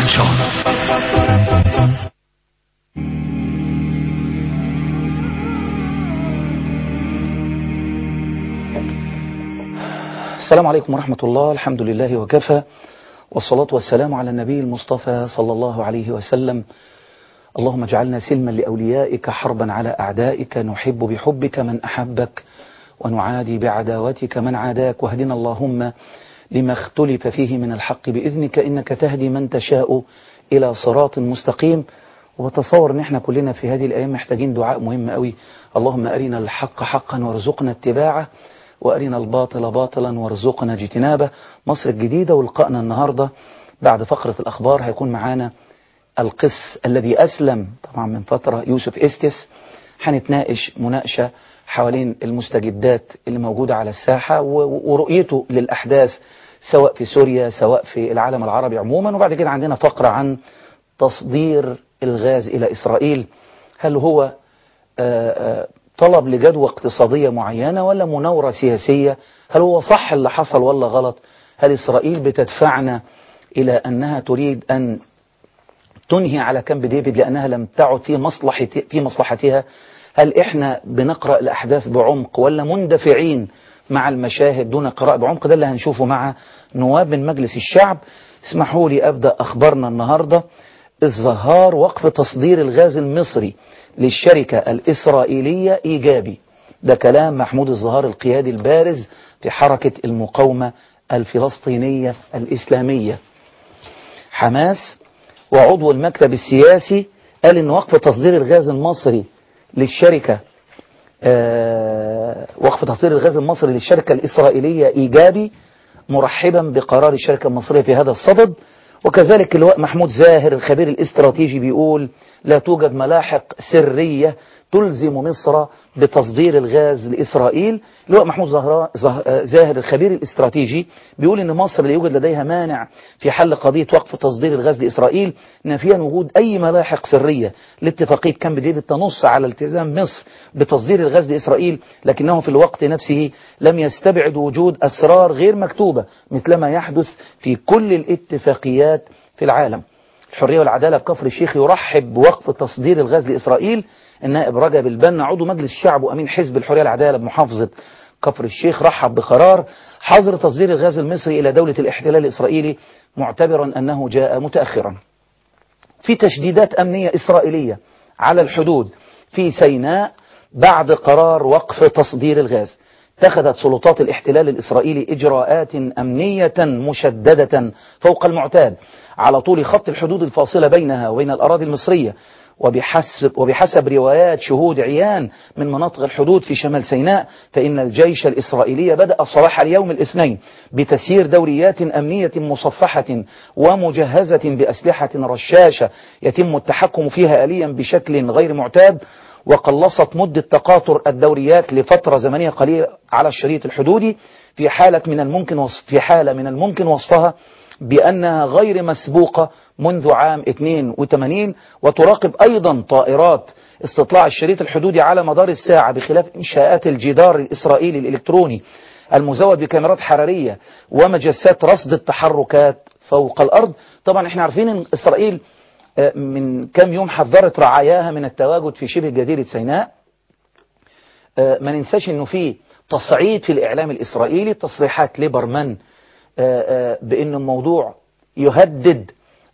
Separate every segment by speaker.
Speaker 1: شهر
Speaker 2: السلام عليكم ورحمة الله الحمد لله وكفى والصلاة والسلام على النبي المصطفى صلى الله عليه وسلم اللهم اجعلنا سلما لأوليائك حربا على أعدائك نحب بحبك من أحبك ونعادي بعداوتك من عاداك واهدنا اللهم لما اختلف فيه من الحق بإذنك إنك تهدي من تشاء إلى صراط مستقيم وتصور ان احنا كلنا في هذه الأيام محتاجين دعاء مهم قوي اللهم أرنا الحق حقا وارزقنا اتباعه وأرنا الباطل باطلا وارزقنا اجتنابه مصر الجديدة ولقائنا النهاردة بعد فقرة الأخبار هيكون معانا القس الذي أسلم طبعا من فترة يوسف إستس هنتناقش مناقشة حوالين المستجدات اللي موجودة على الساحة ورؤيته للأحداث سواء في سوريا سواء في العالم العربي عموما وبعد كده عندنا فقرة عن تصدير الغاز إلى إسرائيل هل هو آآ آآ طلب لجدوى اقتصادية معينة ولا مناورة سياسية هل هو صح اللي حصل ولا غلط هل إسرائيل بتدفعنا إلى أنها تريد أن تنهي على كامب ديفيد لأنها لم تعد في, مصلحة في مصلحتها هل إحنا بنقرأ الأحداث بعمق ولا مندفعين مع المشاهد دون قراءة بعمق ده اللي هنشوفه مع نواب من مجلس الشعب اسمحوا لي أبدأ أخبارنا النهاردة الزهار وقف تصدير الغاز المصري للشركة الإسرائيلية إيجابي ده كلام محمود الزهار القيادي البارز في حركة المقاومة الفلسطينية الإسلامية حماس وعضو المكتب السياسي قال إن وقف تصدير الغاز المصري للشركة آه وقف تصدير الغاز المصري للشركة الإسرائيلية إيجابي مرحبا بقرار الشركة المصرية في هذا الصدد وكذلك اللواء محمود زاهر الخبير الاستراتيجي بيقول لا توجد ملاحق سرية تلزم مصر بتصدير الغاز لإسرائيل اللواء محمود زهراء زاهر الخبير الاستراتيجي بيقول ان مصر لا يوجد لديها مانع في حل قضية وقف تصدير الغاز لإسرائيل نافيا وجود أي ملاحق سرية لاتفاقية كامب ديفيد تنص على التزام مصر بتصدير الغاز لإسرائيل لكنه في الوقت نفسه لم يستبعد وجود أسرار غير مكتوبة مثلما يحدث في كل الاتفاقيات في العالم الحرية والعدالة في كفر الشيخ يرحب بوقف تصدير الغاز لإسرائيل النائب رجب البنا عضو مجلس الشعب وأمين حزب الحرية والعدالة بمحافظة كفر الشيخ رحب بقرار حظر تصدير الغاز المصري إلى دولة الاحتلال الإسرائيلي معتبرا أنه جاء متأخرا في تشديدات أمنية إسرائيلية على الحدود في سيناء بعد قرار وقف تصدير الغاز اتخذت سلطات الاحتلال الإسرائيلي إجراءات أمنية مشددة فوق المعتاد على طول خط الحدود الفاصلة بينها وبين الأراضي المصرية وبحسب, وبحسب روايات شهود عيان من مناطق الحدود في شمال سيناء فإن الجيش الإسرائيلي بدأ صباح اليوم الاثنين بتسيير دوريات أمنية مصفحة ومجهزة بأسلحة رشاشة يتم التحكم فيها آليا بشكل غير معتاد وقلصت مدة تقاطر الدوريات لفترة زمنية قليلة على الشريط الحدودي في حالة من الممكن وصف في حالة من الممكن وصفها بأنها غير مسبوقة منذ عام 82 وتراقب أيضا طائرات استطلاع الشريط الحدودي على مدار الساعة بخلاف إنشاءات الجدار الإسرائيلي الإلكتروني المزود بكاميرات حرارية ومجسات رصد التحركات فوق الأرض طبعا احنا عارفين ان إسرائيل من كم يوم حذرت رعاياها من التواجد في شبه جزيرة سيناء ما ننساش انه في تصعيد في الإعلام الإسرائيلي تصريحات ليبرمان بأن الموضوع يهدد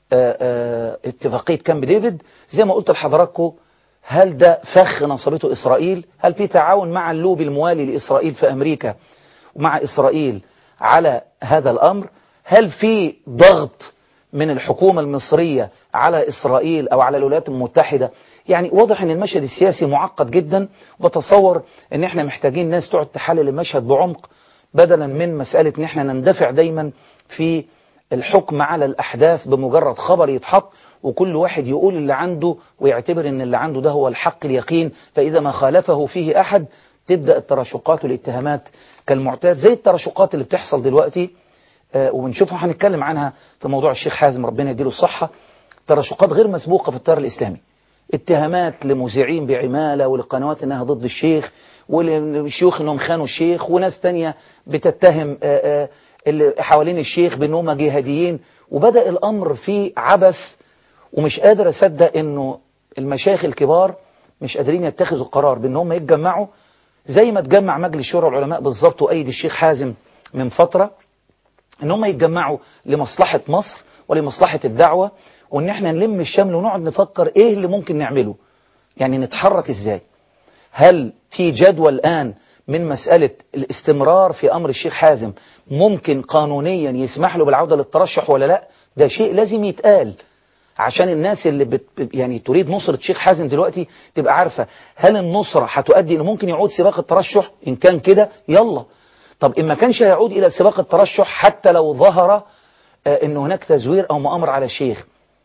Speaker 2: اتفاقية كامب ديفيد زي ما قلت لحضراتكم هل ده فخ نصبته إسرائيل هل في تعاون مع اللوبي الموالي لإسرائيل في أمريكا ومع إسرائيل على هذا الأمر هل في ضغط من الحكومة المصرية على إسرائيل أو على الولايات المتحدة يعني واضح ان المشهد السياسي معقد جدا وتصور ان احنا محتاجين ناس تقعد تحلل المشهد بعمق بدلا من مسألة ان احنا نندفع دايما في الحكم على الأحداث بمجرد خبر يتحط وكل واحد يقول اللي عنده ويعتبر ان اللي عنده ده هو الحق اليقين فإذا ما خالفه فيه أحد تبدأ التراشقات والاتهامات كالمعتاد زي التراشقات اللي بتحصل دلوقتي آه وبنشوفها هنتكلم عنها في موضوع الشيخ حازم ربنا يديله الصحة تراشقات غير مسبوقة في التيار الإسلامي اتهامات لمذيعين بعمالة ولقنوات انها ضد الشيخ والشيوخ انهم خانوا الشيخ وناس تانية بتتهم آآ آآ اللي حوالين الشيخ بأنهم جهاديين وبدأ الأمر فيه عبث ومش قادر أصدق أنه المشايخ الكبار مش قادرين يتخذوا قرار بأن هم يتجمعوا زي ما تجمع مجلس شورى العلماء بالظبط وأيد الشيخ حازم من فترة ان هم يتجمعوا لمصلحة مصر ولمصلحة الدعوة وان احنا نلم الشمل ونقعد نفكر ايه اللي ممكن نعمله يعني نتحرك ازاي هل في جدوى الآن من مسألة الاستمرار في أمر الشيخ حازم ممكن قانونيا يسمح له بالعودة للترشح ولا لا ده شيء لازم يتقال عشان الناس اللي بت يعني تريد نصرة شيخ حازم دلوقتي تبقى عارفة هل النصرة هتؤدي انه ممكن يعود سباق الترشح ان كان كده يلا طب إن ما كانش هيعود إلى سباق الترشح حتى لو ظهر آه، إن هناك تزوير أو مؤامرة على الشيخ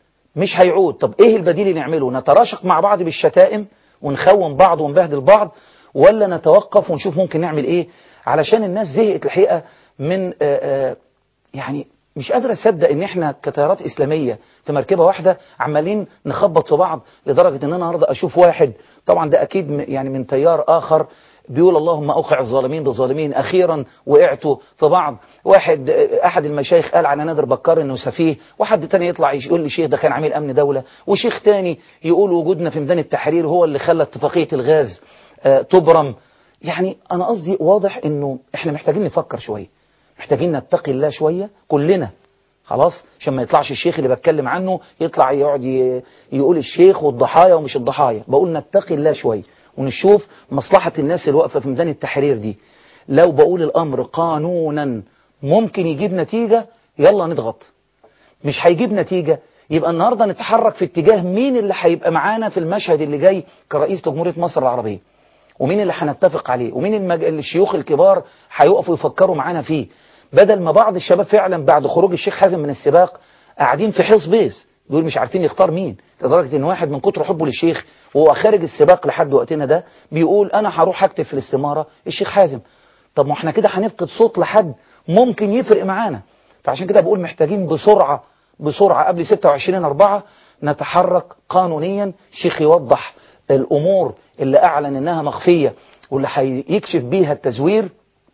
Speaker 2: مش هيعود طب إيه البديل اللي نعمله نتراشق مع بعض بالشتائم ونخون بعض ونبهدل بعض ولا نتوقف ونشوف ممكن نعمل إيه علشان الناس زهقت الحقيقة من آه، آه، يعني مش قادر أصدق إن إحنا كتيارات إسلامية في مركبة واحدة عمالين نخبط في بعض لدرجة إن أنا النهارده أشوف واحد طبعا ده أكيد م- يعني من تيار آخر بيقول اللهم أوقع الظالمين بالظالمين أخيرا وقعتوا في بعض واحد أحد المشايخ قال عن نادر بكار إنه سفيه واحد تاني يطلع يقول لي شيخ ده كان عميل أمن دولة وشيخ تاني يقول وجودنا في ميدان التحرير هو اللي خلى اتفاقية الغاز آه، تبرم يعني أنا قصدي واضح إنه إحنا محتاجين نفكر شوية محتاجين نتقي الله شوية كلنا خلاص عشان ما يطلعش الشيخ اللي بتكلم عنه يطلع يقعد ي- يقول الشيخ والضحايا ومش الضحايا بقول نتقي الله شوية ونشوف مصلحة الناس اللي واقفة في ميدان التحرير دي لو بقول الأمر قانونا ممكن يجيب نتيجة يلا نضغط مش هيجيب نتيجة يبقى النهاردة نتحرك في اتجاه مين اللي هيبقى معانا في المشهد اللي جاي كرئيس جمهورية مصر العربية ومين اللي هنتفق عليه ومين المج... الشيوخ الكبار هيقفوا يفكروا معانا فيه بدل ما بعض الشباب فعلا بعد خروج الشيخ حازم من السباق قاعدين في حص بيز دول مش عارفين يختار مين لدرجة ان واحد من كتر حبه للشيخ وهو خارج السباق لحد وقتنا ده بيقول انا هروح اكتب في الاستمارة الشيخ حازم طب ما احنا كده هنفقد صوت لحد ممكن يفرق معانا فعشان كده بقول محتاجين بسرعة بسرعة قبل 26 أربعة نتحرك قانونيا شيخ يوضح الأمور اللي أعلن إنها مخفية واللي هيكشف بيها التزوير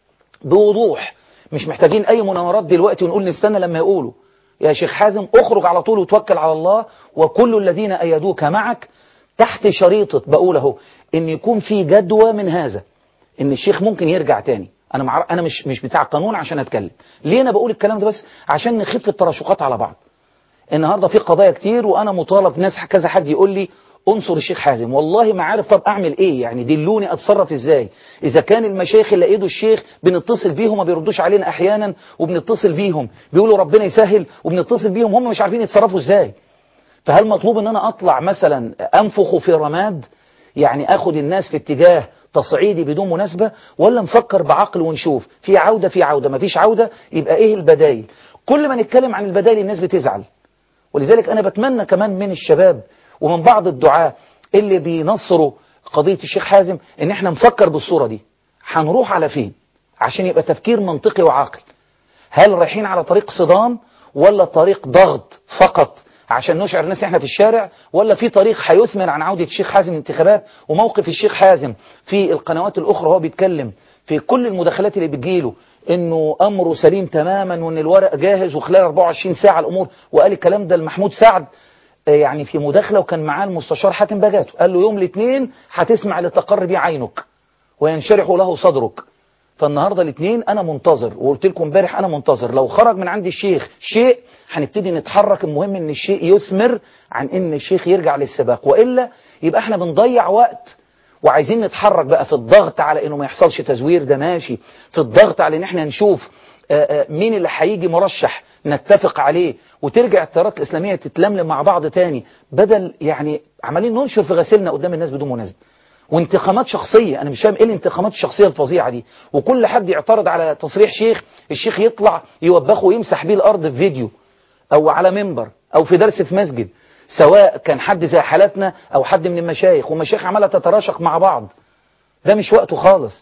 Speaker 2: بوضوح مش محتاجين أي مناورات دلوقتي ونقول نستنى لما يقولوا يا شيخ حازم اخرج على طول وتوكل على الله وكل الذين أيدوك معك تحت شريطة بقول اهو ان يكون في جدوى من هذا ان الشيخ ممكن يرجع تاني انا مع... انا مش مش بتاع قانون عشان اتكلم ليه انا بقول الكلام ده بس عشان نخف التراشقات على بعض النهارده في قضايا كتير وانا مطالب ناس كذا حد يقول لي انصر الشيخ حازم والله ما عارف طب اعمل ايه يعني دلوني اتصرف ازاي اذا كان المشايخ اللي ايده الشيخ بنتصل بيهم ما بيردوش علينا احيانا وبنتصل بيهم بيقولوا ربنا يسهل وبنتصل بيهم هم مش عارفين يتصرفوا ازاي فهل مطلوب ان انا اطلع مثلا انفخ في رماد يعني اخد الناس في اتجاه تصعيدي بدون مناسبة ولا نفكر بعقل ونشوف في عودة في عودة ما فيش عودة يبقى ايه البدايل كل ما نتكلم عن البدايل الناس بتزعل ولذلك انا بتمنى كمان من الشباب ومن بعض الدعاة اللي بينصروا قضية الشيخ حازم ان احنا نفكر بالصورة دي هنروح على فين عشان يبقى تفكير منطقي وعاقل هل رايحين على طريق صدام ولا طريق ضغط فقط عشان نشعر الناس احنا في الشارع ولا في طريق هيثمر عن عودة الشيخ حازم الانتخابات وموقف الشيخ حازم في القنوات الاخرى هو بيتكلم في كل المداخلات اللي بتجيله انه امره سليم تماما وان الورق جاهز وخلال 24 ساعة الامور وقال الكلام ده لمحمود سعد يعني في مداخلة وكان معاه المستشار حاتم بجاتو قال له يوم الاثنين هتسمع لتقر بيه عينك وينشرح له صدرك فالنهاردة الاثنين انا منتظر وقلت لكم امبارح انا منتظر لو خرج من عند الشيخ شيء هنبتدي نتحرك المهم ان الشيء يثمر عن ان الشيخ يرجع للسباق وإلا يبقى احنا بنضيع وقت وعايزين نتحرك بقى في الضغط على انه ما يحصلش تزوير ده ماشي في الضغط على ان احنا نشوف آآ آآ مين اللي هيجي مرشح نتفق عليه وترجع التيارات الاسلاميه تتلملم مع بعض تاني بدل يعني عمالين ننشر في غسيلنا قدام الناس بدون مناسبه وانتقامات شخصيه انا مش فاهم ايه الانتقامات الشخصيه الفظيعه دي وكل حد يعترض على تصريح شيخ الشيخ يطلع يوبخه ويمسح بيه الارض في فيديو او على منبر او في درس في مسجد سواء كان حد زي حالتنا او حد من المشايخ ومشايخ عماله تتراشق مع بعض ده مش وقته خالص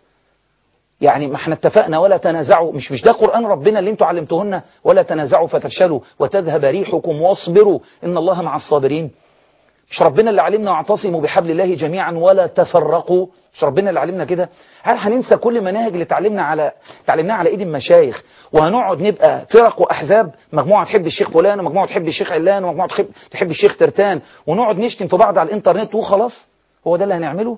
Speaker 2: يعني ما احنا اتفقنا ولا تنازعوا مش مش ده قرآن ربنا اللي انتوا علمتوهن ولا تنازعوا فتفشلوا وتذهب ريحكم واصبروا ان الله مع الصابرين مش ربنا اللي علمنا واعتصموا بحبل الله جميعا ولا تفرقوا مش ربنا اللي علمنا كده هل هننسى كل مناهج اللي اتعلمنا على اتعلمناها على ايد المشايخ وهنقعد نبقى فرق واحزاب مجموعه تحب الشيخ فلان ومجموعه تحب الشيخ علان ومجموعه تحب تحب الشيخ ترتان ونقعد نشتم في بعض على الانترنت وخلاص هو ده اللي هنعمله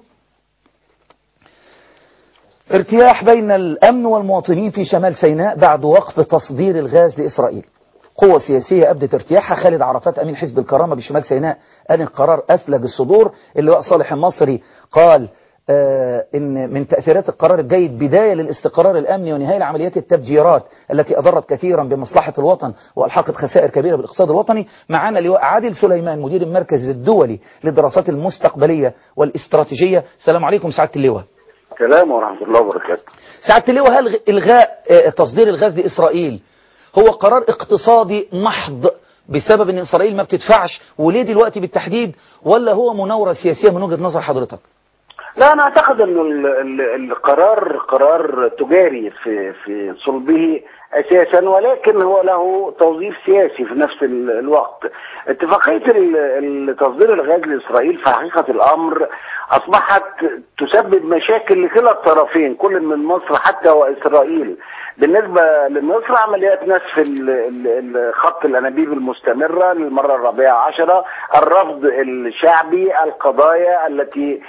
Speaker 2: ارتياح بين الامن والمواطنين في شمال سيناء بعد وقف تصدير الغاز لاسرائيل قوة سياسية أبدت ارتياحها خالد عرفات أمين حزب الكرامة بشمال سيناء قال القرار أثلج الصدور اللواء صالح المصري قال آه إن من تأثيرات القرار الجيد بداية للاستقرار الأمني ونهاية لعمليات التفجيرات التي أضرت كثيرا بمصلحة الوطن وألحقت خسائر كبيرة بالاقتصاد الوطني معنا لواء عادل سليمان مدير المركز الدولي للدراسات المستقبلية والاستراتيجية السلام عليكم سعادة اللواء
Speaker 1: السلام ورحمة الله وبركاته
Speaker 2: سعادة اللواء هل إلغاء آه تصدير الغاز لإسرائيل هو قرار اقتصادي محض بسبب ان اسرائيل ما بتدفعش وليه دلوقتي بالتحديد ولا هو مناوره سياسيه من وجهه نظر حضرتك؟
Speaker 1: لا انا اعتقد انه القرار قرار تجاري في في صلبه اساسا ولكن هو له توظيف سياسي في نفس الوقت اتفاقيه تصدير الغاز لاسرائيل في حقيقه الامر اصبحت تسبب مشاكل لكلا الطرفين كل من مصر حتى واسرائيل بالنسبه لمصر عمليات نسف خط الانابيب المستمره للمره الرابعه عشره الرفض الشعبي القضايا التي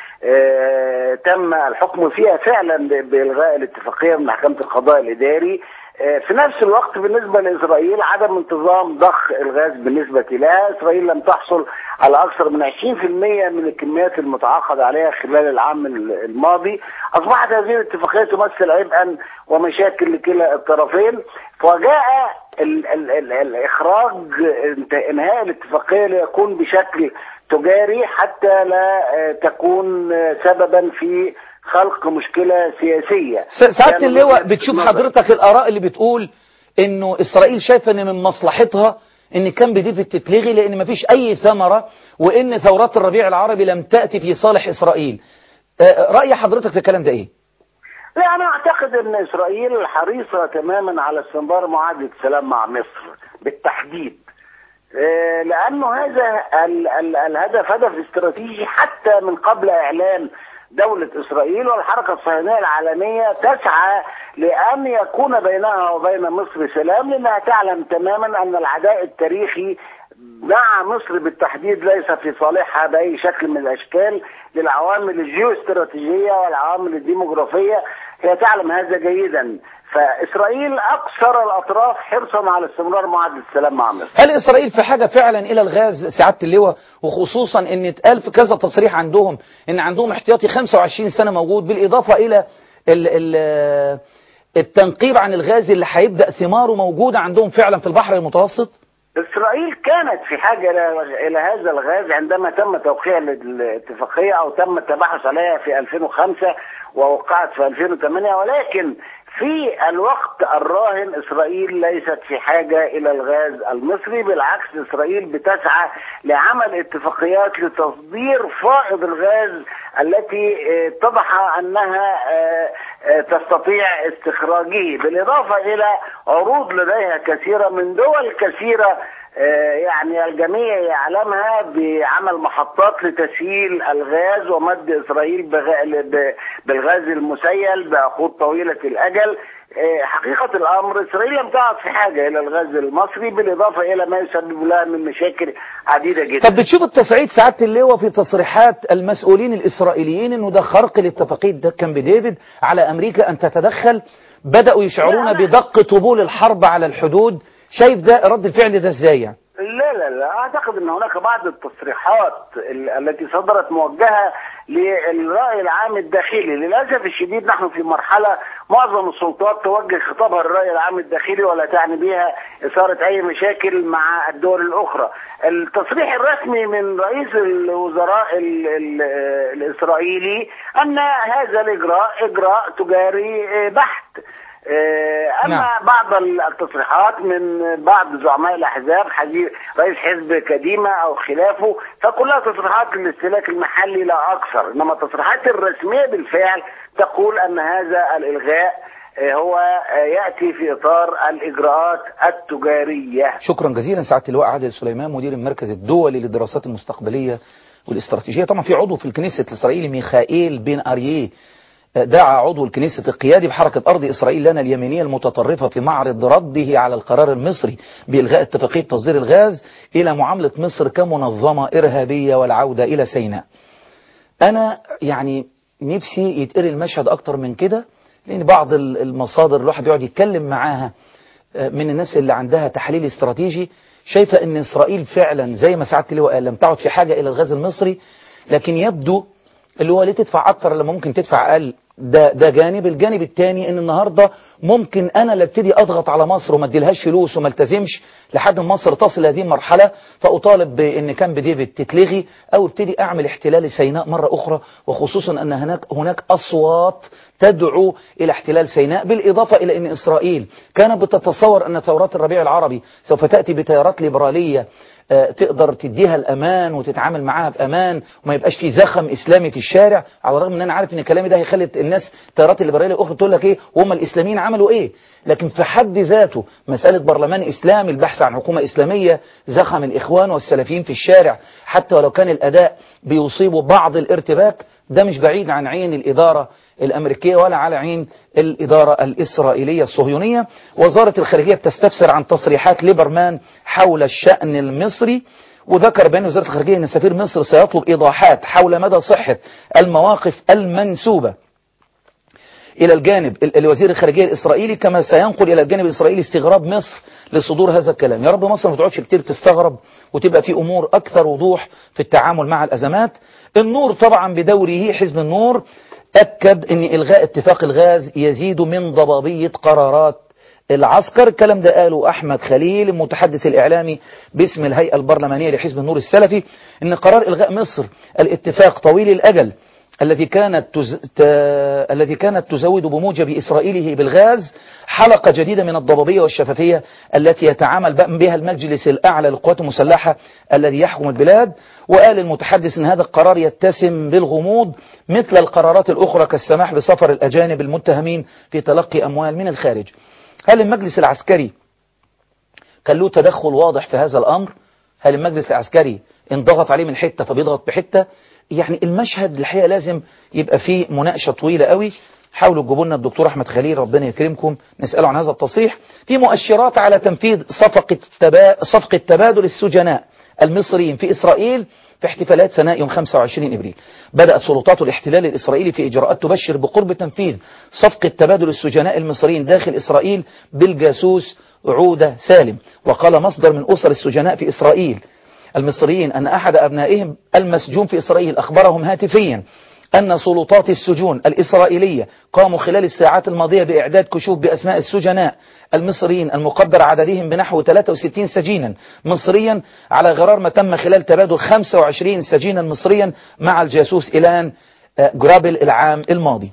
Speaker 1: تم الحكم فيها فعلا بالغاء الاتفاقيه من محكمه القضاء الاداري في نفس الوقت بالنسبة لإسرائيل عدم انتظام ضخ الغاز بالنسبة لها إسرائيل لم تحصل على أكثر من 20% من الكميات المتعاقد عليها خلال العام الماضي أصبحت هذه الاتفاقية تمثل عبئا ومشاكل لكلا الطرفين وجاء ال ال ال الإخراج إنهاء الاتفاقية ليكون بشكل تجاري حتى لا تكون سببا في خلق مشكلة سياسية
Speaker 2: سعادة اللواء بتشوف حضرتك الآراء اللي بتقول انه اسرائيل شايفة ان من مصلحتها ان كان بديفة تتلغي لان مفيش اي ثمرة وان ثورات الربيع العربي لم تأتي في صالح اسرائيل رأي حضرتك في الكلام ده ايه
Speaker 1: لا انا اعتقد ان اسرائيل حريصة تماما على استمرار معاهدة السلام مع مصر بالتحديد لانه هذا ال ال الهدف هدف استراتيجي حتى من قبل اعلان دولة إسرائيل والحركة الصهيونية العالمية تسعى لأن يكون بينها وبين مصر سلام لأنها تعلم تماما أن العداء التاريخي مع مصر بالتحديد ليس في صالحها بأي شكل من الأشكال للعوامل الجيوستراتيجية والعوامل الديموغرافية هي تعلم هذا جيدا فإسرائيل أكثر الأطراف حرصا على استمرار معاهدة السلام مع مصر
Speaker 2: هل إسرائيل في حاجة فعلا إلى الغاز سعادة اللواء وخصوصا أن اتقال في كذا تصريح عندهم أن عندهم احتياطي 25 سنة موجود بالإضافة إلى ال ال التنقيب عن الغاز اللي هيبدأ ثماره موجودة عندهم فعلا في البحر المتوسط
Speaker 1: إسرائيل كانت في حاجة إلى هذا الغاز عندما تم توقيع الاتفاقية أو تم التبحث عليها في 2005 ووقعت في 2008 ولكن في الوقت الراهن اسرائيل ليست في حاجه الى الغاز المصري بالعكس اسرائيل بتسعى لعمل اتفاقيات لتصدير فائض الغاز التي اتضح انها تستطيع استخراجه بالاضافه الى عروض لديها كثيره من دول كثيره يعني الجميع يعلمها بعمل محطات لتسييل الغاز ومد اسرائيل بالغاز المسيل بعقود طويله الاجل حقيقه الامر اسرائيل لم تعد في حاجه الى الغاز المصري بالاضافه الى ما يسبب لها من مشاكل عديده جدا.
Speaker 2: طب بتشوف التصعيد سعاده اللواء في تصريحات المسؤولين الاسرائيليين انه ده خرق لاتفاقيه كامب ديفيد على امريكا ان تتدخل بداوا يشعرون بدق طبول الحرب على الحدود شايف ده رد الفعل ده ازاي يعني؟
Speaker 1: لا لا لا اعتقد ان هناك بعض التصريحات التي صدرت موجهه للراي العام الداخلي للاسف الشديد نحن في مرحله معظم السلطات توجه خطابها للراي العام الداخلي ولا تعني بها اثاره اي مشاكل مع الدول الاخرى التصريح الرسمي من رئيس الوزراء ال ال الاسرائيلي ان هذا الاجراء اجراء تجاري بحت اما نعم. بعض التصريحات من بعض زعماء الاحزاب رئيس حزب كديمه او خلافه فكلها تصريحات للاستهلاك المحلي لا اكثر انما التصريحات الرسميه بالفعل تقول ان هذا الالغاء هو ياتي في اطار الاجراءات التجاريه
Speaker 2: شكرا جزيلا سعاده اللواء عادل سليمان مدير المركز الدولي للدراسات المستقبليه والاستراتيجية طبعا في عضو في الكنيسة الإسرائيلي ميخائيل بن أريه دعا عضو الكنيسة القيادي بحركة أرض إسرائيل لنا اليمينية المتطرفة في معرض رده على القرار المصري بإلغاء اتفاقية تصدير الغاز إلى معاملة مصر كمنظمة إرهابية والعودة إلى سيناء أنا يعني نفسي يتقري المشهد أكتر من كده لأن بعض المصادر الواحد يقعد يتكلم معاها من الناس اللي عندها تحليل استراتيجي شايفة أن إسرائيل فعلا زي ما سعادة اللواء قال لم تعد في حاجة إلى الغاز المصري لكن يبدو اللي هو ليه تدفع أكتر لما ممكن تدفع أقل ده ده جانب الجانب الثاني ان النهارده ممكن انا اللي ابتدي اضغط على مصر وما اديلهاش فلوس وما التزمش لحد ما مصر تصل هذه المرحله فاطالب بان كامب ديفيد تتلغي او ابتدي اعمل احتلال لسيناء مره اخرى وخصوصا ان هناك هناك اصوات تدعو الى احتلال سيناء بالاضافه الى ان اسرائيل كانت بتتصور ان ثورات الربيع العربي سوف تاتي بتيارات ليبراليه تقدر تديها الامان وتتعامل معاها بامان وما يبقاش في زخم اسلامي في الشارع على الرغم ان انا عارف ان كلامي ده هيخلي الناس التيارات الليبراليه الاخرى تقول لك ايه وهم الاسلاميين عملوا ايه لكن في حد ذاته مساله برلمان اسلامي البحث عن حكومه اسلاميه زخم الاخوان والسلفيين في الشارع حتى ولو كان الاداء بيصيبوا بعض الارتباك ده مش بعيد عن عين الاداره الأمريكية ولا على عين الإدارة الإسرائيلية الصهيونية وزارة الخارجية بتستفسر عن تصريحات ليبرمان حول الشأن المصري وذكر بأن وزارة الخارجية أن سفير مصر سيطلب إيضاحات حول مدى صحة المواقف المنسوبة إلى الجانب الوزير الخارجية الإسرائيلي كما سينقل إلى الجانب الإسرائيلي استغراب مصر لصدور هذا الكلام يا رب مصر ما تقعدش كتير تستغرب وتبقى في أمور أكثر وضوح في التعامل مع الأزمات النور طبعا بدوره حزب النور أكد أن إلغاء اتفاق الغاز يزيد من ضبابية قرارات العسكر الكلام ده قاله أحمد خليل المتحدث الإعلامي باسم الهيئة البرلمانية لحزب النور السلفي أن قرار إلغاء مصر الاتفاق طويل الأجل الذي كانت تز... ت... الذي كانت تزود بموجب إسرائيله بالغاز حلقة جديدة من الضبابية والشفافية التي يتعامل بها المجلس الأعلى للقوات المسلحة الذي يحكم البلاد وقال المتحدث أن هذا القرار يتسم بالغموض مثل القرارات الأخرى كالسماح بسفر الأجانب المتهمين في تلقي أموال من الخارج هل المجلس العسكري كان له تدخل واضح في هذا الأمر هل المجلس العسكري انضغط عليه من حتة فبيضغط بحتة يعني المشهد الحقيقة لازم يبقى فيه مناقشة طويلة قوي حاولوا تجيبوا لنا الدكتور أحمد خليل ربنا يكرمكم نسأله عن هذا التصريح في مؤشرات على تنفيذ صفقة تبا... صفقة تبادل السجناء المصريين في إسرائيل في احتفالات سناء يوم 25 إبريل بدأت سلطات الاحتلال الإسرائيلي في إجراءات تبشر بقرب تنفيذ صفقة تبادل السجناء المصريين داخل إسرائيل بالجاسوس عودة سالم وقال مصدر من أسر السجناء في إسرائيل المصريين أن أحد أبنائهم المسجون في إسرائيل أخبرهم هاتفيا أن سلطات السجون الإسرائيلية قاموا خلال الساعات الماضية بإعداد كشوف بأسماء السجناء المصريين المقدر عددهم بنحو 63 سجينا مصريا على غرار ما تم خلال تبادل 25 سجينا مصريا مع الجاسوس إلان جرابل العام الماضي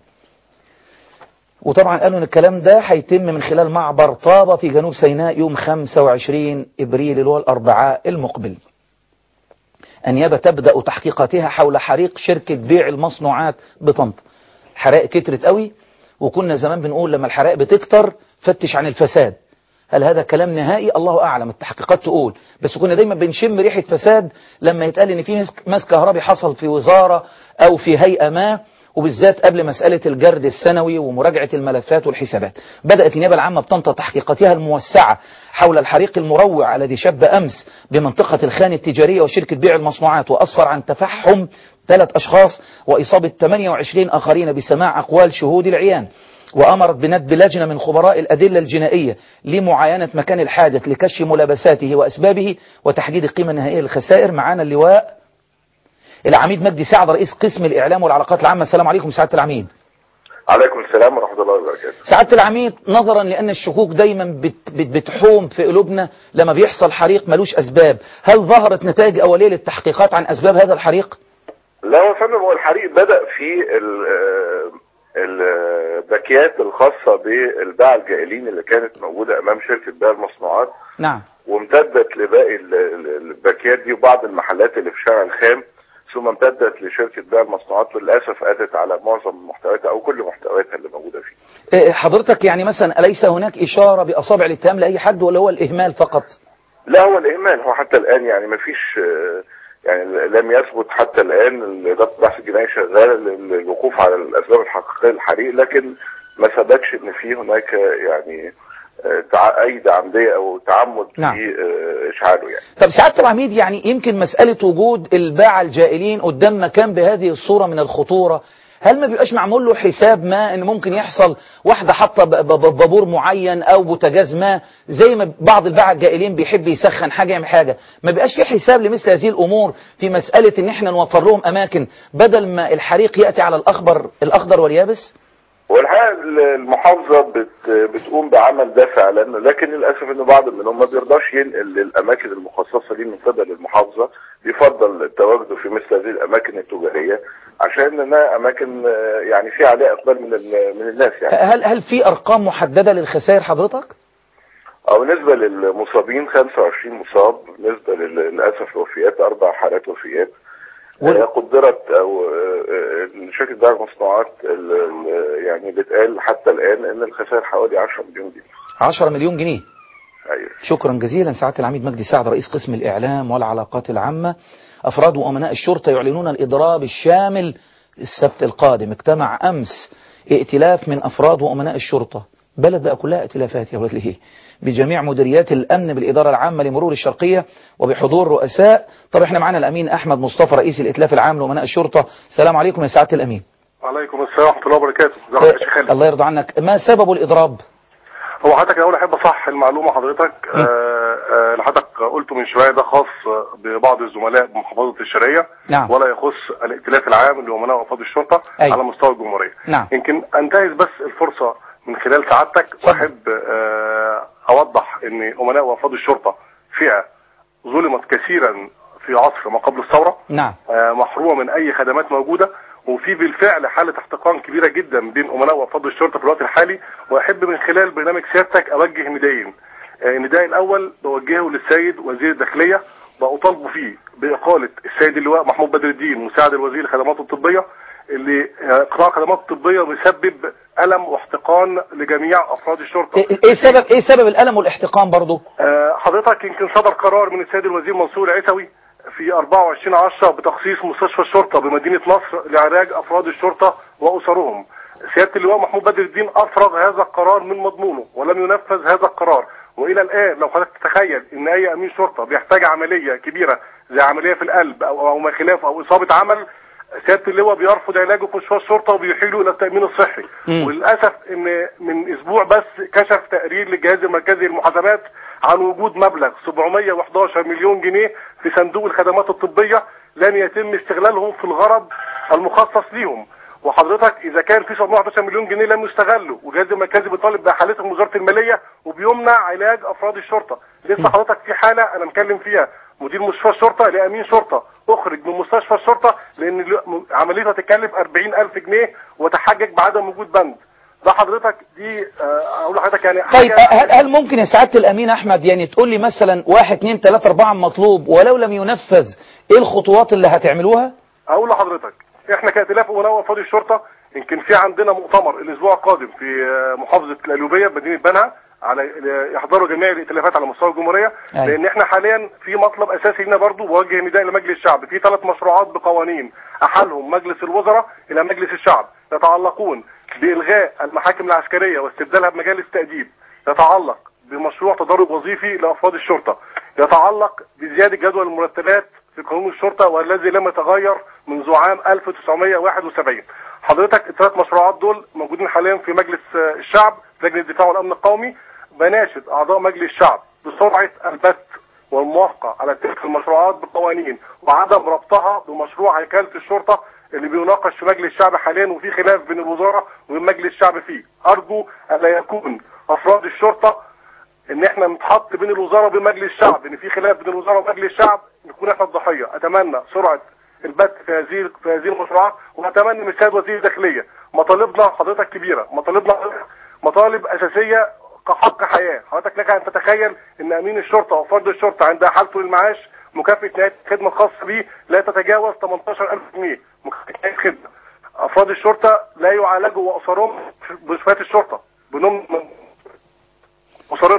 Speaker 2: وطبعا قالوا ان الكلام ده هيتم من خلال معبر طابة في جنوب سيناء يوم 25 إبريل اللي هو الأربعاء المقبل النيابة تبدأ تحقيقاتها حول حريق شركة بيع المصنوعات بطنطا حرائق كترت قوي وكنا زمان بنقول لما الحرائق بتكتر فتش عن الفساد هل هذا كلام نهائي الله أعلم التحقيقات تقول بس كنا دايما بنشم ريحة فساد لما يتقال ان في مس كهربي حصل في وزارة أو في هيئة ما وبالذات قبل مسألة الجرد السنوي ومراجعة الملفات والحسابات بدأت النيابة العامة بطنطا تحقيقاتها الموسعة حول الحريق المروع الذي شب أمس بمنطقة الخان التجارية وشركة بيع المصنوعات وأسفر عن تفحم ثلاث أشخاص وإصابة 28 آخرين بسماع أقوال شهود العيان وأمرت بندب لجنة من خبراء الأدلة الجنائية لمعاينة مكان الحادث لكشف ملابساته وأسبابه وتحديد القيمة النهائية للخسائر معانا اللواء العميد مجدي سعد رئيس قسم الإعلام والعلاقات العامة السلام عليكم سعادة العميد
Speaker 3: عليكم السلام ورحمة الله وبركاته
Speaker 2: سعادة العميد نظرا لأن الشكوك دايما بت بت بتحوم في قلوبنا لما بيحصل حريق ملوش أسباب هل ظهرت نتائج أولية للتحقيقات عن أسباب هذا الحريق؟
Speaker 3: لا هو فندم هو الحريق بدأ في الباكيات الخاصة بالباعة الجائلين اللي كانت موجودة أمام شركة بيع المصنوعات
Speaker 2: نعم
Speaker 3: وامتدت لباقي الباكيات دي وبعض المحلات اللي في شارع الخام ثم امتدت لشركة بيع المصنوعات وللأسف أتت على معظم محتوياتها أو كل محتوياتها اللي موجودة فيه
Speaker 2: حضرتك يعني مثلا أليس هناك إشارة بأصابع الاتهام لأي حد ولا هو الإهمال فقط
Speaker 3: لا هو الإهمال هو حتى الآن يعني ما فيش يعني لم يثبت حتى الان اداره البحث الجنائي شغاله للوقوف على الاسباب الحقيقيه للحريق لكن ما ثبتش ان في هناك يعني آه، تع- ايدي عمديه او تعمد
Speaker 2: نعم.
Speaker 3: في آه، اشعاله يعني
Speaker 2: طب سعادة العميد يعني يمكن مسألة وجود الباعة الجائلين قدام مكان بهذه الصورة من الخطورة هل ما بيبقاش معمول له حساب ما ان ممكن يحصل واحدة حاطة ب- ب- ب- بابور معين او بوتاجاز ما زي ما بعض الباعة الجائلين بيحب يسخن حاجة يعمل حاجة ما بيبقاش في حساب لمثل هذه الامور في مسألة ان احنا نوفر لهم اماكن بدل ما الحريق يأتي على الاخضر الاخضر واليابس
Speaker 3: والحقيقه المحافظه بت بتقوم بعمل ده فعلا لكن للاسف ان بعض منهم ما بيرضاش ينقل للاماكن المخصصه ليه من قبل المحافظه بيفضل تواجده في مثل هذه الاماكن التجاريه عشان انها اماكن آه، يعني في عليها اقبال من ال- من الناس يعني
Speaker 2: هل هل في ارقام محددة للخسائر حضرتك؟
Speaker 3: او بالنسبه للمصابين 25 مصاب بالنسبه لل- للاسف الوفيات اربع حالات وفيات
Speaker 2: وال-
Speaker 3: آه، قدرت او آه، آه، شركه دار المصنوعات ال- ال- يعني بتقال حتى الان ان الخسائر حوالي 10 مليون جنيه
Speaker 2: 10 مليون جنيه
Speaker 3: ايوه
Speaker 2: شكرا جزيلا سعادة العميد مجدي سعد رئيس قسم الإعلام والعلاقات العامة أفراد وأمناء الشرطة يعلنون الإضراب الشامل السبت القادم اجتمع أمس ائتلاف من أفراد وأمناء الشرطة بلد بقى كلها ائتلافات يا ولد ليه بجميع مديريات الأمن بالإدارة العامة لمرور الشرقية وبحضور رؤساء طب احنا معنا الأمين أحمد مصطفى رئيس الائتلاف العام لأمناء الشرطة السلام عليكم يا سعادة الأمين
Speaker 4: وعليكم السلام ورحمه الله وبركاته ازيك يا شيخ خالد
Speaker 2: الله يرضى عنك ما سبب الإضراب
Speaker 4: هو حضرتك الاول احب اصحح المعلومه حضرتك آه، آه، اللي حضرتك قلته من شويه ده خاص ببعض الزملاء بمحافظه الشرقيه
Speaker 2: نعم.
Speaker 4: ولا يخص الائتلاف العام لامناء وافراد الشرطه
Speaker 2: أيوة.
Speaker 4: على مستوى الجمهوريه
Speaker 2: نعم.
Speaker 4: يمكن انتهز بس الفرصه من خلال سعادتك
Speaker 2: اتفضل.
Speaker 4: واحب آه، اوضح ان امناء وافراد الشرطه فئه ظلمت كثيرا في عصر ما قبل الثوره
Speaker 2: نعم
Speaker 4: آه، محرومه من اي خدمات موجوده وفي بالفعل حاله احتقان كبيره جدا بين امناء وافراد الشرطه في الوقت الحالي واحب من خلال برنامج سيادتك اوجه ندائين. آه، النداء الاول بوجهه للسيد وزير الداخليه بأطالبه فيه باقاله السيد اللواء محمود بدر الدين مساعد الوزير للخدمات الطبيه اللي آه، قطاع الخدمات الطبيه بيسبب الم واحتقان لجميع افراد الشرطه.
Speaker 2: ايه إيه سبب ايه سبب الألم والاحتقان برضه
Speaker 4: آه، حضرتك يمكن صدر قرار من السيد الوزير منصور العيسوي في 24 10 بتخصيص مستشفى الشرطه بمدينه نصر لعلاج افراد الشرطه واسرهم. سياده اللواء محمود بدر الدين افرغ هذا القرار من مضمونه ولم ينفذ هذا القرار والى الان لو حضرتك تتخيل ان اي امين شرطه بيحتاج عمليه كبيره زي عمليه في القلب او او ما خلافه او اصابه عمل سياده اللواء بيرفض علاجه في مستشفى الشرطه وبيحيله الى التامين الصحي
Speaker 2: مم.
Speaker 4: وللاسف ان من اسبوع بس كشف تقرير للجهاز المركزي للمحاسبات عن وجود مبلغ 711 مليون جنيه في صندوق الخدمات الطبيه لم يتم استغلالهم في الغرض المخصص ليهم وحضرتك اذا كان في 711 مليون جنيه لم يستغلوا والجهاز المركزي بيطالب باحالتهم وزاره الماليه وبيمنع علاج افراد الشرطه لسه حضرتك في حاله انا متكلم فيها مدير مستشفى الشرطه لامين شرطه اخرج من مستشفى الشرطه لان ال- عمليته هتكلف 40000 جنيه وتحجج بعدم وجود بند ده حضرتك دي آه، اقول لحضرتك يعني
Speaker 2: طيب
Speaker 4: حاجة-
Speaker 2: هل, هل ممكن يا سعادة الأمين أحمد يعني تقول لي مثلا واحد اتنين تلاتة أربعة مطلوب ولو لم ينفذ إيه الخطوات اللي هتعملوها؟
Speaker 4: اقول لحضرتك احنا كائتلاف امناء وافراد الشرطه يمكن في عندنا مؤتمر الاسبوع القادم في آه، محافظه القليوبيه مدينه بنها على يحضروا جميع الائتلافات على مستوى الجمهوريه
Speaker 2: أيوة.
Speaker 4: لان احنا حاليا في مطلب اساسي لنا برضو بوجه نداء لمجلس الشعب في ثلاث مشروعات بقوانين احالهم مجلس الوزراء الى مجلس الشعب يتعلقون بالغاء المحاكم العسكريه واستبدالها بمجالس تاديب يتعلق بمشروع تدرج وظيفي لافراد الشرطه يتعلق بزياده جدول المرتبات في قانون الشرطه والذي لم يتغير منذ عام 1971 حضرتك الثلاث مشروعات دول موجودين حاليا في مجلس آه، الشعب في لجنه الدفاع والامن القومي بناشد اعضاء مجلس الشعب بسرعه البث والموافقه على تلك المشروعات بقوانين وعدم ربطها بمشروع هيكله الشرطه اللي بيناقش في مجلس الشعب حاليا وفي خلاف بين الوزاره وبين مجلس الشعب فيه ارجو الا يكون افراد الشرطه ان احنا نتحط بين الوزاره وبين مجلس الشعب ان في خلاف بين الوزاره ومجلس الشعب نكون احنا الضحيه اتمنى سرعه البت في هذه في هذه المشروعات واتمنى من السيد وزير الداخليه مطالبنا حضرتك كبيره مطالبنا مطالب اساسيه كحق حياه حضرتك لك ان تتخيل ان امين الشرطه وفرد الشرطه عند حالته للمعاش مكافاه نهايه الخدمه الخاصه به لا تتجاوز 18000 جنيه مكافاه نهايه الخدمه افراد الشرطه لا يعالجوا واسرهم بمستشفيات الشرطه بنوم اسرنا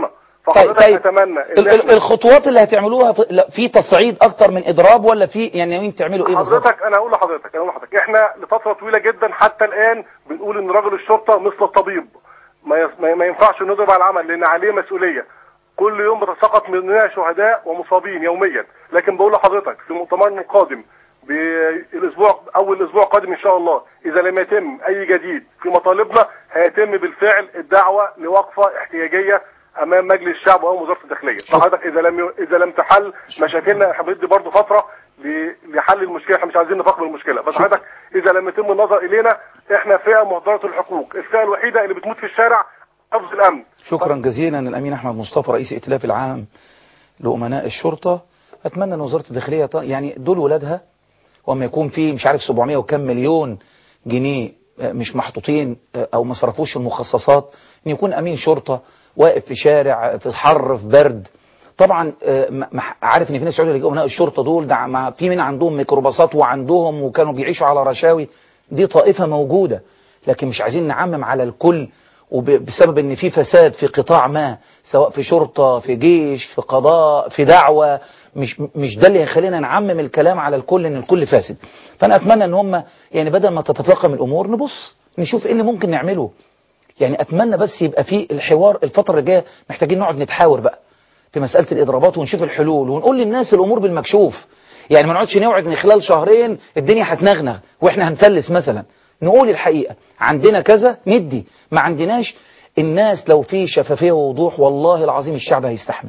Speaker 2: طيب
Speaker 4: فحضرتك
Speaker 2: طيب
Speaker 4: اتمنى ان
Speaker 2: ال- ال-
Speaker 4: احنا
Speaker 2: الخطوات اللي هتعملوها في, لا، في تصعيد اكتر من اضراب ولا في يعني ناويين تعملوا ايه بالظبط
Speaker 4: حضرتك انا اقول لحضرتك انا اقول لحضرتك احنا لفتره طويله جدا حتى الان بنقول ان رجل الشرطه مثل الطبيب ما يس- ما- ما ينفعش نضرب على العمل لان عليه مسؤوليه كل يوم بتساقط مننا شهداء ومصابين يوميا لكن بقول لحضرتك في مؤتمرنا القادم بالاسبوع اول اسبوع القادم ان شاء الله اذا لم يتم اي جديد في مطالبنا هيتم بالفعل الدعوه لوقفه احتياجيه امام مجلس الشعب وامام وزاره الداخليه فحضرتك اذا لم ي... اذا لم تحل مشاكلنا احنا بندي برضه فتره ل... لحل المشكله احنا مش عايزين نفاقم المشكله بس حضرتك اذا لم يتم النظر الينا احنا فئه مهدره الحقوق الفئه الوحيده اللي بتموت في الشارع حفظ الامن
Speaker 2: شكرا جزيلا الامين احمد مصطفى رئيس ائتلاف العام لامناء الشرطه اتمنى ان وزاره الداخليه ط- يعني دول ولادها وما يكون في مش عارف 700 وكم مليون جنيه آه، مش محطوطين آه، او ما صرفوش المخصصات ان يكون امين شرطه واقف في شارع آه، في حر في برد طبعا آه، م- م- عارف ان في ناس يقعدوا يجوا امناء الشرطه دول ده ما في من عندهم ميكروباصات وعندهم وكانوا بيعيشوا على رشاوي دي طائفه موجوده لكن مش عايزين نعمم على الكل وبسبب ان في فساد في قطاع ما سواء في شرطه في جيش في قضاء في دعوه مش مش ده اللي هيخلينا نعمم الكلام على الكل ان الكل فاسد فانا اتمنى ان هم يعني بدل ما تتفاقم الامور نبص نشوف ايه اللي ممكن نعمله يعني اتمنى بس يبقى في الحوار الفتره الجايه محتاجين نقعد نتحاور بقى في مساله الاضرابات ونشوف الحلول ونقول للناس الامور بالمكشوف يعني ما نقعدش نوعد ان خلال شهرين الدنيا هتنغنغ واحنا هنفلس مثلا نقول الحقيقه عندنا كذا ندي ما عندناش الناس لو في شفافيه ووضوح والله العظيم الشعب هيستحمل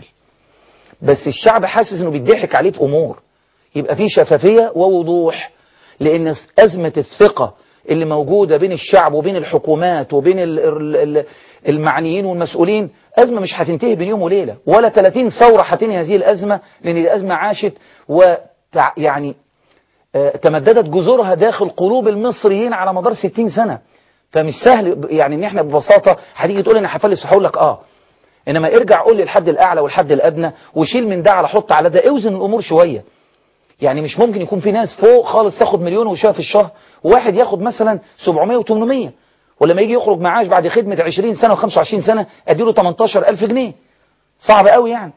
Speaker 2: بس الشعب حاسس انه بيضحك عليه في امور يبقى في شفافيه ووضوح لان ازمه الثقه اللي موجوده بين الشعب وبين الحكومات وبين ال- ال- ال- المعنيين والمسؤولين ازمه مش هتنتهي بين يوم وليله ولا 30 ثوره هتنهي هذه الازمه لان دي ازمه عاشت وتع يعني آه، تمددت جذورها داخل قلوب المصريين على مدار 60 سنه فمش سهل ب- يعني ان احنا ببساطه هتيجي تقول انا هفلس هقول لك اه انما ارجع قول لي الحد الاعلى والحد الادنى وشيل من ده على حط على ده اوزن الامور شويه يعني مش ممكن يكون في ناس فوق خالص تاخد مليون وشويه في الشهر وواحد ياخد مثلا 700 و800 ولما يجي يخرج معاش بعد خدمه 20 سنه و25 سنه اديله 18000 جنيه صعب قوي يعني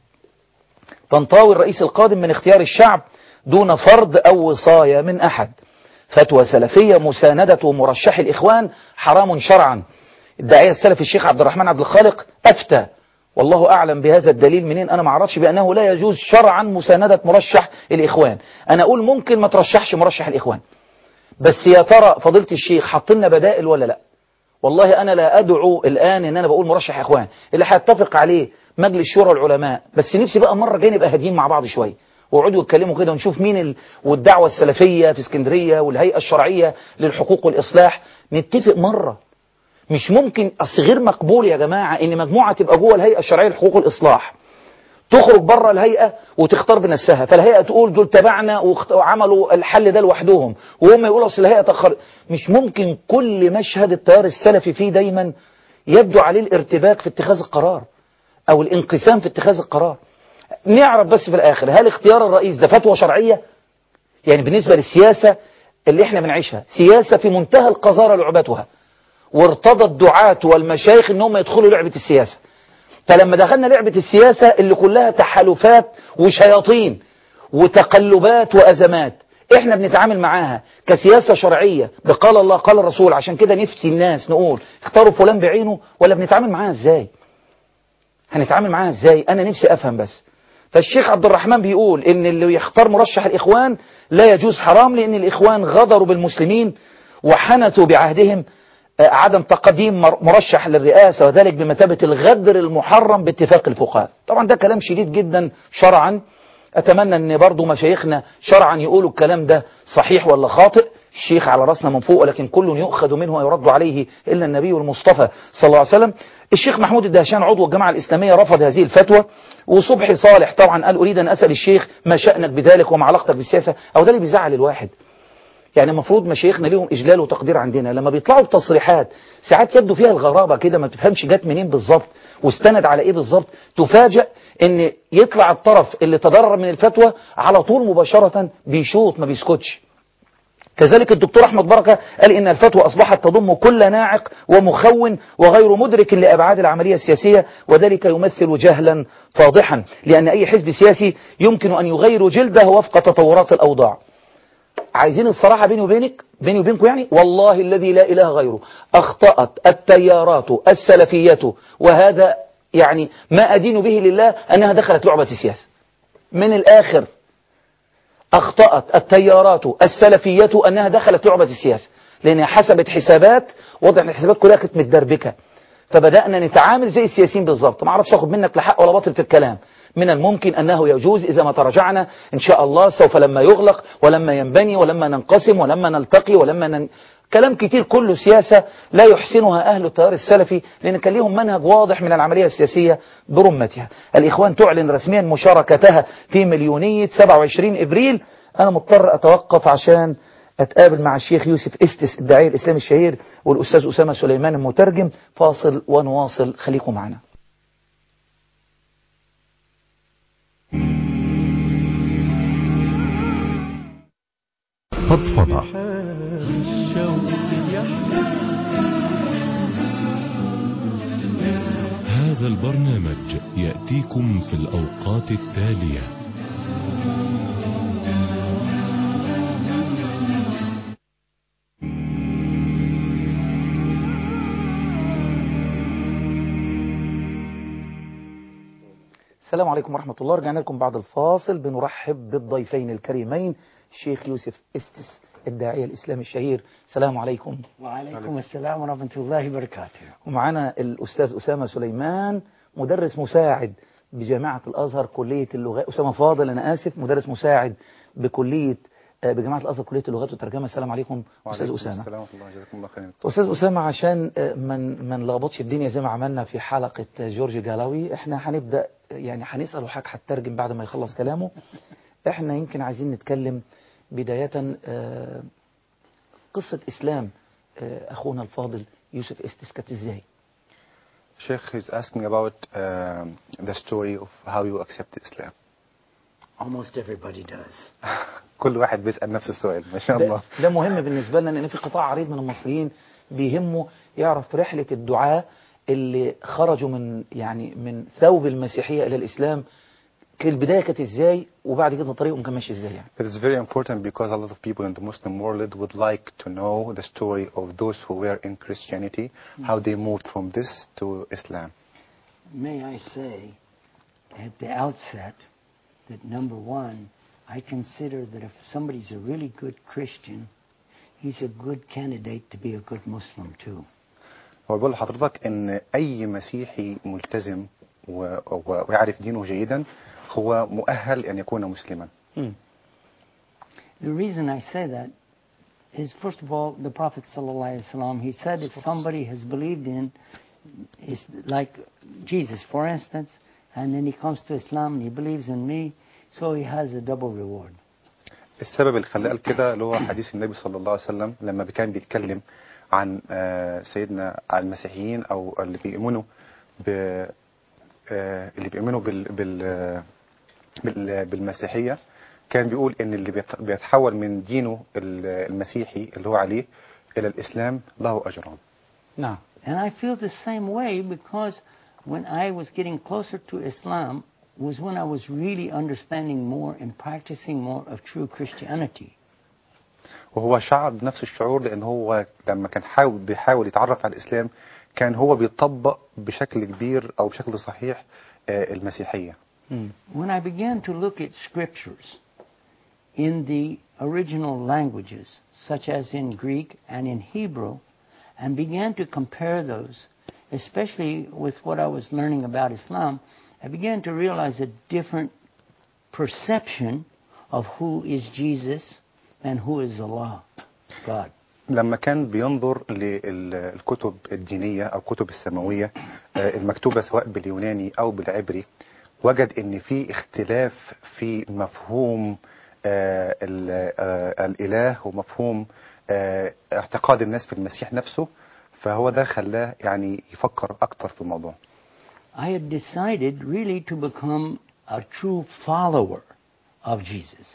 Speaker 2: تنطوي الرئيس القادم من اختيار الشعب دون فرض أو وصاية من أحد فتوى سلفية مساندة مرشح الإخوان حرام شرعا الداعية السلفي الشيخ عبد الرحمن عبد الخالق أفتى والله أعلم بهذا الدليل منين أنا ما اعرفش بأنه لا يجوز شرعا مساندة مرشح الإخوان أنا أقول ممكن ما ترشحش مرشح الإخوان بس يا ترى فضيلة الشيخ حط لنا بدائل ولا لا والله أنا لا أدعو الآن إن أنا بقول مرشح إخوان اللي هيتفق عليه مجلس شورى العلماء بس نفسي بقى مرة جاي نبقى هاديين مع بعض شوية وقعدوا يتكلموا كده ونشوف مين ال... والدعوة السلفية في اسكندرية والهيئة الشرعية للحقوق والإصلاح نتفق مرة مش ممكن أصل غير مقبول يا جماعة إن مجموعة تبقى جوه الهيئة الشرعية للحقوق والإصلاح تخرج بره الهيئة وتختار بنفسها فالهيئة تقول دول تبعنا واخت- وعملوا الحل ده لوحدهم وهم يقولوا أصل الهيئة تأخر مش ممكن كل مشهد التيار السلفي فيه دايما يبدو عليه الارتباك في اتخاذ القرار أو الانقسام في اتخاذ القرار نعرف بس في الآخر هل اختيار الرئيس ده فتوى شرعية يعني بالنسبة للسياسة اللي احنا بنعيشها سياسة في منتهى القذارة لعبتها وارتضى الدعاة والمشايخ ان هم يدخلوا لعبة السياسة فلما دخلنا لعبة السياسة اللي كلها تحالفات وشياطين وتقلبات وأزمات احنا بنتعامل معاها كسياسة شرعية بقال الله قال الرسول عشان كده نفتي الناس نقول اختاروا فلان بعينه ولا بنتعامل معاها ازاي هنتعامل معاها ازاي انا نفسي افهم بس فالشيخ عبد الرحمن بيقول ان اللي يختار مرشح الاخوان لا يجوز حرام لان الاخوان غدروا بالمسلمين وحنثوا بعهدهم آه، عدم تقديم مر- مرشح للرئاسة وذلك بمثابة الغدر المحرم باتفاق الفقهاء طبعا ده كلام شديد جدا شرعا أتمنى أن برضو مشايخنا شرعا يقولوا الكلام ده صحيح ولا خاطئ الشيخ على رأسنا من فوق ولكن كل يؤخذ منه ويرد عليه إلا النبي المصطفى صلى الله عليه وسلم الشيخ محمود الدهشان عضو الجماعة الإسلامية رفض هذه الفتوى وصبحي صالح طبعا قال أريد أن أسأل الشيخ ما شأنك بذلك وما علاقتك بالسياسة أو ده اللي بيزعل الواحد يعني المفروض مشايخنا ليهم إجلال وتقدير عندنا لما بيطلعوا بتصريحات ساعات يبدو فيها الغرابة كده ما تفهمش جت منين بالظبط واستند على إيه بالظبط تفاجأ إن يطلع الطرف اللي تضرر من الفتوى على طول مباشرة بيشوط ما بيسكتش كذلك الدكتور أحمد بركة قال إن الفتوى أصبحت تضم كل ناعق ومخون وغير مدرك لأبعاد العملية السياسية وذلك يمثل جهلا فاضحا لأن أي حزب سياسي يمكن أن يغير جلده وفق تطورات الأوضاع عايزين الصراحة بيني وبينك بيني وبينكم يعني والله الذي لا إله غيره أخطأت التيارات السلفية وهذا يعني ما أدين به لله أنها دخلت لعبة السياسة من الآخر أخطأت التيارات السلفية أنها دخلت لعبة السياسة لأنها حسبت حسابات وضع الحسابات كلها كانت متدربكة فبدأنا نتعامل زي السياسيين بالظبط ما اعرفش اخد منك لا حق ولا باطل في الكلام من الممكن أنه يجوز إذا ما تراجعنا إن شاء الله سوف لما يغلق ولما ينبني ولما ننقسم ولما نلتقي ولما نن... كلام كتير كله سياسة لا يحسنها أهل التيار السلفي لأن كان لهم منهج واضح من العملية السياسية برمتها الإخوان تعلن رسميا مشاركتها في مليونية 27 إبريل أنا مضطر أتوقف عشان أتقابل مع الشيخ يوسف استس الداعية الإسلامي الشهير والأستاذ أسامة سليمان المترجم فاصل ونواصل خليكم معنا
Speaker 5: فضفضة
Speaker 6: هذا البرنامج يأتيكم في الأوقات التالية
Speaker 2: السلام عليكم ورحمة الله رجعنا لكم بعد الفاصل بنرحب بالضيفين الكريمين الشيخ يوسف استس الداعية الإسلامي الشهير السلام عليكم
Speaker 7: وعليكم السلام ورحمة الله وبركاته
Speaker 2: ومعنا الأستاذ أسامة سليمان مدرس مساعد بجامعة الأزهر كلية اللغات أسامة فاضل أنا آسف مدرس مساعد بكلية آه، بجامعة الأزهر كلية اللغات والترجمة السلام عليكم أستاذ أسامة
Speaker 5: السلام ورحمة الله جزاكم الله خيرا
Speaker 2: أستاذ أسامة عشان آه، من ما نلخبطش الدنيا زي ما عملنا في حلقة آه، جورج جالاوي احنا هنبدأ آه، يعني هنسأل وحضرتك هتترجم بعد ما يخلص كلامه احنا يمكن عايزين نتكلم بداية آه، قصة إسلام آه، أخونا الفاضل يوسف استس كانت إزاي؟
Speaker 5: Sheikh is asking about um, the story of how you accept Islam
Speaker 7: Almost everybody does.
Speaker 5: كل واحد بيسأل نفس السؤال ما شاء
Speaker 2: ده,
Speaker 5: الله
Speaker 2: ده مهم بالنسبة لنا لأن في قطاع عريض من المصريين بيهمه يعرف رحلة الدعاة اللي خرجوا من يعني من ثوب المسيحية إلى الإسلام كان البداية كانت إزاي وبعد كده طريقهم كان ماشي إزاي يعني
Speaker 5: It is very important because a lot of people in the Muslim world would like to know the story of those who were in Christianity, how they moved from this to Islam.
Speaker 7: May I say at the outset that number one, I consider that if somebody's a really good Christian, he's a good candidate to be a good Muslim too.
Speaker 5: هو بيقول لحضرتك ان اي مسيحي ملتزم و- و- ويعرف دينه جيدا هو مؤهل ان يكون مسلما.
Speaker 2: مم.
Speaker 7: The reason I say that is, first of all, the Prophet ﷺ, he said if somebody has believed in, is like Jesus, for instance, and then he comes to Islam and he believes in me, so he has a double reward.
Speaker 5: السبب اللي خلاه قال كده اللي هو حديث النبي صلى الله عليه وسلم لما كان بيتكلم عن آه، سيدنا عن المسيحيين او اللي بيؤمنوا ب آه، اللي بيؤمنوا بال بال آه، بال- بالمسيحيه كان بيقول ان اللي بيت- بيتحول من دينه ال- المسيحي اللي هو عليه الى الاسلام له اجران.
Speaker 2: نعم
Speaker 7: And I feel the same way because when I was getting closer to Islam was when I was really understanding more and practicing more of true Christianity.
Speaker 5: وهو شعر بنفس الشعور لان هو لما كان حاول بيحاول يتعرف على الاسلام كان هو بيطبق بشكل كبير او بشكل صحيح آه، المسيحيه.
Speaker 2: مم.
Speaker 7: When I began to look at scriptures in the original languages, such as in Greek and in Hebrew, and began to compare those, especially with what I was learning about Islam, I began to realize a different perception of who is Jesus and who is Allah, God.
Speaker 5: لما كان بينظر للكتب الدينية أو الكتب السماوية آه، المكتوبة سواء باليوناني أو بالعبري وجد إن في اختلاف في مفهوم آه، ال- آه، الإله ومفهوم آه، اعتقاد الناس في المسيح نفسه فهو ده خلاه يعني يفكر أكتر في الموضوع
Speaker 7: I had decided really to become a true follower of Jesus.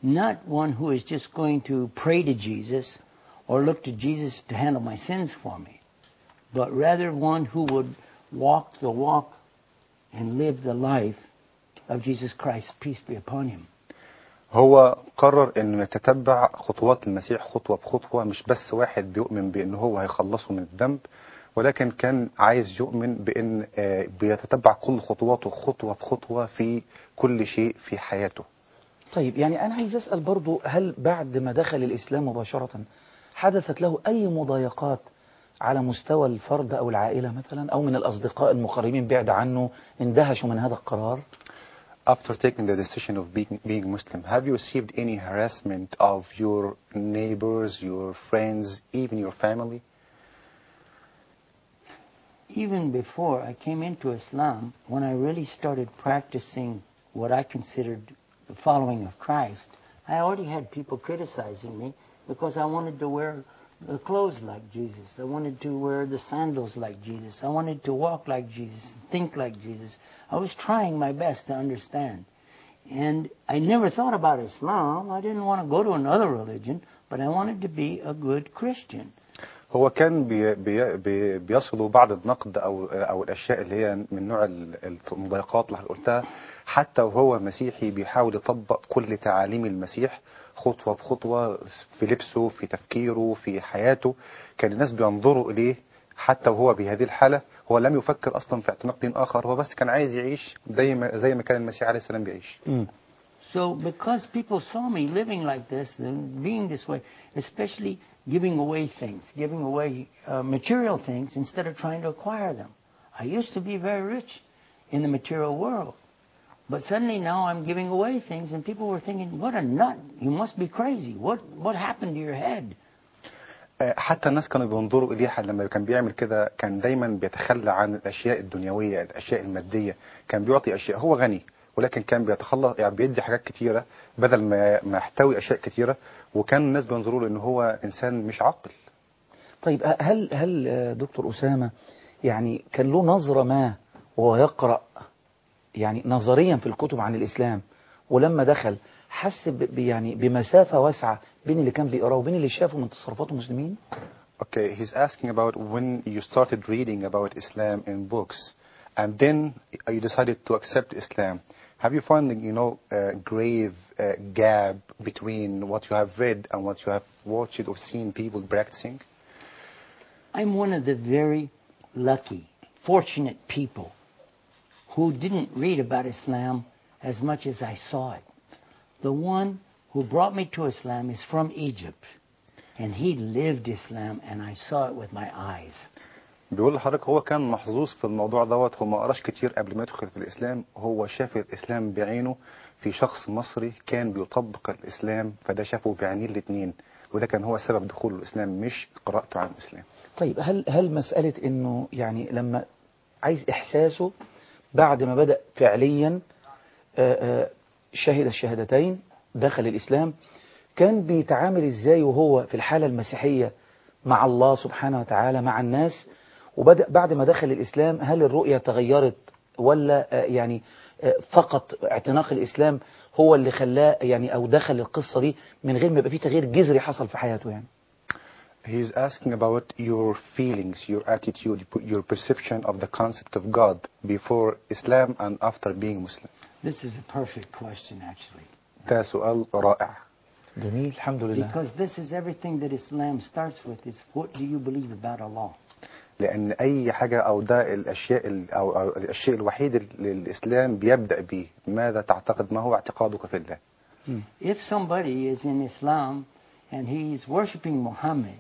Speaker 7: not one who is just going to pray to Jesus or look to Jesus to handle my sins for me, but rather one who would walk the walk and live the life of Jesus Christ, peace be upon him.
Speaker 5: هو قرر انه يتتبع خطوات المسيح خطوة بخطوة مش بس واحد بيؤمن بان هو هيخلصه من الذنب ولكن كان عايز يؤمن بان آه، بيتتبع كل خطواته خطوة بخطوة في كل شيء في حياته
Speaker 2: طيب يعني أنا عايز أسأل برضو هل بعد ما دخل الإسلام مباشرة حدثت له أي مضايقات على مستوى الفرد أو العائلة مثلا أو من الأصدقاء المقربين بعد عنه اندهشوا من هذا القرار
Speaker 5: After taking the decision of being, being Muslim, have you received any harassment of your neighbors, your friends, even your family?
Speaker 7: Even before I came into Islam, when I really started practicing what I considered the following of Christ, I already had people criticizing me because I wanted to wear the clothes like Jesus. I wanted to wear the sandals like Jesus. I wanted to walk like Jesus, think like Jesus. I was trying my best to understand. And I never thought about Islam. I didn't want to go to another religion, but I wanted to be a good Christian.
Speaker 5: هو كان بي بي بي بيصله بعض النقد او او الاشياء اللي هي من نوع ال- المضايقات اللي قلتها حتى وهو مسيحي بيحاول يطبق كل تعاليم المسيح خطوه بخطوه في لبسه في تفكيره في حياته كان الناس بينظروا اليه حتى وهو بهذه الحاله هو لم يفكر اصلا في اعتناق دين اخر هو بس كان عايز يعيش زي ما زي ما كان المسيح عليه السلام بيعيش
Speaker 2: مم.
Speaker 7: So because people saw me living like this and being this way, especially giving away things, giving away uh, material things instead of trying to acquire them. I used to be very rich in the material world. But suddenly now I'm giving away things and people were thinking, what a nut. You must be crazy. What, what happened to your head?
Speaker 5: آه، حتى الناس كانوا بينظروا إليه حد- لما كان بيعمل كده كان دايما بيتخلى عن الأشياء الدنيوية الأشياء المادية كان بيعطي أشياء هو غني ولكن كان بيتخلى يعني بيدي حاجات كتيرة بدل ما ما يحتوي أشياء كتيرة وكان الناس بينظروا له إن هو إنسان مش عاقل
Speaker 2: طيب ه- هل هل آه، دكتور أسامة يعني كان له نظرة ما وهو يقرأ يعني نظريا في الكتب عن الإسلام ولما دخل حس ب- ب- يعني بمسافة واسعة بين اللي كان بيقراه وبين اللي شافه من تصرفات المسلمين
Speaker 5: Okay, he's asking about when you started reading about Islam in books, and then you decided to accept Islam. Have you found, you know, a grave uh, gap between what you have read and what you have watched or seen people practicing?
Speaker 7: I'm one of the very lucky, fortunate people who didn't read about Islam as much as I saw it. The one who brought me to Islam is from Egypt, and he lived Islam, and I saw it with my eyes.
Speaker 5: بيقول لحضرتك هو كان محظوظ في الموضوع دوت هو ما قراش كتير قبل ما يدخل في الإسلام هو شاف الإسلام بعينه في شخص مصري كان بيطبق الإسلام فده شافه بعينيه الاتنين وده كان هو سبب دخوله الإسلام مش قراءته عن الإسلام
Speaker 2: طيب هل هل مسألة إنه يعني لما عايز إحساسه بعد ما بدأ فعليا آه، آه، شهد الشهادتين دخل الإسلام كان بيتعامل إزاي وهو في الحالة المسيحية مع الله سبحانه وتعالى مع الناس وبدأ بعد ما دخل الإسلام هل الرؤية تغيرت ولا آه، يعني آه، فقط اعتناق الإسلام هو اللي خلاه يعني أو دخل القصة دي من غير ما يبقى فيه تغيير جذري حصل في حياته يعني
Speaker 5: He's asking about your feelings, your attitude, your perception of the concept of God before Islam and after being Muslim.
Speaker 7: This is a perfect question, actually,
Speaker 5: ده سؤال رائع
Speaker 2: جميل الحمد لله
Speaker 7: because this is everything that Islam starts with: is what do you believe about Allah?
Speaker 5: لأن أي حاجة أو ده الأشياء ال- أو, أو الشيء الوحيد اللي الإسلام بيبدأ به ماذا تعتقد ما هو اعتقادك في الله
Speaker 7: If somebody is in Islam and he's worshiping Muhammad,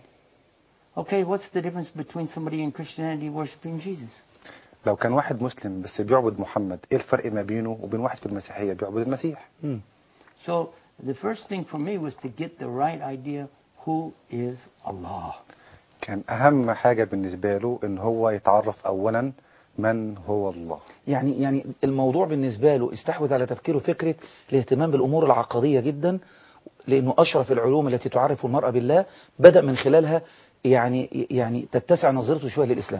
Speaker 7: okay, what's the difference between somebody in Christianity worshiping Jesus?
Speaker 5: لو كان واحد مسلم بس بيعبد محمد إيه الفرق ما بينه وبين واحد في المسيحية بيعبد المسيح
Speaker 2: مم.
Speaker 7: So the first thing for me was to get the right idea who is Allah.
Speaker 5: كان أهم حاجة بالنسبة له إن هو يتعرف أولا من هو الله
Speaker 2: يعني يعني الموضوع بالنسبة له استحوذ على تفكيره فكرة الاهتمام بالأمور العقدية جدا لأنه أشرف العلوم التي تعرف المرأة بالله بدأ من خلالها يعني يعني تتسع نظرته شوية للإسلام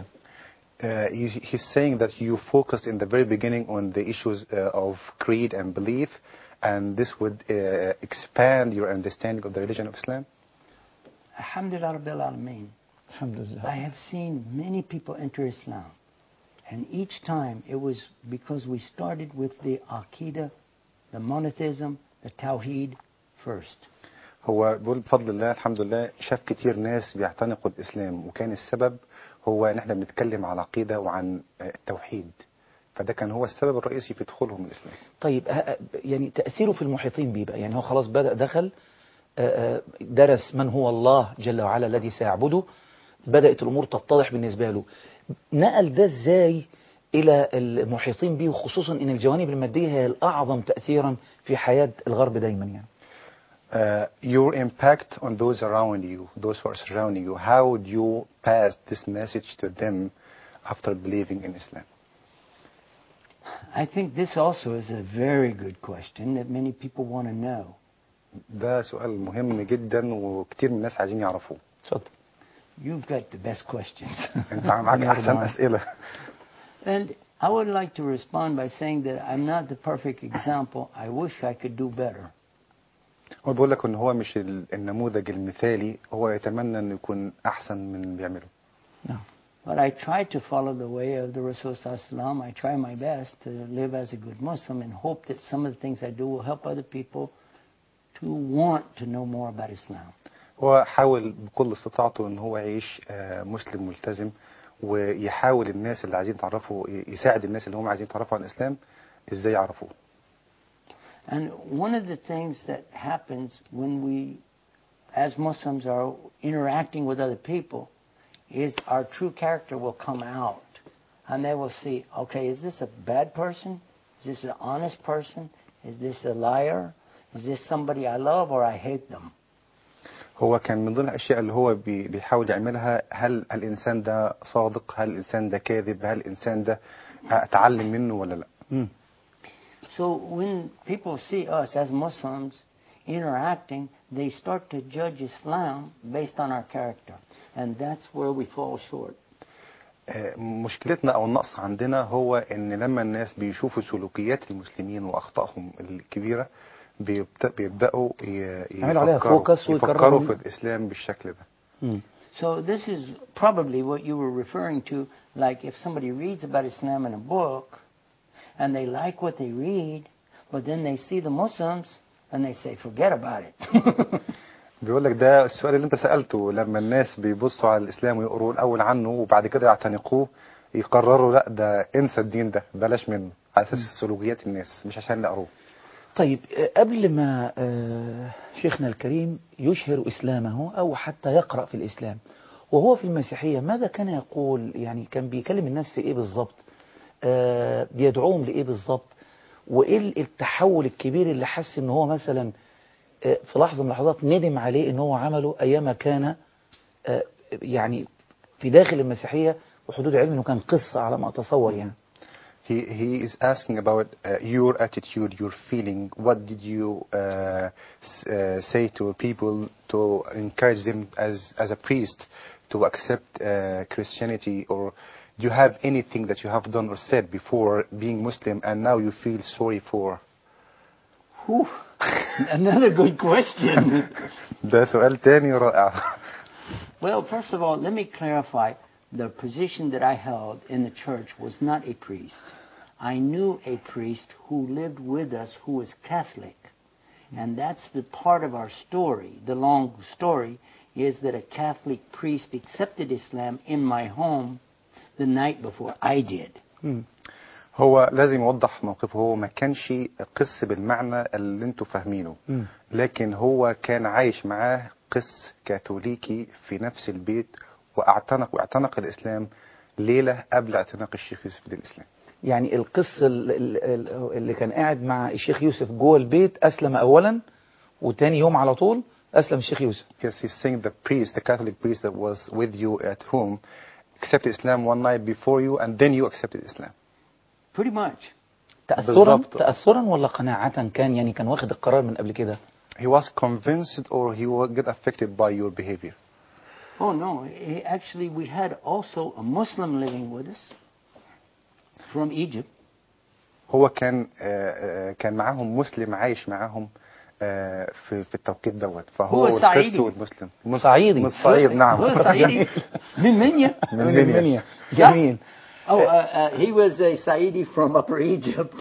Speaker 5: Uh, he- he's saying that you focused in the very beginning on the issues uh, of creed and belief, and this would uh, expand your understanding of the religion of Islam?
Speaker 7: Alhamdulillah Rabbil Alameen.
Speaker 2: Alhamdulillah.
Speaker 7: I have seen many people enter Islam. And each time it was because we started with the Aqidah, the monotheism, the Tawheed first.
Speaker 5: هو بيقول بفضل الله الحمد لله شاف كتير ناس بيعتنقوا الإسلام وكان السبب هو إن احنا بنتكلم على عقيدة وعن آه، التوحيد فده كان هو السبب الرئيسي في دخولهم الإسلام
Speaker 2: طيب ه- يعني تأثيره في المحيطين بيه بقى يعني هو خلاص بدأ دخل آه، آه، درس من هو الله جل وعلا الذي سيعبده بدأت الأمور تتضح بالنسبة له نقل ده ازاي إلى المحيطين بيه وخصوصا إن الجوانب المادية هي الأعظم تأثيرا في حياة الغرب دايما يعني
Speaker 5: Uh, your impact on those around you, those who are surrounding you, how would you pass this message to them after believing in Islam?
Speaker 7: I think this also is a very good question that many people want to know.
Speaker 5: ده سؤال مهم جدا وكتير من الناس عايزين يعرفوه
Speaker 2: اتفضل
Speaker 7: You've got the best questions.
Speaker 5: انت معاك احسن اسئله
Speaker 7: And I would like to respond by saying that I'm not the perfect example. I wish I could do better.
Speaker 5: هو بيقول لك ان هو مش ال- النموذج المثالي هو يتمنى انه يكون احسن من اللي بيعمله
Speaker 7: But I try to follow the way of the Rasul Sallam. I try my best to live as a good Muslim and hope that some of the things I do will help other people to want to know more about Islam.
Speaker 5: هو حاول بكل استطاعته ان هو يعيش آه، مسلم ملتزم ويحاول الناس اللي عايزين يتعرفوا يساعد الناس اللي هم عايزين يتعرفوا عن الاسلام ازاي يعرفوه
Speaker 7: And one of the things that happens when we, as Muslims, are interacting with other people is our true character will come out. And they will see, okay, is this a bad person? Is this an honest person? Is this a liar? Is this somebody I love or I hate them?
Speaker 5: هو كان من ضمن الاشياء اللي هو بي- بيحاول يعملها هل الانسان ده صادق هل الانسان ده كاذب هل الانسان ده اتعلم منه ولا لا
Speaker 2: مم.
Speaker 7: So when people see us as Muslims interacting, they start to judge Islam based on our character. And that's where we fall short.
Speaker 5: آه، مشكلتنا او النقص عندنا هو ان لما الناس بيشوفوا سلوكيات المسلمين واخطائهم الكبيره بيبت- بيبداوا ي-
Speaker 2: يعملوا عليها
Speaker 5: يفكروا
Speaker 2: focus ويكرروا
Speaker 5: يفكروا
Speaker 2: من-
Speaker 5: في الاسلام بالشكل ده
Speaker 2: مم.
Speaker 7: So this is probably what you were referring to, like if somebody reads about Islam in a book, and they like what they read, but then they see the Muslims, and they say, forget about it.
Speaker 5: بيقول لك ده السؤال اللي انت سالته لما الناس بيبصوا على الاسلام ويقروا الاول عنه وبعد كده يعتنقوه يقرروا لا ده انسى الدين ده بلاش منه على اساس سلوكيات الناس مش عشان نقروه
Speaker 2: طيب آه، قبل ما آه، شيخنا الكريم يشهر إسلامه أو حتى يقرأ في الإسلام وهو في المسيحية ماذا كان يقول يعني كان بيكلم الناس في إيه بالظبط آه، بيدعوهم لإيه بالظبط وإيه التحول الكبير اللي حس إن هو مثلا آه، في لحظة من اللحظات ندم عليه إن هو عمله أيام كان آه، يعني في داخل المسيحية وحدود علم إنه كان قصة على ما أتصور يعني
Speaker 5: He, he is asking about uh, your attitude, your feeling. What did you uh, s- uh, say to people to encourage them as, as a priest to accept uh, Christianity? Or do you have anything that you have done or said before being Muslim and now you feel sorry for?
Speaker 7: Whew. Another good question.
Speaker 5: ده سؤال تاني رائع.
Speaker 7: well, first of all, let me clarify. The position that I held in the church was not a priest. I knew a priest who lived with us who was Catholic. And that's the part of our story. The long story is that a Catholic priest accepted Islam in my home the night before I did.
Speaker 5: هو لازم يوضح موقفه هو ما كانش قس بالمعنى اللي انتوا فاهمينه
Speaker 2: مم.
Speaker 5: لكن هو كان عايش معاه قس كاثوليكي في نفس البيت واعتنق واعتنق الاسلام ليله قبل اعتناق الشيخ يوسف للاسلام
Speaker 2: يعني القس ال- ال- ال- اللي كان قاعد مع الشيخ يوسف جوه البيت أسلم أولا وتاني يوم على طول أسلم الشيخ يوسف
Speaker 5: Yes, he's saying the priest, the Catholic priest that was with you at home, accepted Islam one night before you, and then you accepted Islam.
Speaker 7: Pretty much.
Speaker 2: تأثرا
Speaker 5: بالظبط.
Speaker 2: تأثرا ولا قناعة كان يعني كان واخد القرار من قبل كده
Speaker 5: He was convinced, or he will get affected by your behavior.
Speaker 7: Oh, no. He- Actually, we had also a Muslim living with us from Egypt
Speaker 5: هو كان آه، آه، كان معاهم مسلم عايش معاهم آه، في في التوقيت دوت فهو
Speaker 7: هو
Speaker 5: والقس
Speaker 7: صعيدي.
Speaker 5: والمسلم من-
Speaker 2: صعيدي.
Speaker 5: من الصعيد نعم
Speaker 7: هو صعيدي من منيا
Speaker 5: من
Speaker 2: من
Speaker 5: منيا.
Speaker 2: المنيا جميل
Speaker 7: Oh, uh, uh, he was a Saidi from Upper Egypt.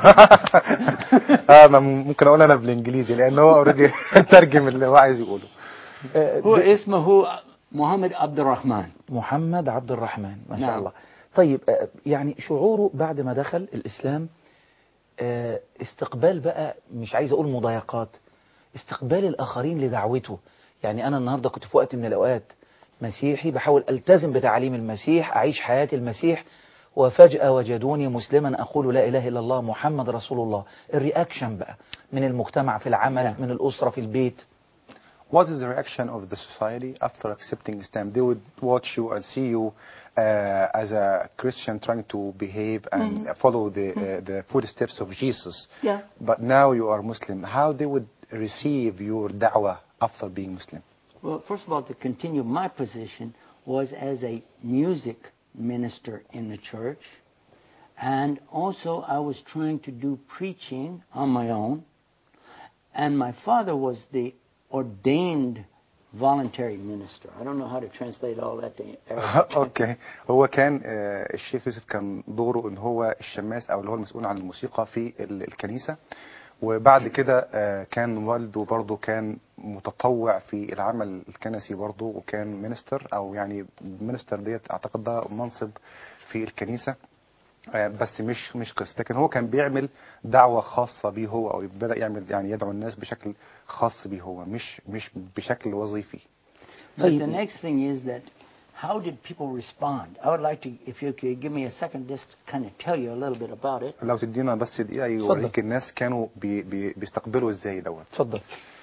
Speaker 5: اه ما ممكن اقول انا بالانجليزي لان هو اوريدي ترجم اللي هو عايز يقوله
Speaker 7: هو اسمه محمد عبد الرحمن.
Speaker 2: محمد عبد الرحمن ما شاء
Speaker 7: نعم.
Speaker 2: الله طيب آه، يعني شعوره بعد ما دخل الإسلام آه، استقبال بقى مش عايز أقول مضايقات استقبال الآخرين لدعوته يعني أنا النهاردة كنت في وقت من الأوقات مسيحي بحاول ألتزم بتعاليم المسيح أعيش حياة المسيح وفجأة وجدوني مسلما أقول لا إله إلا الله محمد رسول الله الرياكشن بقى من المجتمع في العمل من الأسرة في البيت
Speaker 5: What is the reaction of the society after accepting Islam? They would watch you and see you uh, as a Christian trying to behave and follow the uh, the footsteps of Jesus.
Speaker 7: Yeah.
Speaker 5: But now you are Muslim. How they would receive your da'wah after being Muslim?
Speaker 7: Well, first of all, to continue, my position was as a music minister in the church, and also I was trying to do preaching on my own, and my father was the ordained voluntary minister. I don't know how to translate all that to Arabic.
Speaker 5: اوكي هو كان آه، الشيخ يوسف كان دوره ان هو الشماس او اللي هو المسؤول عن الموسيقى في ال- الكنيسه وبعد كده آه، كان والده برضه كان متطوع في العمل الكنسي برضه وكان مينستر او يعني مينستر ديت اعتقد ده منصب في الكنيسه آه، بس مش مش قس لكن هو كان بيعمل دعوه خاصه بيه هو او بدا يعمل يعني يدعو الناس بشكل خاص بيه هو مش مش بشكل وظيفي
Speaker 7: But the next thing is that how did people respond? I would like to, if you could give me a second, just kind of tell you a little bit about it.
Speaker 5: لو تدينا بس دقيقة يوريك الناس كانوا بي بي بيستقبلوا ازاي دوت
Speaker 2: اتفضل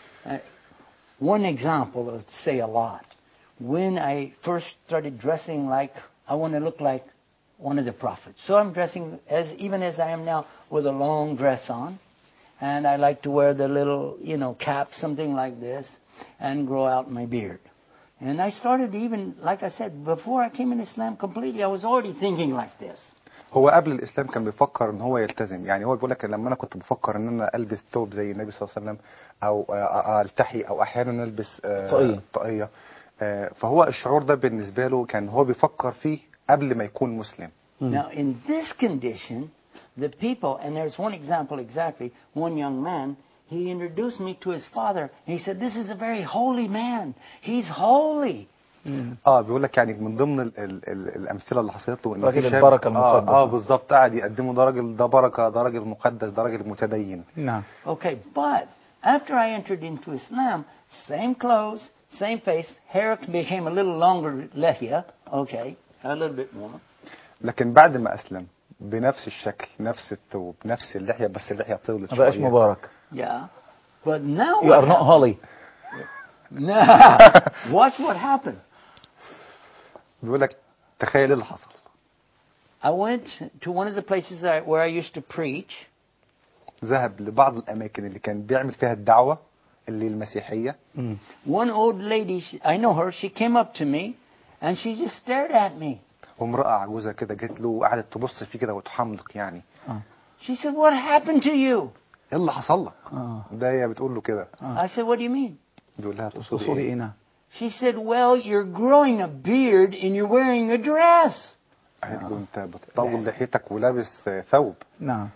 Speaker 7: One example will say a lot. When I first started dressing like I want to look like one of the prophets, so I'm dressing as even as I am now with a long dress on, and I like to wear the little you know cap, something like this, and grow out my beard. And I started even, like I said, before I came in Islam completely, I was already thinking like this.
Speaker 5: هو قبل الاسلام كان بيفكر ان هو يلتزم يعني هو بيقول لك لما انا كنت بفكر ان انا البس ثوب زي النبي صلى الله عليه وسلم او آه، آه، التحي او احيانا البس آه،
Speaker 2: طاقية.
Speaker 5: طاقية آه، فهو الشعور ده بالنسبة له كان هو بيفكر فيه قبل ما يكون مسلم
Speaker 7: Now, in this condition, the people, and there's one example exactly, one young man, he introduced me to his father. He said, This is a very holy man. He's holy.
Speaker 5: اه بيقول لك يعني من ضمن ال ال ال الامثله اللي حصلت له ان
Speaker 2: راجل
Speaker 5: في شاب-
Speaker 2: البركة
Speaker 5: اه,
Speaker 2: المقدس.
Speaker 5: آه بالظبط قاعد يقدمه ده راجل ده بركه ده راجل مقدس ده راجل متدين
Speaker 2: نعم
Speaker 7: Okay, but after I entered into Islam, same clothes, same face, hair became a little longer, lehia, okay, a little bit more.
Speaker 5: لكن بعد ما اسلم بنفس الشكل نفس الثوب نفس اللحيه بس اللحيه طولت
Speaker 2: ما بقاش
Speaker 5: شويه
Speaker 2: مبارك
Speaker 7: Yeah. But now
Speaker 2: you
Speaker 7: what
Speaker 2: are not holy
Speaker 7: Nah. Watch what happened.
Speaker 5: بيقول لك تخيل ايه اللي حصل
Speaker 7: I went to one of the places I, where I used to preach,
Speaker 5: ذهب لبعض الاماكن اللي كان بيعمل فيها الدعوه اللي المسيحيه
Speaker 7: One old lady, she, I know her, she came up to me and she just stared at me.
Speaker 5: وامراه عجوزه كده جت له وقعدت تبص فيه كده وتحملق يعني
Speaker 7: She said, What happened to you?
Speaker 5: ايه اللي حصل لك
Speaker 2: اه
Speaker 5: ده هي بتقول له كده
Speaker 7: I said, What do you mean?
Speaker 5: بيقول لها
Speaker 2: تصوري
Speaker 5: تقصدي
Speaker 2: ايه
Speaker 5: ايه
Speaker 2: نعم
Speaker 7: She said, Well, you're growing a beard and you're wearing a dress.
Speaker 5: قالت له انت بتطول لحيتك ولابس آه، ثوب
Speaker 2: نعم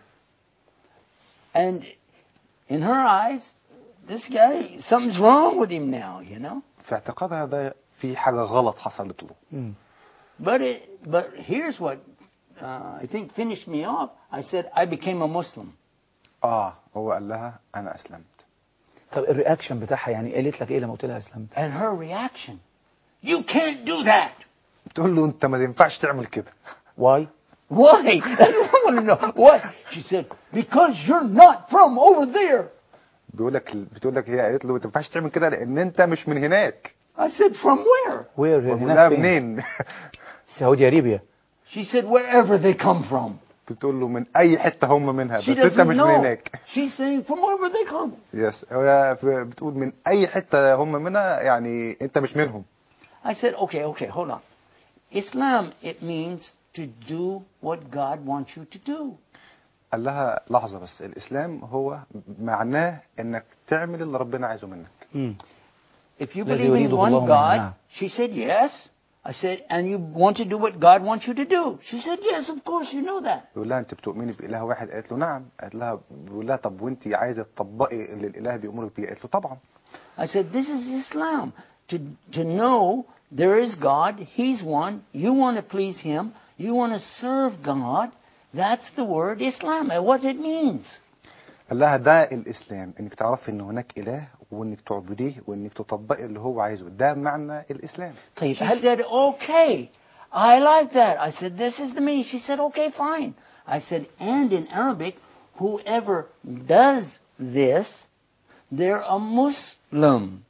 Speaker 7: And in her eyes, this guy, something's wrong with him now, you know?
Speaker 5: في اعتقادها ده في حاجه غلط حصلت له
Speaker 2: مم.
Speaker 7: But, it, but here's what uh, I think finished me off. I said, I became a Muslim.
Speaker 5: اه هو قال لها انا اسلمت
Speaker 2: طب الرياكشن بتاعها يعني قالت لك ايه لما قلت لها اسلمت
Speaker 7: And her reaction, You can't do that.
Speaker 5: تقول له انت ما ينفعش تعمل كده
Speaker 2: واي
Speaker 7: Why? I want to know. What? She said, Because you're not from over there.
Speaker 5: بيقول لك بتقول لك هي قالت له ما ينفعش تعمل كده لان انت مش من هناك
Speaker 7: I said, From where?
Speaker 2: وير
Speaker 5: بقول
Speaker 2: هناك
Speaker 5: لها
Speaker 2: فين
Speaker 5: منين
Speaker 2: سعودي ارابيا
Speaker 7: She said, Wherever they come from.
Speaker 5: بتقول له من اي حته هم منها بس
Speaker 7: She
Speaker 5: انت
Speaker 7: doesn't
Speaker 5: مش من
Speaker 7: know.
Speaker 5: هناك
Speaker 7: She's saying, From wherever they come.
Speaker 5: يس هي بتقول من اي حته هم منها يعني انت مش منهم
Speaker 7: I said, Okay, okay, hold on. Islam, it means to do what God wants you to do.
Speaker 5: قال لها لحظة بس الإسلام هو معناه إنك تعمل اللي ربنا عايزه منك
Speaker 2: مم.
Speaker 7: If you
Speaker 2: الذي
Speaker 7: believe in
Speaker 2: يريده
Speaker 7: one
Speaker 2: الله
Speaker 7: God,
Speaker 2: نعم.
Speaker 7: she said yes. I said, and you want to do what God wants you to do. She said, yes, of course, you know that.
Speaker 5: بيقول لها أنت بتؤمني بإله واحد قالت له نعم قالت لها بيقول لها طب وأنت عايزة تطبقي اللي الإله بيأمرك بيه قالت له طبعا
Speaker 7: I said, this is Islam. To, to know there is God, He's one, you want to please Him, you want to serve God, that's the word Islam, and what it means.
Speaker 5: قال لها ده الإسلام إنك تعرفي إن هناك إله وإنك تعبديه وإنك تطبقي اللي هو عايزه ده معنى الإسلام
Speaker 2: طيب
Speaker 7: She
Speaker 2: هل
Speaker 7: said, okay, I like that. I said, this is the meaning. She said, okay, fine. I said, and in Arabic, whoever does this, they're a Muslim.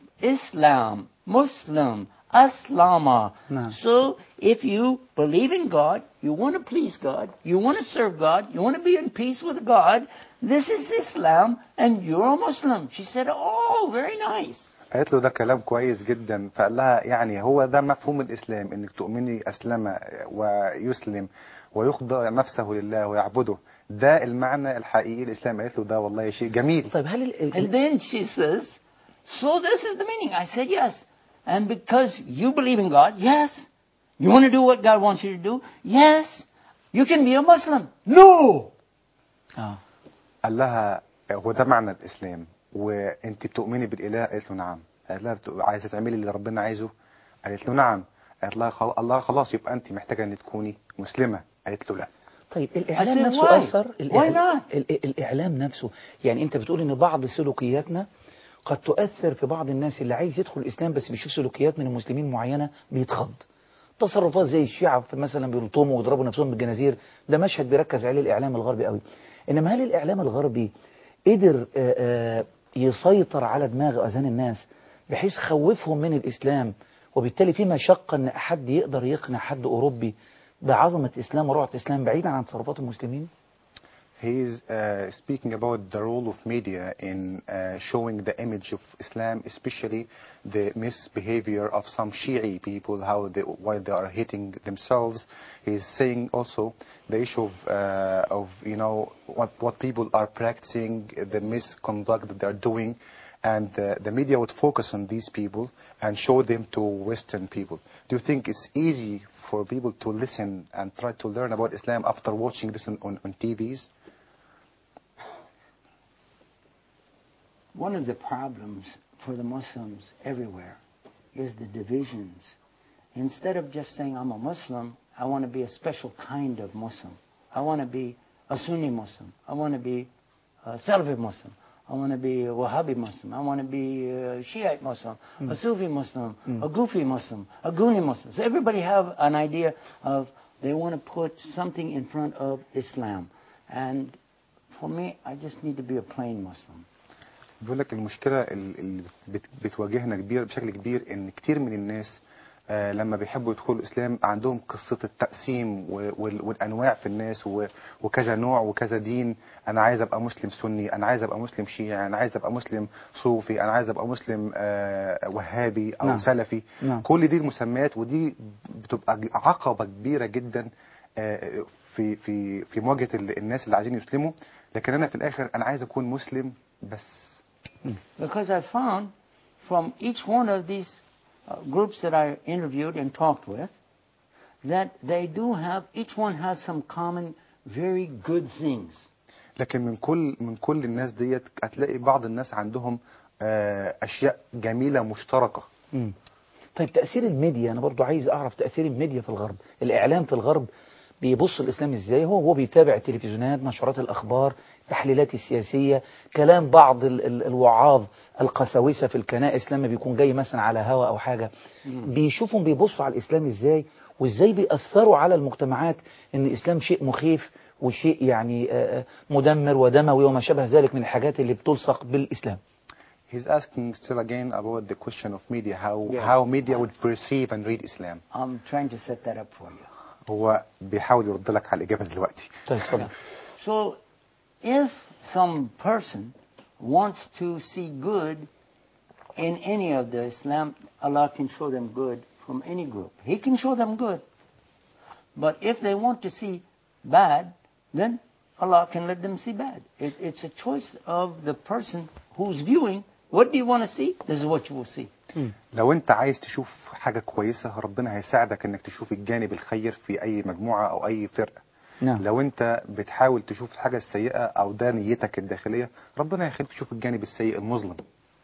Speaker 7: Islam, Muslim, Aslama.
Speaker 2: نعم.
Speaker 7: So if you believe in God, you want to please God, you want to serve God, you want to be in peace with God, this is Islam, and you're a Muslim. She said, oh, very nice.
Speaker 5: قالت له ده كلام كويس جدا فقال لها يعني هو ده مفهوم الإسلام إنك تؤمني أسلم ويسلم ويخضع نفسه لله ويعبده ده المعنى الحقيقي الإسلام قالت له ده والله شيء جميل
Speaker 2: طيب هل ال-
Speaker 7: And then she says, So this is the meaning. I said, Yes. And because you believe in God, yes. You want to do what God wants you to do? Yes. You can be a Muslim. No.
Speaker 2: آه.
Speaker 5: قال لها هو ده معنى الإسلام وأنت بتؤمني بالإله قالت له نعم قالت لها بت- عايزة تعملي اللي ربنا عايزه قالت له نعم قالت لها خل- الله خلاص يبقى أنت محتاجة أن تكوني مسلمة قالت له لا
Speaker 2: طيب الإعلام
Speaker 7: said,
Speaker 2: نفسه
Speaker 7: why?
Speaker 2: أثر
Speaker 7: Why
Speaker 2: الإعلام,
Speaker 7: not?
Speaker 2: ال- ال- الإعلام نفسه يعني أنت بتقول إن بعض سلوكياتنا قد تؤثر في بعض الناس اللي عايز يدخل الإسلام بس بيشوف سلوكيات من المسلمين معينة بيتخض تصرفات زي الشيعة في مثلا بيلطموا ويضربوا نفسهم بالجنازير ده مشهد بيركز عليه الإعلام الغربي قوي إنما هل الإعلام الغربي قدر آه، آه، يسيطر على دماغ وأذهان الناس بحيث خوفهم من الإسلام وبالتالي في مشقة إن حد يقدر يقنع حد أوروبي بعظمة الإسلام وروعة الإسلام بعيدا عن تصرفات المسلمين
Speaker 5: He's uh, speaking about the role of media in uh, showing the image of Islam, especially the misbehavior of some Shi'i people, how they, why they are hitting themselves. He's saying also the issue of, uh, of you know, what, what people are practicing, the misconduct that they are doing, and uh, the media would focus on these people and show them to Western people. Do you think it's easy for people to listen and try to learn about Islam after watching this on, on, on TVs?
Speaker 7: One of the problems for the Muslims everywhere is the divisions. Instead of just saying, I'm a Muslim, I want to be a special kind of Muslim. I want to be a Sunni Muslim. I want to be a Salafi Muslim. I want to be a Wahhabi Muslim. I want to be a Shiite Muslim, a Sufi Muslim, a Gufi Muslim, a Guni Muslim. So everybody have an idea of they want to put something in front of Islam. And for me, I just need to be a plain Muslim.
Speaker 5: بيقول لك المشكلة ال- اللي بت- بتواجهنا كبير بشكل كبير ان كتير من الناس آه، لما بيحبوا يدخلوا الاسلام عندهم قصة التقسيم و- وال- والانواع في الناس و- وكذا نوع وكذا دين انا عايز ابقى مسلم سني انا عايز ابقى مسلم شيعي انا عايز ابقى مسلم صوفي انا عايز ابقى مسلم آه، وهابي او
Speaker 2: نعم.
Speaker 5: سلفي
Speaker 2: نعم.
Speaker 5: كل دي المسميات ودي بتبقى عقبة كبيرة جدا آه، في في في مواجهة ال- الناس اللي عايزين يسلموا لكن انا في الاخر انا عايز اكون مسلم بس
Speaker 7: Because I found from each one of these uh, groups that I interviewed and talked with that they do have, each one has some common, very good things.
Speaker 5: لكن من كل من كل الناس ديت هتلاقي بعض الناس عندهم آه، اشياء جميله مشتركه
Speaker 2: مم. طيب تأثير الميديا أنا برضو عايز أعرف تأثير الميديا في الغرب الإعلام في الغرب بيبص الإسلام إزاي هو هو بيتابع التلفزيونات نشرات الأخبار التحليلات السياسية كلام بعض ال ال الوعاظ القساوسة في الكنائس لما بيكون جاي مثلا على هوا أو حاجة بيشوفهم بيبصوا على الإسلام إزاي وإزاي بيأثروا على المجتمعات إن الإسلام شيء مخيف وشيء يعني آه، آه، مدمر ودموي وما شابه ذلك من الحاجات اللي بتلصق بالإسلام
Speaker 5: He's asking still again about the question of media how
Speaker 7: Yeah.
Speaker 5: how media would perceive and read Islam
Speaker 7: I'm trying to set that up for you.
Speaker 5: هو بيحاول يرد لك على الإجابة دلوقتي
Speaker 2: طيب اتفضل
Speaker 7: So, if some person wants to see good in any of the Islam, Allah can show them good from any group. He can show them good. But if they want to see bad, then Allah can let them see bad. It, it's a choice of the person who's viewing. What do you want to see? This is what you will see.
Speaker 5: لو انت عايز تشوف حاجة كويسة ربنا هيساعدك انك تشوف الجانب الخير في اي مجموعة او اي فرقة
Speaker 2: نعم
Speaker 5: لو انت بتحاول تشوف الحاجة السيئة او ده نيتك الداخلية ربنا هيخليك تشوف الجانب السيء المظلم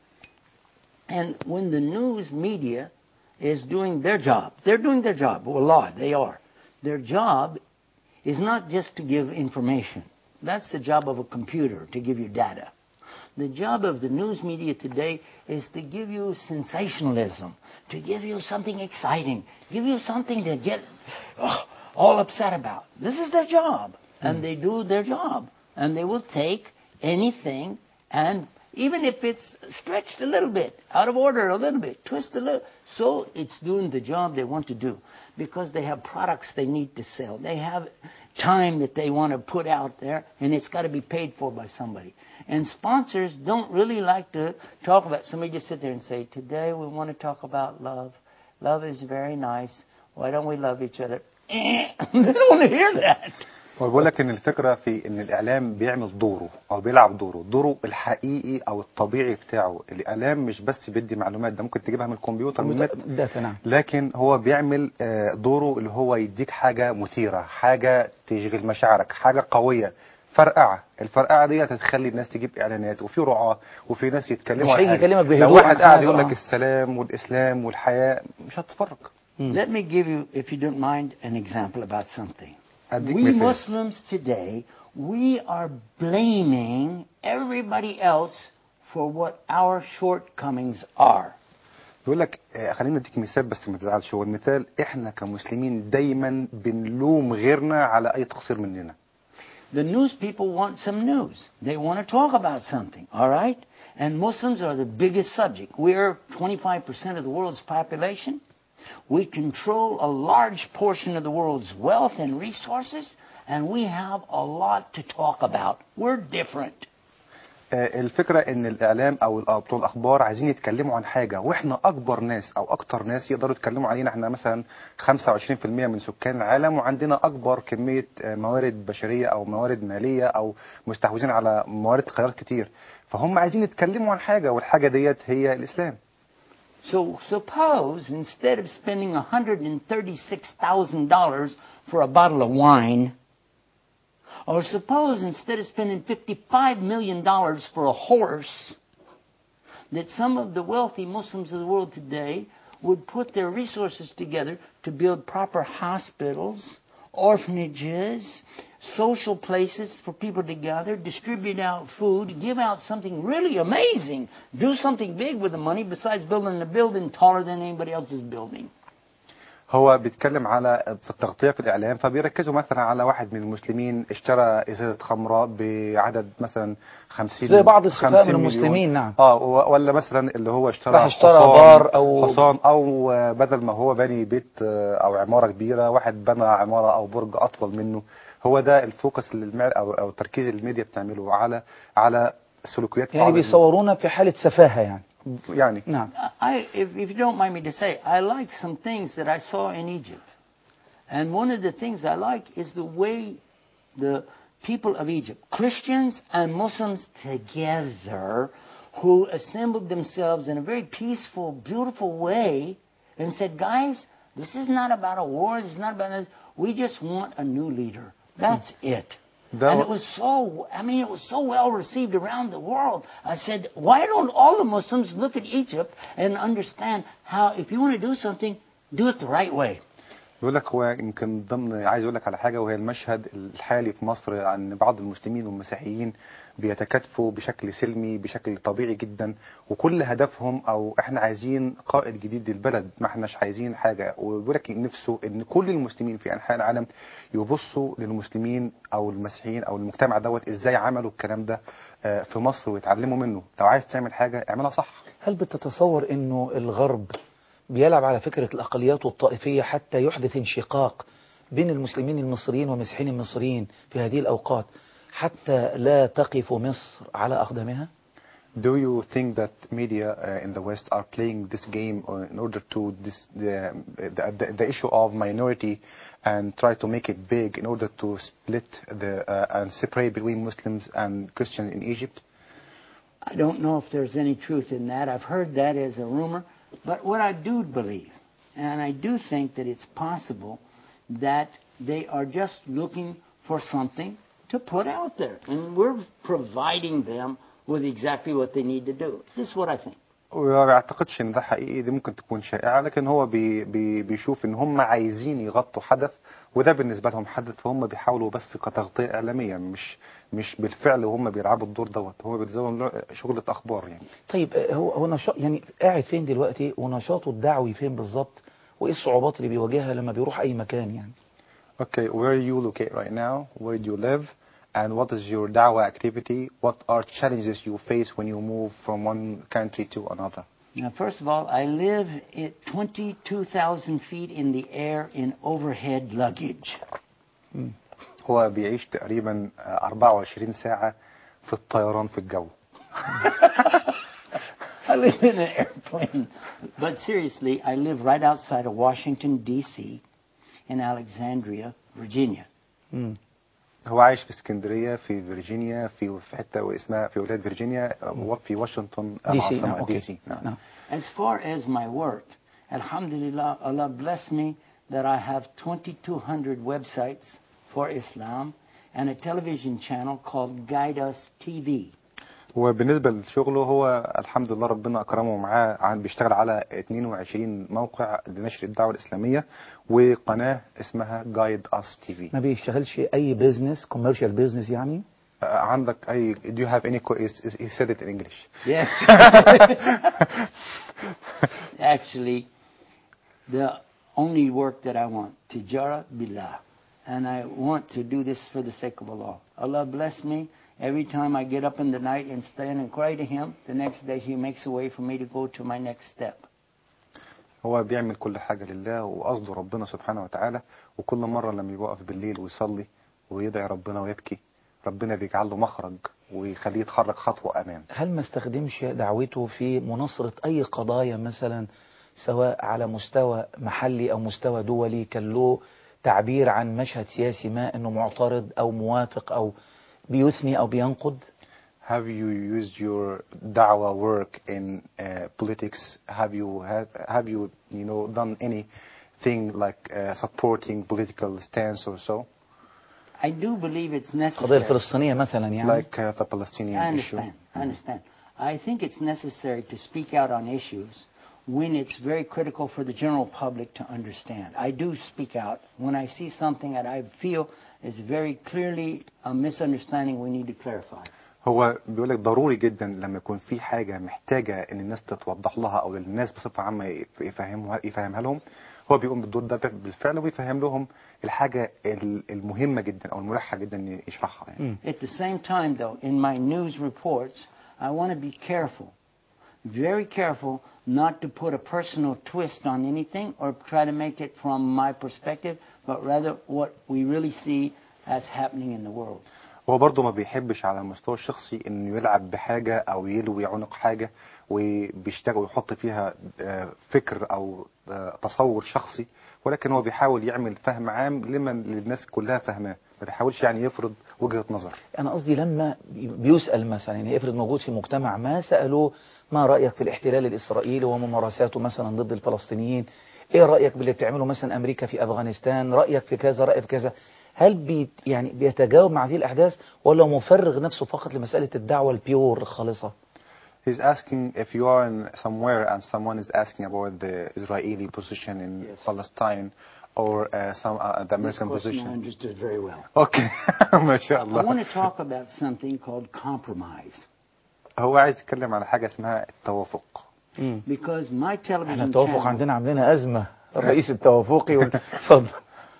Speaker 7: And when the news media is doing their job, they're doing their job. Wallah, they are. Their job is not just to give information. That's the job of a computer, to give you data. The job of the news media today is to give you sensationalism, to give you something exciting, give you something to get ugh, all upset about. This is their job. And they do their job. And they will take anything and even if it's stretched a little bit, out of order a little bit, twist a little. So it's doing the job they want to do because they have products they need to sell. They have time that they want to put out there, and it's got to be paid for by somebody. And sponsors don't really like to talk about. Somebody just sit there and say, "Today we want to talk about love. Love is very nice. Why don't we love each other?" they don't want to hear that.
Speaker 5: هو بقول لك ان الفكره في ان الاعلام بيعمل دوره او بيلعب دوره دوره الحقيقي او الطبيعي بتاعه الاعلام مش بس بيدي معلومات ده ممكن تجيبها من الكمبيوتر من النت
Speaker 2: داتا نعم
Speaker 5: لكن هو بيعمل آه، دوره اللي هو يديك حاجه مثيره حاجه تشغل مشاعرك حاجه قويه فرقعه الفرقعه دي هتخلي الناس تجيب اعلانات وفي رعاه وفي ناس يتكلموا
Speaker 2: مش
Speaker 5: عن
Speaker 2: هيجي
Speaker 5: حاجة.
Speaker 2: يكلمك
Speaker 5: لو
Speaker 2: بهدوء
Speaker 5: واحد
Speaker 2: عن
Speaker 5: قاعد
Speaker 2: حاجة،
Speaker 5: يقول لك
Speaker 2: آه.
Speaker 5: السلام والاسلام والحياه مش هتتفرج
Speaker 7: Let me give you, if you don't mind, an example about something.
Speaker 5: أديك
Speaker 7: We
Speaker 5: مثال.
Speaker 7: Muslims today, we are blaming everybody else for what our shortcomings are.
Speaker 5: يقول لك آه، خلينا اديك مثال بس ما تزعلش هو المثال احنا كمسلمين دايما بنلوم غيرنا على اي تقصير مننا
Speaker 7: The news people want some news. They want to talk about something, all right? And Muslims are the biggest subject. We're 25% of the world's population. We control a large portion of the world's wealth and resources, and we have a lot to talk about. We're different.
Speaker 5: آه، الفكره ان الاعلام او ال- أو بتوع الاخبار عايزين يتكلموا عن حاجه واحنا اكبر ناس او اكتر ناس يقدروا يتكلموا علينا احنا مثلا 25% من سكان العالم وعندنا اكبر كميه آه، موارد بشريه او موارد ماليه او مستحوذين على موارد خيرات كتير فهم عايزين يتكلموا عن حاجه والحاجه ديت هي الاسلام
Speaker 7: So suppose instead of spending $136,000 for a bottle of wine, or suppose instead of spending $55 million for a horse, that some of the wealthy Muslims of the world today would put their resources together to build proper hospitals, orphanages, social places for people to gather, distribute out food, give out something really amazing, do something big with the money besides building a building taller than anybody else's building.
Speaker 5: هو بيتكلم على في التغطية في الإعلام فبيركزوا مثلا على واحد من المسلمين اشترى إزازة خمرة بعدد مثلا 50
Speaker 2: زي بعض السفهاء
Speaker 5: 50
Speaker 2: من
Speaker 5: مليون.
Speaker 2: المسلمين، نعم.
Speaker 5: اه و- ولا مثلا اللي هو اشترى
Speaker 2: راح اشترى
Speaker 5: حصان-
Speaker 2: بار أو-
Speaker 5: حصان أو آه، بدل ما هو بني بيت آه، أو عمارة كبيرة واحد بنى عمارة أو برج أطول منه هو ده الفوكس اللي المع... أو أو تركيز الميديا بتعمله على على سلوكيات
Speaker 2: يعني
Speaker 5: بعض
Speaker 2: بيصورونا في حالة سفاهة يعني
Speaker 5: الم- يعني
Speaker 2: نعم
Speaker 7: I, if, if you don't mind me to say, I like some things that I saw in Egypt. And one of the things I like is the way the people of Egypt, Christians and Muslims together, who assembled themselves in a very peaceful, beautiful way and said, guys, this is not about a war, this is not about this. We just want a new leader. That's it.
Speaker 5: That
Speaker 7: and
Speaker 5: wa-
Speaker 7: it was so, I mean, it was so well received around the world. I said, why don't all the Muslims look at Egypt and understand how, if you want to do something, do it the right way.
Speaker 5: بيقول لك هو يمكن ضمن عايز اقول لك على حاجه وهي المشهد الحالي في مصر عن بعض المسلمين والمسيحيين بيتكاتفوا بشكل سلمي بشكل طبيعي جدا وكل هدفهم او احنا عايزين قائد جديد للبلد ما احناش عايزين حاجه وبيقول لك نفسه ان كل المسلمين في انحاء العالم يبصوا للمسلمين او المسيحيين او المجتمع دوت ازاي عملوا الكلام ده آه، في مصر ويتعلموا منه لو عايز تعمل حاجه اعملها صح
Speaker 2: هل بتتصور انه الغرب بيلعب على فكرة الأقليات والطائفية حتى يحدث انشقاق بين المسلمين المصريين والمسيحيين المصريين في هذه الأوقات حتى لا تقف مصر على أقدامها
Speaker 5: Do you think that media uh, in the West are playing this game uh, in order to this, the, the, the, the issue of minority and try to make it big in order to split the uh, and separate between Muslims and Christians in Egypt?
Speaker 7: I don't know if there's any truth in that. I've heard that as a rumor. But what I do believe, and I do think that it's possible that they are just looking for something to put out there. And we're providing them with exactly what they need to do. This is what I think.
Speaker 5: وما بعتقدش ان ده حقيقي دي ممكن تكون شائعة لكن هو بي بي بيشوف ان هم عايزين يغطوا حدث وده بالنسبة لهم حدث فهم بيحاولوا بس كتغطية إعلامية مش مش بالفعل وهم بيلعبوا الدور دوت هو بيتزوم شغلة أخبار يعني
Speaker 2: طيب آه، هو هو نشاط يعني قاعد فين دلوقتي ونشاطه الدعوي فين بالظبط وايه الصعوبات اللي بيواجهها لما بيروح اي مكان يعني
Speaker 5: Okay, where you locate right now? Where do you live? And what is your dawah activity? What are challenges you face when you move from one country to another?
Speaker 7: Now, first of all, I live at 22,000 feet in the air in overhead luggage.
Speaker 5: هو بيعيش تقريبا آه، 24 ساعة في الطيران في الجو.
Speaker 7: I live in an airplane. But seriously, I live right outside of Washington, D.C., in Alexandria, Virginia.
Speaker 5: هو عايش في اسكندرية في فيرجينيا في في حتة اسمها في ولاية فيرجينيا آه، وفي واشنطن
Speaker 2: دي سي
Speaker 5: العاصمة
Speaker 2: نعم
Speaker 5: دي
Speaker 2: اوكي
Speaker 5: سي نعم.
Speaker 2: نعم
Speaker 7: As far as my work, Alhamdulillah, Allah bless me that I have 2,200 websites for Islam and a television channel called Guide Us TV.
Speaker 5: وبالنسبة لشغله هو الحمد لله ربنا أكرمه معاه عن بيشتغل على 22 موقع لنشر الدعوة الإسلامية وقناة اسمها جايد أس تي في
Speaker 2: ما بيشتغلش اي بيزنس كوميرشال بيزنس يعني
Speaker 5: عندك أي do you have any co- he said it in English
Speaker 7: Yes. Actually, the only work that I want, tijara billah. And I want to do this for the sake of Allah. Allah bless me. Every time I get up in the night and stand and cry to Him, the next day He makes a way for me to go to my next step.
Speaker 5: هو بيعمل كل حاجة لله وقصده ربنا سبحانه وتعالى وكل مرة لما يوقف بالليل ويصلي ويدعي ربنا ويبكي ربنا بيجعل له مخرج ويخليه يتحرك خطوة أمام
Speaker 2: هل ما استخدمش دعوته في مناصرة أي قضايا مثلا سواء على مستوى محلي أو مستوى دولي كان له تعبير عن مشهد سياسي ما أنه معترض أو موافق أو بيثني أو بينقد
Speaker 5: Have you used your da'wah work in uh, politics? Have you have, have you you know done anything like uh, supporting political stance or so,
Speaker 7: I do believe it's
Speaker 2: القضية
Speaker 7: necessary.
Speaker 2: الفلسطينية مثلا يعني
Speaker 5: like uh, the Palestinian
Speaker 7: I
Speaker 5: issue?
Speaker 7: understand. I understand. I think it's necessary to speak out on issues when it's very critical for the general public to understand. I do speak out when I see something that I feel is very clearly a misunderstanding we need to clarify.
Speaker 5: هو بيقول لك ضروري جدا لما يكون في حاجة محتاجة ان الناس تتوضح لها او الناس بصفة عامة يفهمها يفهمها لهم هو بيقوم بالدور ده بالفعل ويفهم لهم الحاجة ال- المهمة جدا او الملحة جدا إن يشرحها يعني.
Speaker 7: At the same time, though, in my news reports, I want to be careful, very careful, not to put a personal twist on anything or try to make it from my perspective, but rather what we really see as happening in the world.
Speaker 5: هو برضه ما بيحبش على المستوى الشخصي انه يلعب بحاجة او يلوي عنق حاجة وبيشتغل ويحط فيها آه، فكر او آه، تصور شخصي ولكن هو بيحاول يعمل فهم عام لمن للناس كلها فاهماه ما بيحاولش يعني يفرض وجهة نظر
Speaker 2: أنا قصدي لما بيسأل مثلا يعني افرض موجود في مجتمع ما سألوه ما رأيك في الاحتلال الإسرائيلي وممارساته مثلا ضد الفلسطينيين ايه رأيك باللي بتعمله مثلا أمريكا في أفغانستان رأيك في كذا رأيك في كذا هل بي يعني بيتجاوب مع هذه الأحداث ولا مفرغ نفسه فقط لمسألة الدعوة البيور الخالصة
Speaker 5: He's asking if you are in somewhere and someone is asking about the Israeli position in Palestine or uh, some uh, the American
Speaker 7: this question I
Speaker 5: position.
Speaker 7: understood very well.
Speaker 5: Okay, ما شاء
Speaker 7: I want
Speaker 5: الله.
Speaker 7: to talk about something called compromise
Speaker 5: هو عايز يتكلم على حاجة اسمها التوافق.
Speaker 7: because my
Speaker 2: احنا
Speaker 7: television
Speaker 2: التوافق
Speaker 7: channel,
Speaker 2: عندنا عاملين أزمة الرئيس التوافقي وال- اتفضل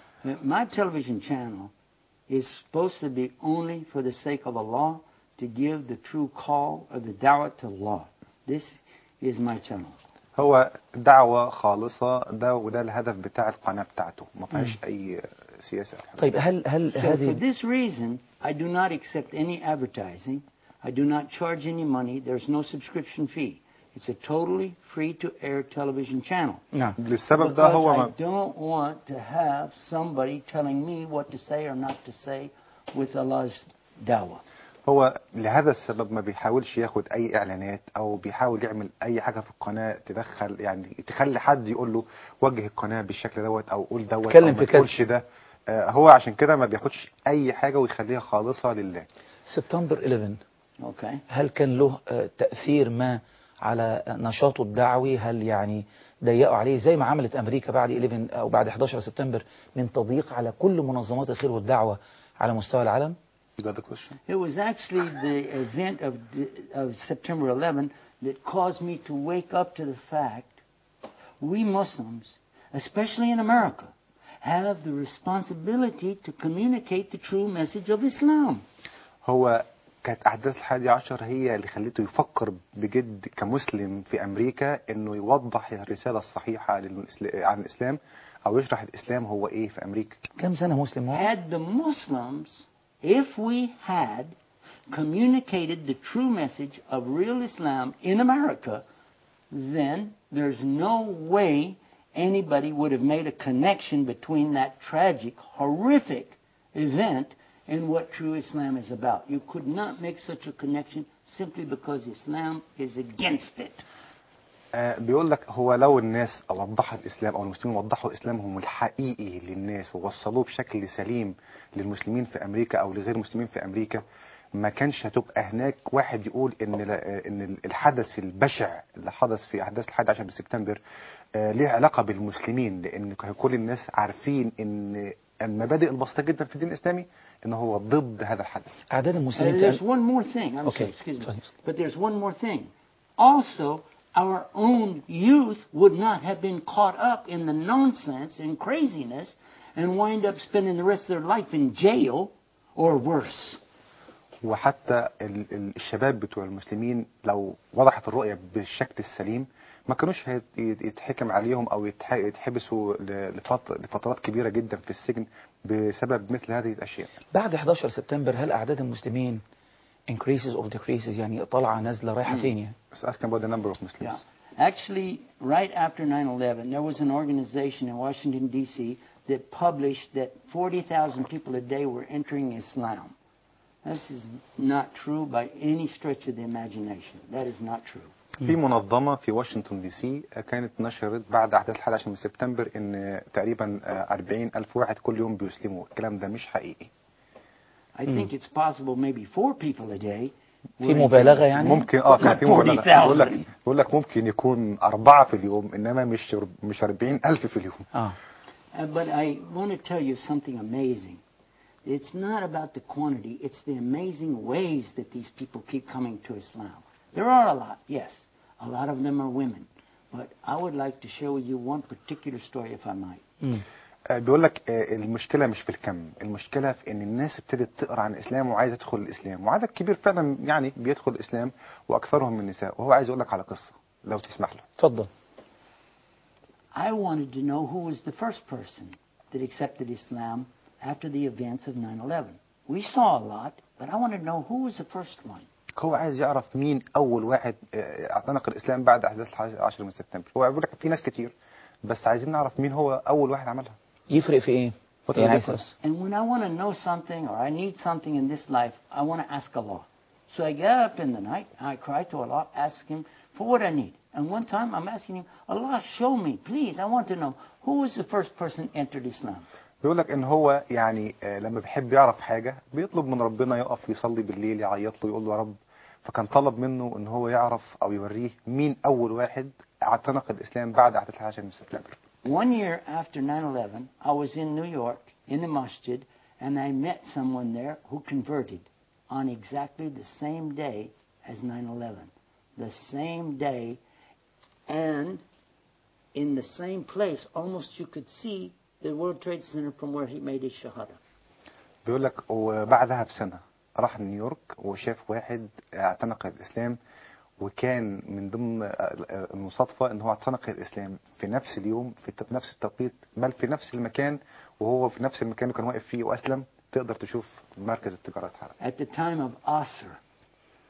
Speaker 7: my television channel is supposed to be only for the sake of Allah to give the true call of the da'wah to Allah. This is my channel.
Speaker 5: هو دعوة خالصة ده وده الهدف بتاع القناة بتاعته ما فيهاش أي سياسة أو حاجة.
Speaker 2: طيب هل هل
Speaker 7: So for
Speaker 2: هذه
Speaker 7: this reason, I do not accept any advertising. I do not charge any money. There's no subscription fee. It's a totally free-to-air television channel.
Speaker 2: نعم
Speaker 5: للسبب ده
Speaker 7: Because
Speaker 5: هو
Speaker 7: I
Speaker 5: ما
Speaker 7: don't want to have somebody telling me what to say or not to say with Allah's dawah.
Speaker 5: هو لهذا السبب ما بيحاولش ياخد اي اعلانات او بيحاول يعمل اي حاجه في القناه تدخل يعني تخلي حد يقول له وجه القناه بالشكل دوت او قول دوت
Speaker 2: اتكلم
Speaker 5: او
Speaker 2: في
Speaker 5: ما
Speaker 2: كذا.
Speaker 5: تقولش ده آه، هو عشان كده ما بياخدش اي حاجه ويخليها خالصه لله
Speaker 2: سبتمبر 11
Speaker 7: Okay?
Speaker 2: هل كان له آه، تأثير ما على نشاطه الدعوي هل يعني ضيقوا عليه زي ما عملت أمريكا بعد 11 أو بعد 11 سبتمبر من تضييق على كل منظمات الخير والدعوة على مستوى العالم
Speaker 5: ده the question
Speaker 7: It was actually the event of, of September 11 that caused me to wake up to the fact we Muslims, especially in America, have the responsibility to communicate the true message of Islam.
Speaker 5: هو كانت احداث الحادي عشر هي اللي خليته يفكر بجد كمسلم في امريكا انه يوضح الرساله الصحيحه للإسل- عن الاسلام او يشرح الاسلام هو ايه في امريكا
Speaker 2: كم سنة مسلم هو؟
Speaker 7: Had the Muslims, if we had communicated the true message of real Islam in America, then there's no way anybody would have made a connection between that tragic, horrific event and what true Islam is about. You could not make such a connection simply because Islam is against it.
Speaker 5: آه، بيقول لك هو لو الناس وضحت الاسلام او المسلمين وضحوا اسلامهم الحقيقي للناس ووصلوه بشكل سليم للمسلمين في امريكا او لغير المسلمين في امريكا ما كانش هتبقى هناك واحد يقول ان لا- ان الحدث البشع اللي حدث في احداث الحادي عشر من سبتمبر آه، ليه علاقه بالمسلمين لان كان كل الناس عارفين ان المبادئ البسيطه جدا في الدين الاسلامي ان هو ضد هذا الحدث
Speaker 2: أعداد
Speaker 7: And
Speaker 2: المسلمين
Speaker 7: there's
Speaker 2: في
Speaker 7: one more thing. I'm
Speaker 2: Okay.
Speaker 7: sorry, excuse me.
Speaker 2: Sorry.
Speaker 7: But there's one more thing. Also, our own youth would not have been caught up in the nonsense and craziness and wind up spending the rest of their life in jail or worse.
Speaker 5: وحتى ال- ال- الشباب بتوع المسلمين لو وضحت الرؤية بالشكل السليم ما كانوش هيت- يتحكم عليهم او يتح- يتحبسوا ل- لفت- لفترات كبيرة جدا في السجن بسبب مثل هذه الاشياء
Speaker 2: بعد 11 سبتمبر هل أعداد المسلمين increases or decreases يعني طالعة نازلة رايحة فين يعني؟
Speaker 5: بس asking about the number of Muslims
Speaker 7: Yeah. Actually, right after 9/11, there was an organization in Washington D.C. that published that 40,000 people a day were entering Islam. This is not true by any stretch of the imagination. That is not true.
Speaker 5: في منظمة في واشنطن دي سي كانت نشرت بعد أحداث الحادي عشر من سبتمبر إن تقريبا 40 ألف واحد كل يوم بيسلموا الكلام ده مش حقيقي
Speaker 7: I think it's possible maybe four people a day.
Speaker 2: في مبالغة يعني؟
Speaker 5: ممكن اه كان
Speaker 7: Not
Speaker 5: في مبالغة
Speaker 7: 40,000.
Speaker 5: بقول لك بقول لك ممكن يكون أربعة في اليوم إنما مش مش 40 ألف في اليوم
Speaker 2: آه
Speaker 7: Uh, but I want to tell you something amazing. It's not about the quantity, it's the amazing ways that these people keep coming to Islam. There are a lot, yes. A lot of them are women. But I would like to share with you one particular story, if I might.
Speaker 2: مم.
Speaker 5: آه، بيقول لك آه، المشكلة مش في الكم المشكلة في ان الناس ابتدت تقرا عن الاسلام وعايزة تدخل الاسلام وعدد كبير فعلا يعني بيدخل الاسلام واكثرهم من النساء وهو عايز يقول لك على قصة لو تسمح له
Speaker 2: اتفضل
Speaker 7: I wanted to know who was the first person that accepted Islam after the events of 9 11. We saw a lot, but I wanted to know who was the first one.
Speaker 5: هو عايز يعرف مين اول واحد آه، اعتنق الاسلام بعد احداث الحادي عشر من سبتمبر هو بيقول لك في ناس كتير بس عايزين نعرف مين هو اول واحد عملها
Speaker 2: يفرق في ايه؟
Speaker 5: What's the
Speaker 2: يعني عايز
Speaker 5: difference?
Speaker 7: And when I want to know something or I need something in this life, I want to ask Allah. So I get up in the night, I cry to Allah, ask Him for what I need. And one time I'm asking Him, Allah, show me, please. I want to know who was the first person entered Islam.
Speaker 5: بيقول لك ان هو يعني آه، لما بيحب يعرف حاجة بيطلب من ربنا يقف يصلي بالليل يعيط له يقول له يا رب فكان طلب منه ان هو يعرف او يوريه مين اول واحد اعتنق الاسلام بعد احداث الحادي عشر من سبتمبر
Speaker 7: One year after 9/11, I was in New York in the masjid, and I met someone there who converted on exactly the same day as 9/11, the same day, and in the same place. Almost you could see the World Trade Center from where he made his shahada.
Speaker 5: بيقول لك وبعدها بسنة راح نيويورك وشاف واحد اعتنق الإسلام وكان من ضمن المصادفة ان هو اعتنق الإسلام في نفس اليوم في الت- نفس التوقيت بل في نفس المكان وهو في نفس المكان اللي كان واقف فيه وأسلم تقدر تشوف مركز التجارة اتحرق
Speaker 7: At the time of Asr,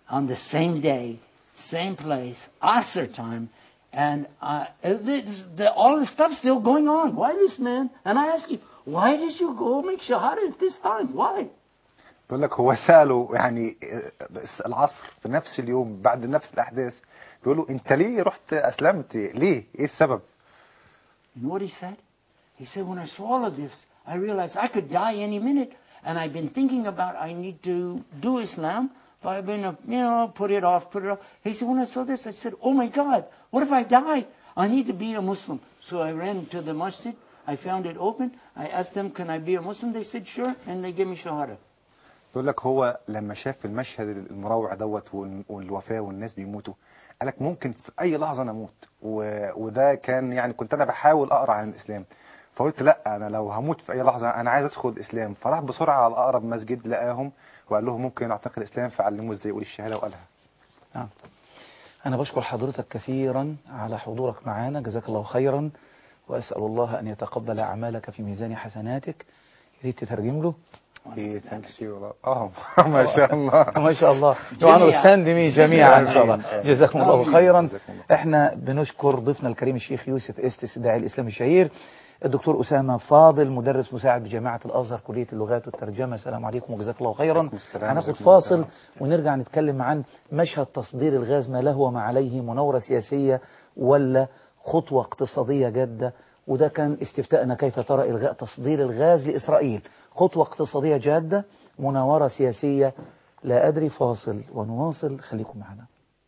Speaker 7: on the same day, same place, Asr time, and uh, this, the, all the stuff's still going on. Why this man? And I ask you, why did you go make shahada at this time? Why?
Speaker 5: بيقول لك هو سأله يعني آه، العصر في نفس اليوم بعد نفس الأحداث بيقول له أنت ليه رحت أسلمت ليه إيه السبب
Speaker 7: You know what he said? He said, when I saw all of this, I realized I could die any minute. And I've been thinking about I need to do Islam, but I've been, uh, you know, put it off, put it off. He said, when I saw this, I said, oh my God, what if I die? I need to be a Muslim. So I ran to the masjid. I found it open. I asked them, can I be a Muslim? They said, sure. And they gave me shahada.
Speaker 5: بيقول لك هو لما شاف المشهد المروع دوت وال- والوفاة والناس بيموتوا قال لك ممكن في أي لحظة أنا أموت و... وده كان يعني كنت أنا بحاول أقرأ عن الإسلام فقلت لا أنا لو هموت في أي لحظة أنا عايز أدخل الإسلام فراح بسرعة على أقرب مسجد لقاهم وقال لهم ممكن أعتقد الإسلام فعلموه إزاي يقول الشهادة وقالها
Speaker 2: نعم. أنا بشكر حضرتك كثيرا على حضورك معنا جزاك الله خيرا وأسأل الله أن يتقبل أعمالك في ميزان حسناتك يا ريت تترجم له
Speaker 5: إيه ثانكس يو اه ما شاء الله
Speaker 2: ما شاء الله وانا والساندمي جميعا ان شاء الله جزاكم الله خيرا
Speaker 5: جزاكم الله.
Speaker 2: احنا بنشكر ضيفنا الكريم الشيخ يوسف استس الداعي الاسلامي الشهير الدكتور اسامه فاضل مدرس مساعد بجامعه الازهر كليه اللغات والترجمه السلام عليكم وجزاك الله خيرا
Speaker 5: عليكم السلام
Speaker 2: هناخد
Speaker 5: وجزاكم الله
Speaker 2: فاصل
Speaker 5: خيرا.
Speaker 2: ونرجع نتكلم عن مشهد تصدير الغاز ما له وما عليه مناوره سياسيه ولا خطوه اقتصاديه جاده وده كان استفتاءنا كيف ترى الغاء تصدير الغاز لاسرائيل خطوه اقتصاديه جاده مناوره سياسيه لا ادري فاصل ونواصل خليكم معنا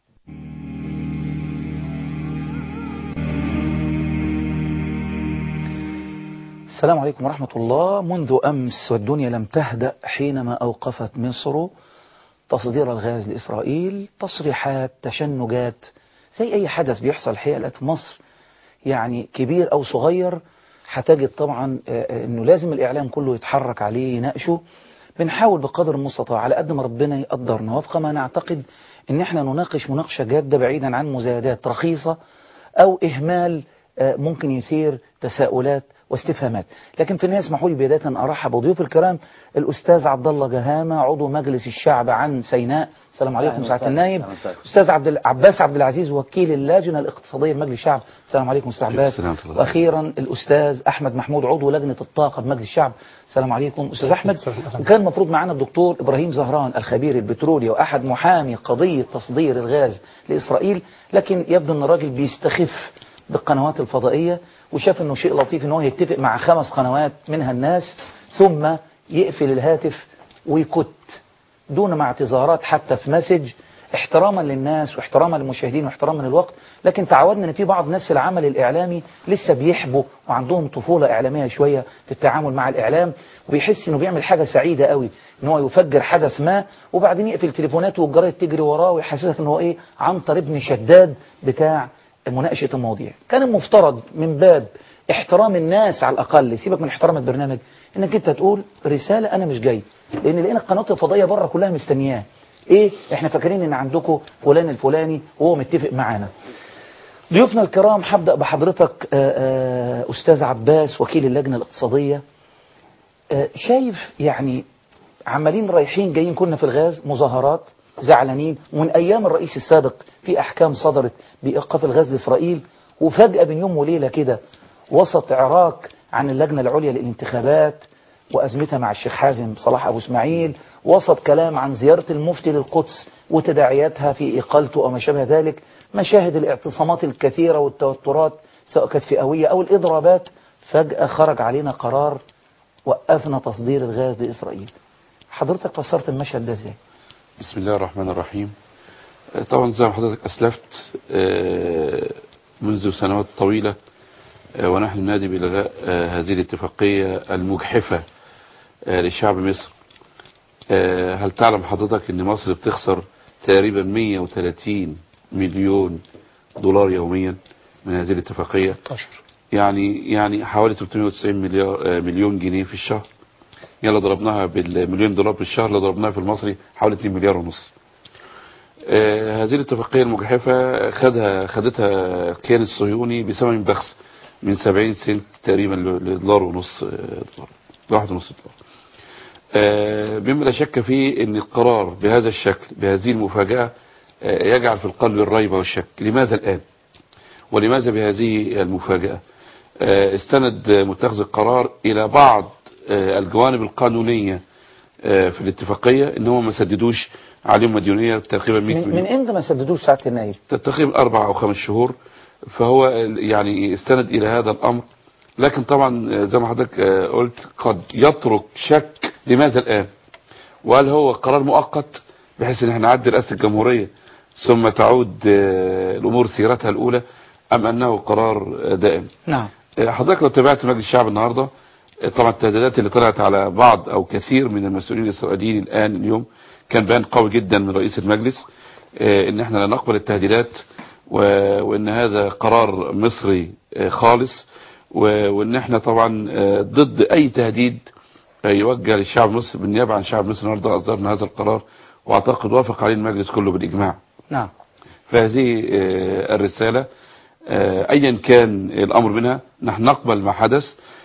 Speaker 2: السلام عليكم ورحمة الله منذ أمس والدنيا لم تهدأ حينما أوقفت مصر تصدير الغاز لإسرائيل تصريحات تشنجات زي أي حدث بيحصل الحقيقة في مصر يعني كبير أو صغير هتجد طبعا آه، آه، أنه لازم الإعلام كله يتحرك عليه يناقشه بنحاول بقدر المستطاع على قد ما ربنا يقدرنا وفق ما نعتقد ان احنا نناقش مناقشة جادة بعيدا عن مزايدات رخيصة او اهمال آه، ممكن يثير تساؤلات واستفهامات لكن في النهايه اسمحوا لي بدايه ان ارحب بضيوف الكرام الاستاذ عبد الله جهامه عضو مجلس الشعب عن سيناء السلام عليكم
Speaker 8: أهلا
Speaker 2: سعاده
Speaker 8: وسهلا.
Speaker 2: النائب
Speaker 8: أهلا وسهلا.
Speaker 2: استاذ عبد ال- عباس عبد العزيز وكيل اللجنه الاقتصاديه بمجلس الشعب السلام عليكم استاذ عباس
Speaker 8: السلام ورحمة الله.
Speaker 2: واخيرا الاستاذ احمد محمود عضو لجنه الطاقه بمجلس الشعب السلام عليكم استاذ احمد وكان المفروض معانا الدكتور ابراهيم زهران الخبير البترولي واحد محامي قضيه تصدير الغاز لاسرائيل لكن يبدو ان الراجل بيستخف بالقنوات الفضائيه وشاف انه شيء لطيف ان هو يتفق مع خمس قنوات منها الناس ثم يقفل الهاتف ويكت دون ما اعتذارات حتى في مسج احتراما للناس واحتراما للمشاهدين واحتراما للوقت لكن تعودنا ان في بعض الناس في العمل الاعلامي لسه بيحبوا وعندهم طفوله اعلاميه شويه في التعامل مع الاعلام وبيحس انه بيعمل حاجه سعيده قوي ان هو يفجر حدث ما وبعدين يقفل تليفوناته والجرايد تجري وراه ويحسسك ان هو ايه عنتر ابن شداد بتاع مناقشه المواضيع كان المفترض من باب احترام الناس على الاقل سيبك من احترام البرنامج انك انت تقول رساله انا مش جاي لان لقينا القنوات الفضائيه بره كلها مستنياه ايه احنا فاكرين ان عندكم فلان الفلاني وهو متفق معانا ضيوفنا الكرام هبدا بحضرتك آه، آه، استاذ عباس وكيل اللجنه الاقتصاديه آه، شايف يعني عمالين رايحين جايين كنا في الغاز مظاهرات زعلانين ومن ايام الرئيس السابق في احكام صدرت بايقاف الغاز لاسرائيل وفجاه بين يوم وليله كده وسط عراك عن اللجنه العليا للانتخابات وازمتها مع الشيخ حازم صلاح ابو اسماعيل وسط كلام عن زياره المفتي للقدس وتداعياتها في اقالته او ما شابه ذلك مشاهد الاعتصامات الكثيره والتوترات سواء كانت فئويه او الاضرابات فجاه خرج علينا قرار وقفنا تصدير الغاز لاسرائيل حضرتك فسرت المشهد ده ازاي
Speaker 8: بسم الله الرحمن الرحيم آه، طبعا زي ما حضرتك أسلفت آه، منذ سنوات طويلة آه، ونحن ننادي بإلغاء آه، هذه الاتفاقية المجحفة آه، لشعب مصر آه، هل تعلم حضرتك أن مصر بتخسر تقريبا 130 مليون دولار يوميا من هذه الاتفاقية يعني يعني حوالي 390 مليار آه، مليون جنيه في الشهر يلا ضربناها بالمليون دولار بالشهر لو ضربناها في المصري حوالي 2 مليار ونص آه، هذه الاتفاقية المجحفة خدها خدتها الكيان الصهيوني بثمن بخس من 70 سنت تقريبا ل- لدولار ونص آه، دولار لواحد ونص دولار آه، مما لا شك فيه ان القرار بهذا الشكل بهذه المفاجأة آه، يجعل في القلب الريبة والشك لماذا الآن ولماذا بهذه المفاجأة آه، استند متخذ القرار إلى بعض آه، الجوانب القانونية آه، في الاتفاقية ان هم ما سددوش عليهم مديونية تقريبا 100
Speaker 2: من,
Speaker 8: مليون
Speaker 2: من امتى ما سددوش ساعة النايب
Speaker 8: تقريبا أربع أو خمس شهور فهو يعني استند إلى هذا الأمر لكن طبعا زي ما حضرتك قلت قد يترك شك لماذا الآن وهل هو قرار مؤقت بحيث ان احنا نعدي رئاسة الجمهورية ثم تعود آه، الأمور سيرتها الأولى أم أنه قرار آه، دائم
Speaker 2: نعم
Speaker 8: آه، حضرتك لو تابعت مجلس الشعب النهاردة آه، طبعا التهديدات اللي طلعت على بعض أو كثير من المسؤولين الإسرائيليين الآن اليوم كان بيان قوي جدا من رئيس المجلس آه، ان احنا لا نقبل التهديدات و- وان هذا قرار مصري آه، خالص و- وان احنا طبعا آه، ضد اي تهديد آه، يوجه للشعب المصري بالنيابه عن شعب مصر النهارده اصدرنا هذا القرار واعتقد وافق عليه المجلس كله بالاجماع
Speaker 2: نعم
Speaker 8: فهذه آه، الرسالة آه، أيا كان الأمر منها نحن نقبل ما حدث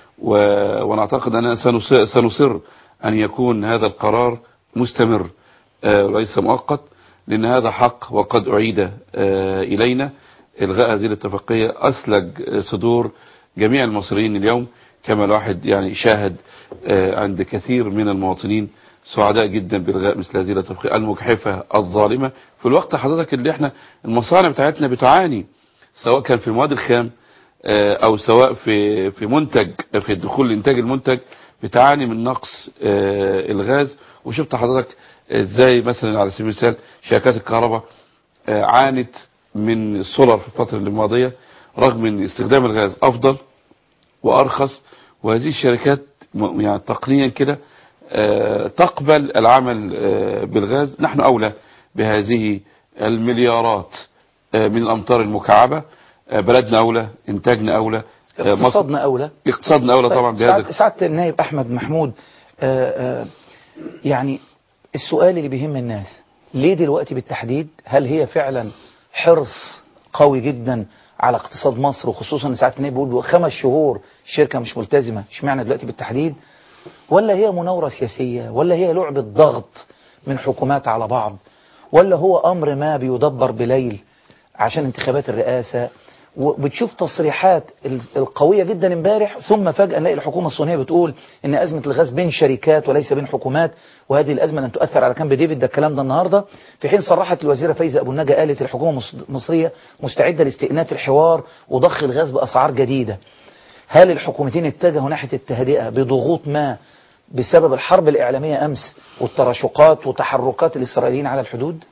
Speaker 8: و- ونعتقد أننا سنص- سنصر أن يكون هذا القرار مستمر آه، وليس مؤقت لأن هذا حق وقد أعيد آه، إلينا إلغاء هذه الاتفاقية أسلج آه، صدور جميع المصريين اليوم كما الواحد يعني شاهد آه، عند كثير من المواطنين سعداء جدا بإلغاء مثل هذه الاتفاقية المجحفة الظالمة في الوقت حضرتك اللي احنا المصانع بتاعتنا بتعاني سواء كان في المواد الخام آه، او سواء في في منتج في الدخول لانتاج المنتج بتعاني من نقص آه، الغاز وشفت حضرتك ازاي مثلا على سبيل المثال شركات الكهرباء آه، عانت من السولار في الفترة الماضية رغم من استخدام الغاز افضل وارخص وهذه الشركات م- يعني تقنيا كده آه، تقبل العمل آه، بالغاز نحن اولى بهذه المليارات آه، من الامطار المكعبة آه، بلدنا اولى انتاجنا اولى آه، مصر
Speaker 2: اقتصادنا أولى
Speaker 8: اقتصادنا اولى طبعا
Speaker 2: طيب،
Speaker 8: بهذا
Speaker 2: سعادة- سعادة النائب أحمد محمود آه، آه، يعني السؤال اللي بيهم الناس ليه دلوقتي بالتحديد هل هي فعلا حرص قوي جدا على اقتصاد مصر وخصوصا ان ساعات النائب بيقول خمس شهور الشركة مش ملتزمة اشمعنى دلوقتي بالتحديد ولا هي مناورة سياسية ولا هي لعبة ضغط من حكومات على بعض ولا هو أمر ما بيدبر بليل عشان انتخابات الرئاسة وبتشوف تصريحات ال- القوية جدا امبارح ثم فجأة نلاقي الحكومة الصينية بتقول ان أزمة الغاز بين شركات وليس بين حكومات وهذه الأزمة لن تؤثر على كامب ديفيد ده الكلام ده النهاردة في حين صرحت الوزيرة فايزة أبو النجا قالت الحكومة المص- المصرية مستعدة لاستئناف الحوار وضخ الغاز بأسعار جديدة هل الحكومتين اتجهوا ناحية التهدئة بضغوط ما بسبب الحرب الإعلامية أمس والتراشقات وتحركات الإسرائيليين على الحدود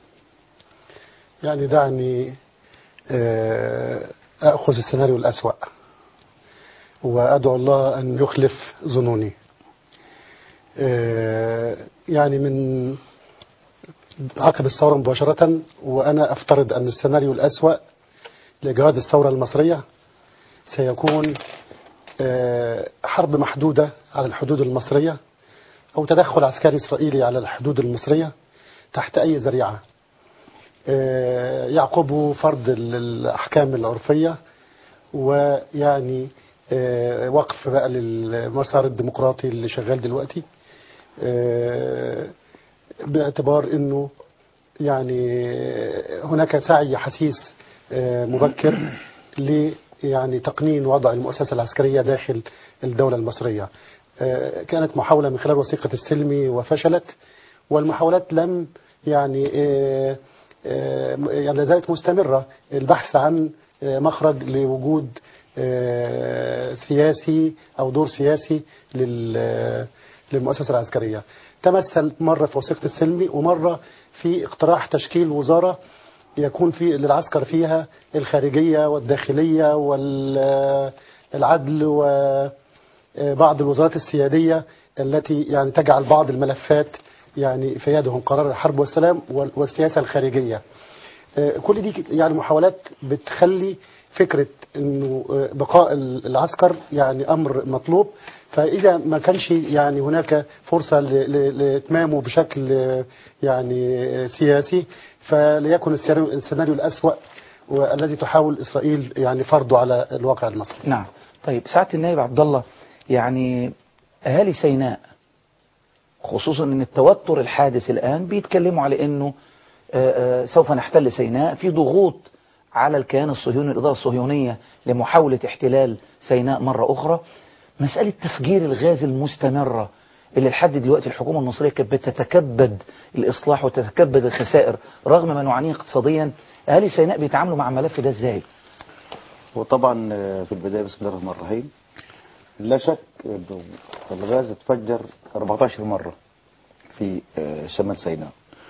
Speaker 9: يعني دعني آه، أخذ السيناريو الأسوأ وأدعو الله أن يخلف ظنوني آه، يعني من عقب الثورة مباشرة وأنا أفترض أن السيناريو الأسوأ لإجهاض الثورة المصرية سيكون آه، حرب محدودة على الحدود المصرية أو تدخل عسكري إسرائيلي على الحدود المصرية تحت أي ذريعة آه، يعقبه فرض ال- الأحكام العرفية ويعني آه، وقف بقى للمسار الديمقراطي اللي شغال دلوقتي آه، باعتبار انه يعني هناك سعي حسيس آه، مبكر ل يعني تقنين وضع المؤسسة العسكرية داخل الدولة المصرية آه، كانت محاولة من خلال وثيقة السلمي وفشلت والمحاولات لم يعني آه، آه، يعني لا زالت مستمرة البحث عن آه، مخرج لوجود آه، سياسي أو دور سياسي لل- للمؤسسة العسكرية تمثل مرة في وثيقة السلمي ومرة في اقتراح تشكيل وزارة يكون في للعسكر فيها الخارجية والداخلية والعدل وبعض الوزارات السيادية التي يعني تجعل بعض الملفات يعني في يدهم قرار الحرب والسلام وال- والسياسة الخارجية آه، كل دي يعني محاولات بتخلي فكرة انه آه، بقاء ال- العسكر يعني امر مطلوب فاذا ما كانش يعني هناك فرصة ل- ل- لاتمامه بشكل آه، يعني آه، سياسي فليكن السيناريو السيناريو الاسوأ والذي تحاول اسرائيل يعني فرضه على الواقع المصري
Speaker 2: نعم طيب سعادة النائب عبد الله يعني أهالي سيناء خصوصا ان التوتر الحادث الآن بيتكلموا على انه آه، آه، سوف نحتل سيناء في ضغوط على الكيان الصهيوني الإدارة الصهيونية لمحاولة احتلال سيناء مرة أخرى مسألة تفجير الغاز المستمرة اللي لحد دلوقتي الحكومة المصرية كانت بتتكبد الإصلاح وتتكبد الخسائر رغم ما نعانيه اقتصاديا أهالي سيناء بيتعاملوا مع الملف ده إزاي؟
Speaker 10: وطبعا آه، في البداية بسم الله الرحمن الرحيم لا شك انه الغاز اتفجر 14 مرة في آه، شمال سيناء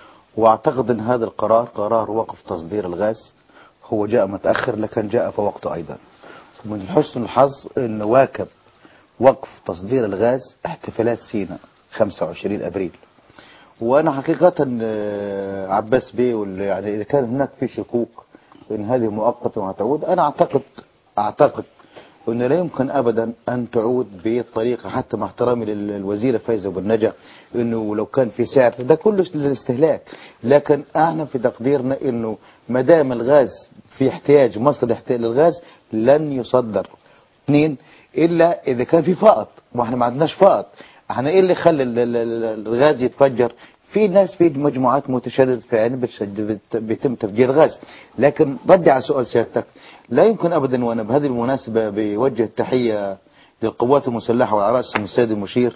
Speaker 10: واعتقد ان هذا القرار قرار وقف تصدير الغاز هو جاء متأخر لكن جاء في وقته ايضا ومن حسن الحظ ان واكب وقف تصدير الغاز احتفالات سيناء 25 ابريل وانا حقيقة آه، عباس بيه واللي يعني اذا كان هناك في شكوك ان هذه مؤقتة وهتعود انا اعتقد اعتقد انه لا يمكن ابدا ان تعود بالطريقة حتى مع احترامي للوزيرة فايزة بالنجا انه لو كان في سعر ده كله للاستهلاك لكن احنا في تقديرنا انه ما دام الغاز في احتياج مصر احتياج للغاز لن يصدر اثنين الا اذا كان في فائض واحنا ما عندناش فائض احنا ايه اللي خلى ال- ال- ال- الغاز يتفجر في ناس في مجموعات متشددة فعلا بتشد- بت- بيتم تفجير غاز لكن ردي على سؤال سيادتك لا يمكن ابدا وانا بهذه المناسبة بوجه التحية للقوات المسلحة وعلى رأسهم السيد المشير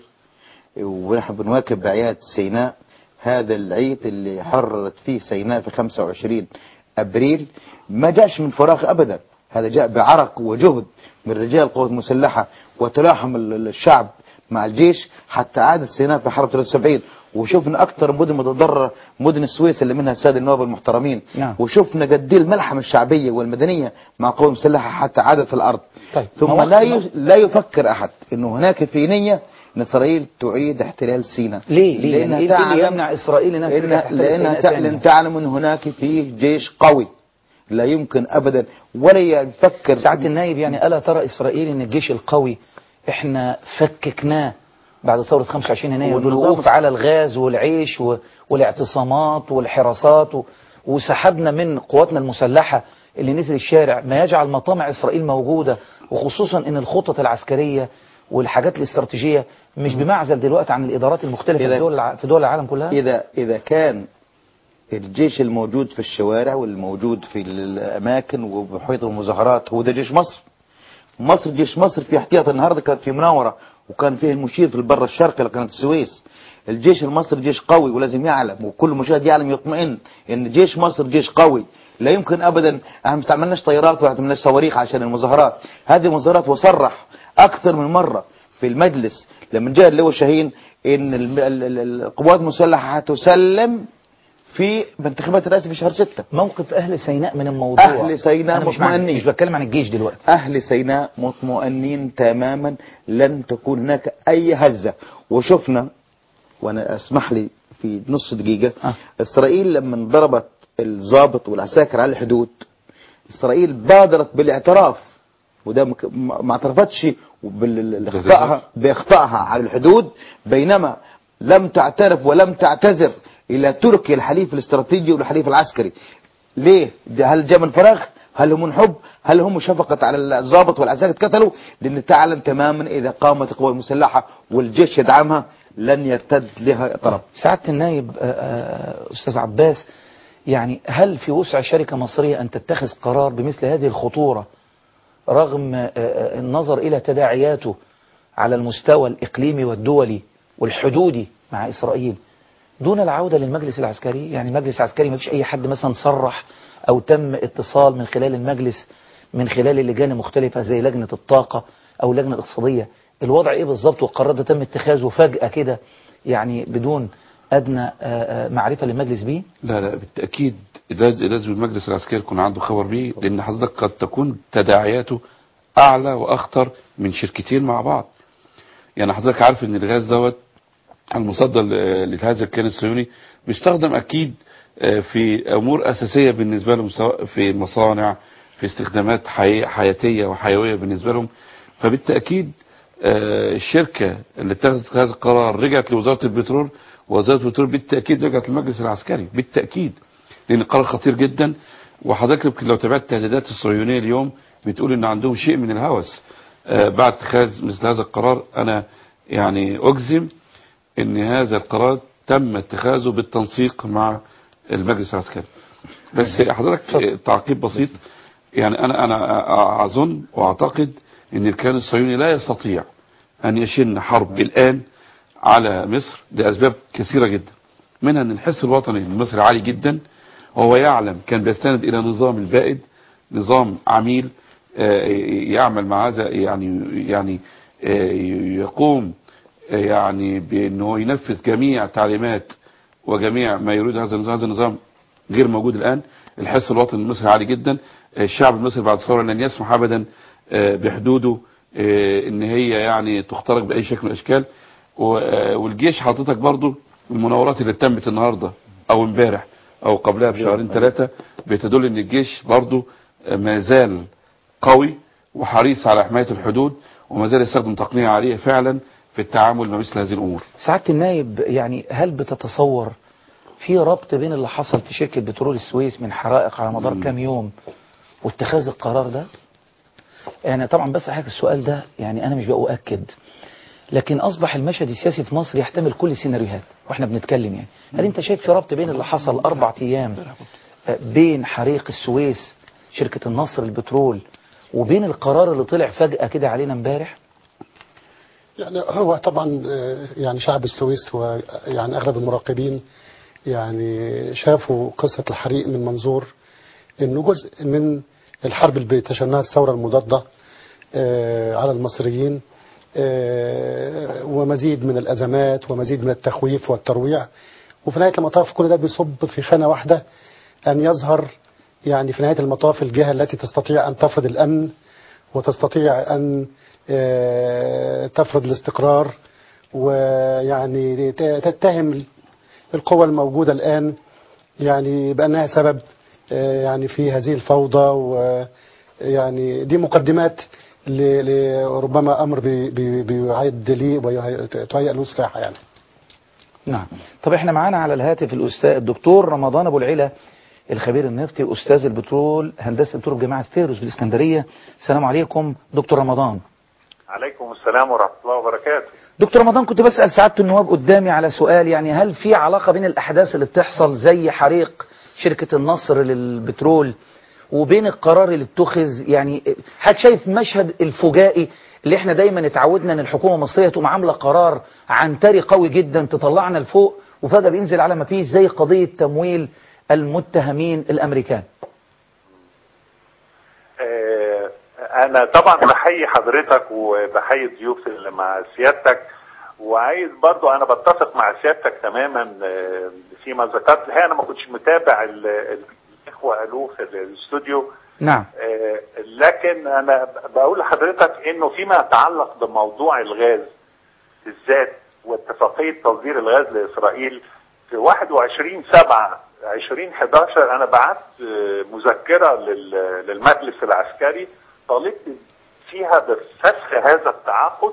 Speaker 10: ونحن بنواكب بأعياد سيناء هذا العيد اللي حررت فيه سيناء في 25 أبريل ما جاش من فراغ أبدا هذا جاء بعرق وجهد من رجال القوات المسلحة وتلاحم ال- الشعب مع الجيش حتى عادت سيناء في حرب 73 وشفنا أكثر مدن متضررة مدن السويس اللي منها السادة النواب المحترمين
Speaker 2: نعم.
Speaker 10: وشفنا قد ايه الملحمة الشعبية والمدنية مع القوات المسلحة حتى عادت الأرض
Speaker 2: طيب
Speaker 10: ثم
Speaker 2: مواقف
Speaker 10: لا ي...
Speaker 2: مصر-
Speaker 10: لا يفكر أحد أنه هناك في نية أن إسرائيل تعيد احتلال سيناء
Speaker 2: ليه؟ ليه؟
Speaker 10: لأنها
Speaker 2: يعني إيه اللي
Speaker 10: تعلم
Speaker 2: يمنع إسرائيل إنها ترجع
Speaker 10: لأنها,
Speaker 2: تحتل
Speaker 10: لأنها
Speaker 2: سيناء
Speaker 10: تعلم,
Speaker 2: تاني؟
Speaker 10: تعلم أن هناك فيه جيش قوي لا يمكن أبدا ولا يفكر
Speaker 2: سعادة النايب يعني ألا ترى إسرائيل إن الجيش القوي إحنا فككناه بعد ثورة 25 يناير
Speaker 10: والنظام
Speaker 2: بالوقوف
Speaker 10: الس-
Speaker 2: على الغاز والعيش و- والاعتصامات والحراسات و- وسحبنا من قواتنا المسلحة اللي نزل الشارع ما يجعل مطامع إسرائيل موجودة وخصوصا إن الخطط العسكرية والحاجات الاستراتيجية مش بمعزل دلوقتي عن الإدارات المختلفة
Speaker 10: إذا-
Speaker 2: في دول الع- في دول العالم كلها
Speaker 10: إذا إذا كان الجيش الموجود في الشوارع والموجود في الأماكن وبحيط المظاهرات هو ده جيش مصر مصر جيش مصر في احتياط النهارده كانت في مناورة وكان فيه المشير في البر الشرقي لقناة السويس الجيش المصري جيش قوي ولازم يعلم وكل مشاهد يعلم يطمئن ان جيش مصر جيش قوي لا يمكن ابدا احنا ما استعملناش طيارات ولا استعملناش صواريخ عشان المظاهرات هذه المظاهرات وصرح اكثر من مرة في المجلس لما جاء اللواء شاهين ان الم- ال- ال- القوات المسلحة هتسلم في انتخابات الرئاسة في شهر ستة
Speaker 2: موقف أهل سيناء من الموضوع
Speaker 10: أهل سيناء
Speaker 2: أنا مش مع-
Speaker 10: مطمئنين.
Speaker 2: مش بتكلم عن الجيش دلوقتي
Speaker 10: أهل سيناء مطمئنين تماما لن تكون هناك أي هزة وشفنا وأنا أسمح لي في نص دقيقة
Speaker 2: آه.
Speaker 10: إسرائيل لما ضربت الضابط والعساكر على الحدود إسرائيل بادرت بالاعتراف وده مك- ما ما اعترفتش باخطائها باخطائها على الحدود بينما لم تعترف ولم تعتذر الى تركيا الحليف الاستراتيجي والحليف العسكري ليه ده هل جاء من فراغ هل هم من حب هل هم شفقة على الضابط والعساكر قتلوا لان تعلم تماما اذا قامت القوى المسلحة والجيش يدعمها لن يرتد لها طرف
Speaker 2: سعادة النايب آه، آه، أستاذ عباس يعني هل في وسع شركة مصرية أن تتخذ قرار بمثل هذه الخطورة رغم آه، آه، النظر إلى تداعياته على المستوى الإقليمي والدولي والحدودي مع إسرائيل دون العودة للمجلس العسكري يعني المجلس العسكري ما فيش أي حد مثلا صرح أو تم اتصال من خلال المجلس من خلال اللجان المختلفة زي لجنة الطاقة أو لجنة الاقتصادية الوضع إيه بالظبط والقرار ده تم اتخاذه فجأة كده يعني بدون أدنى آه، آه، معرفة للمجلس بيه
Speaker 8: لا لا بالتأكيد لاز- لازم المجلس العسكري يكون عنده خبر بيه لأن حضرتك قد تكون تداعياته أعلى وأخطر من شركتين مع بعض يعني حضرتك عارف إن الغاز دوت المصدر ل- لهذا الكيان الصهيوني بيستخدم أكيد آه، في أمور أساسية بالنسبة لهم سواء في المصانع في استخدامات حي... حياتية وحيوية بالنسبة لهم فبالتأكيد آه، الشركة اللي اتخذت هذا القرار رجعت لوزارة البترول ووزارة البترول بالتأكيد رجعت للمجلس العسكري بالتأكيد لأن القرار خطير جدا وحضرتك يمكن لو تابعت التهديدات الصهيونية اليوم بتقول إن عندهم شيء من الهوس آه، بعد اتخاذ مثل هذا القرار أنا يعني أجزم ان هذا القرار تم اتخاذه بالتنسيق مع المجلس العسكري بس حضرتك تعقيب بسيط يعني انا انا اظن واعتقد ان الكيان الصهيوني لا يستطيع ان يشن حرب الان على مصر لاسباب كثيره جدا منها ان الحس الوطني المصري عالي جدا وهو يعلم كان بيستند الى نظام البائد نظام عميل آه، يعمل مع هذا يعني يعني آه، يقوم آه، يعني بانه ينفذ جميع تعليمات وجميع ما يريد هذا النظام هذا النظام غير موجود الان الحس الوطني المصري عالي جدا الشعب المصري بعد الثوره لن يسمح ابدا آه، بحدوده آه، ان هي يعني تخترق باي شكل من الاشكال و- آه، والجيش حضرتك برضو المناورات اللي تمت النهارده او امبارح او قبلها بشهرين ثلاثه بتدل ان الجيش برضو آه، ما زال قوي وحريص على حمايه الحدود وما زال يستخدم تقنيه عاليه فعلا في التعامل مع مثل هذه الامور
Speaker 2: سعادة النائب يعني هل بتتصور في ربط بين اللي حصل في شركة بترول السويس من حرائق على مدار كام يوم واتخاذ القرار ده يعني طبعا بس حضرتك السؤال ده يعني انا مش بأؤكد لكن اصبح المشهد السياسي في مصر يحتمل كل السيناريوهات واحنا بنتكلم يعني هل انت شايف في ربط بين اللي حصل اربع ايام آه، بين حريق السويس شركة النصر البترول وبين القرار اللي طلع فجأة كده علينا امبارح
Speaker 9: يعني هو طبعا آه، يعني شعب السويس ويعني اغلب المراقبين يعني شافوا قصة الحريق من منظور انه جزء من الحرب اللي بتشنها الثورة المضادة آه، على المصريين آه، ومزيد من الازمات ومزيد من التخويف والترويع وفي نهاية المطاف كل ده بيصب في خانة واحدة ان يظهر يعني في نهاية المطاف الجهة التي تستطيع ان تفرض الامن وتستطيع ان آه، تفرض الاستقرار ويعني ت- تتهم القوى الموجودة الآن يعني بأنها سبب آه، يعني في هذه الفوضى ويعني دي مقدمات ل- لربما أمر بي- بي- بيعد لي وتهيأ له الساحة يعني
Speaker 2: نعم طب احنا معانا على الهاتف الاستاذ الدكتور رمضان ابو العلا الخبير النفطي استاذ البترول هندسه البترول بجامعه فيروز بالاسكندريه السلام عليكم دكتور رمضان
Speaker 11: عليكم السلام ورحمة الله وبركاته
Speaker 2: دكتور رمضان كنت بسال سعاده النواب قدامي على سؤال يعني هل في علاقه بين الاحداث اللي بتحصل زي حريق شركه النصر للبترول وبين القرار اللي اتخذ يعني حضرتك شايف مشهد الفجائي اللي احنا دايما اتعودنا ان الحكومه المصريه تقوم عامله قرار عنتري قوي جدا تطلعنا لفوق وفجاه بينزل على ما فيش زي قضيه تمويل المتهمين الامريكان
Speaker 11: آه، أنا طبعا بحيي حضرتك وبحيي الضيوف اللي مع سيادتك وعايز برضو أنا بتفق مع سيادتك تماما آه، فيما ذكرت الحقيقة أنا ما كنتش متابع ال- ال- الإخوة قالوه في الاستوديو
Speaker 2: نعم
Speaker 11: آه، لكن انا ب- بقول لحضرتك انه فيما يتعلق بموضوع الغاز بالذات واتفاقيه تصدير الغاز لاسرائيل في 21 7 2011 انا بعت آه، مذكره لل- للمجلس العسكري طالبت فيها بفسخ هذا التعاقد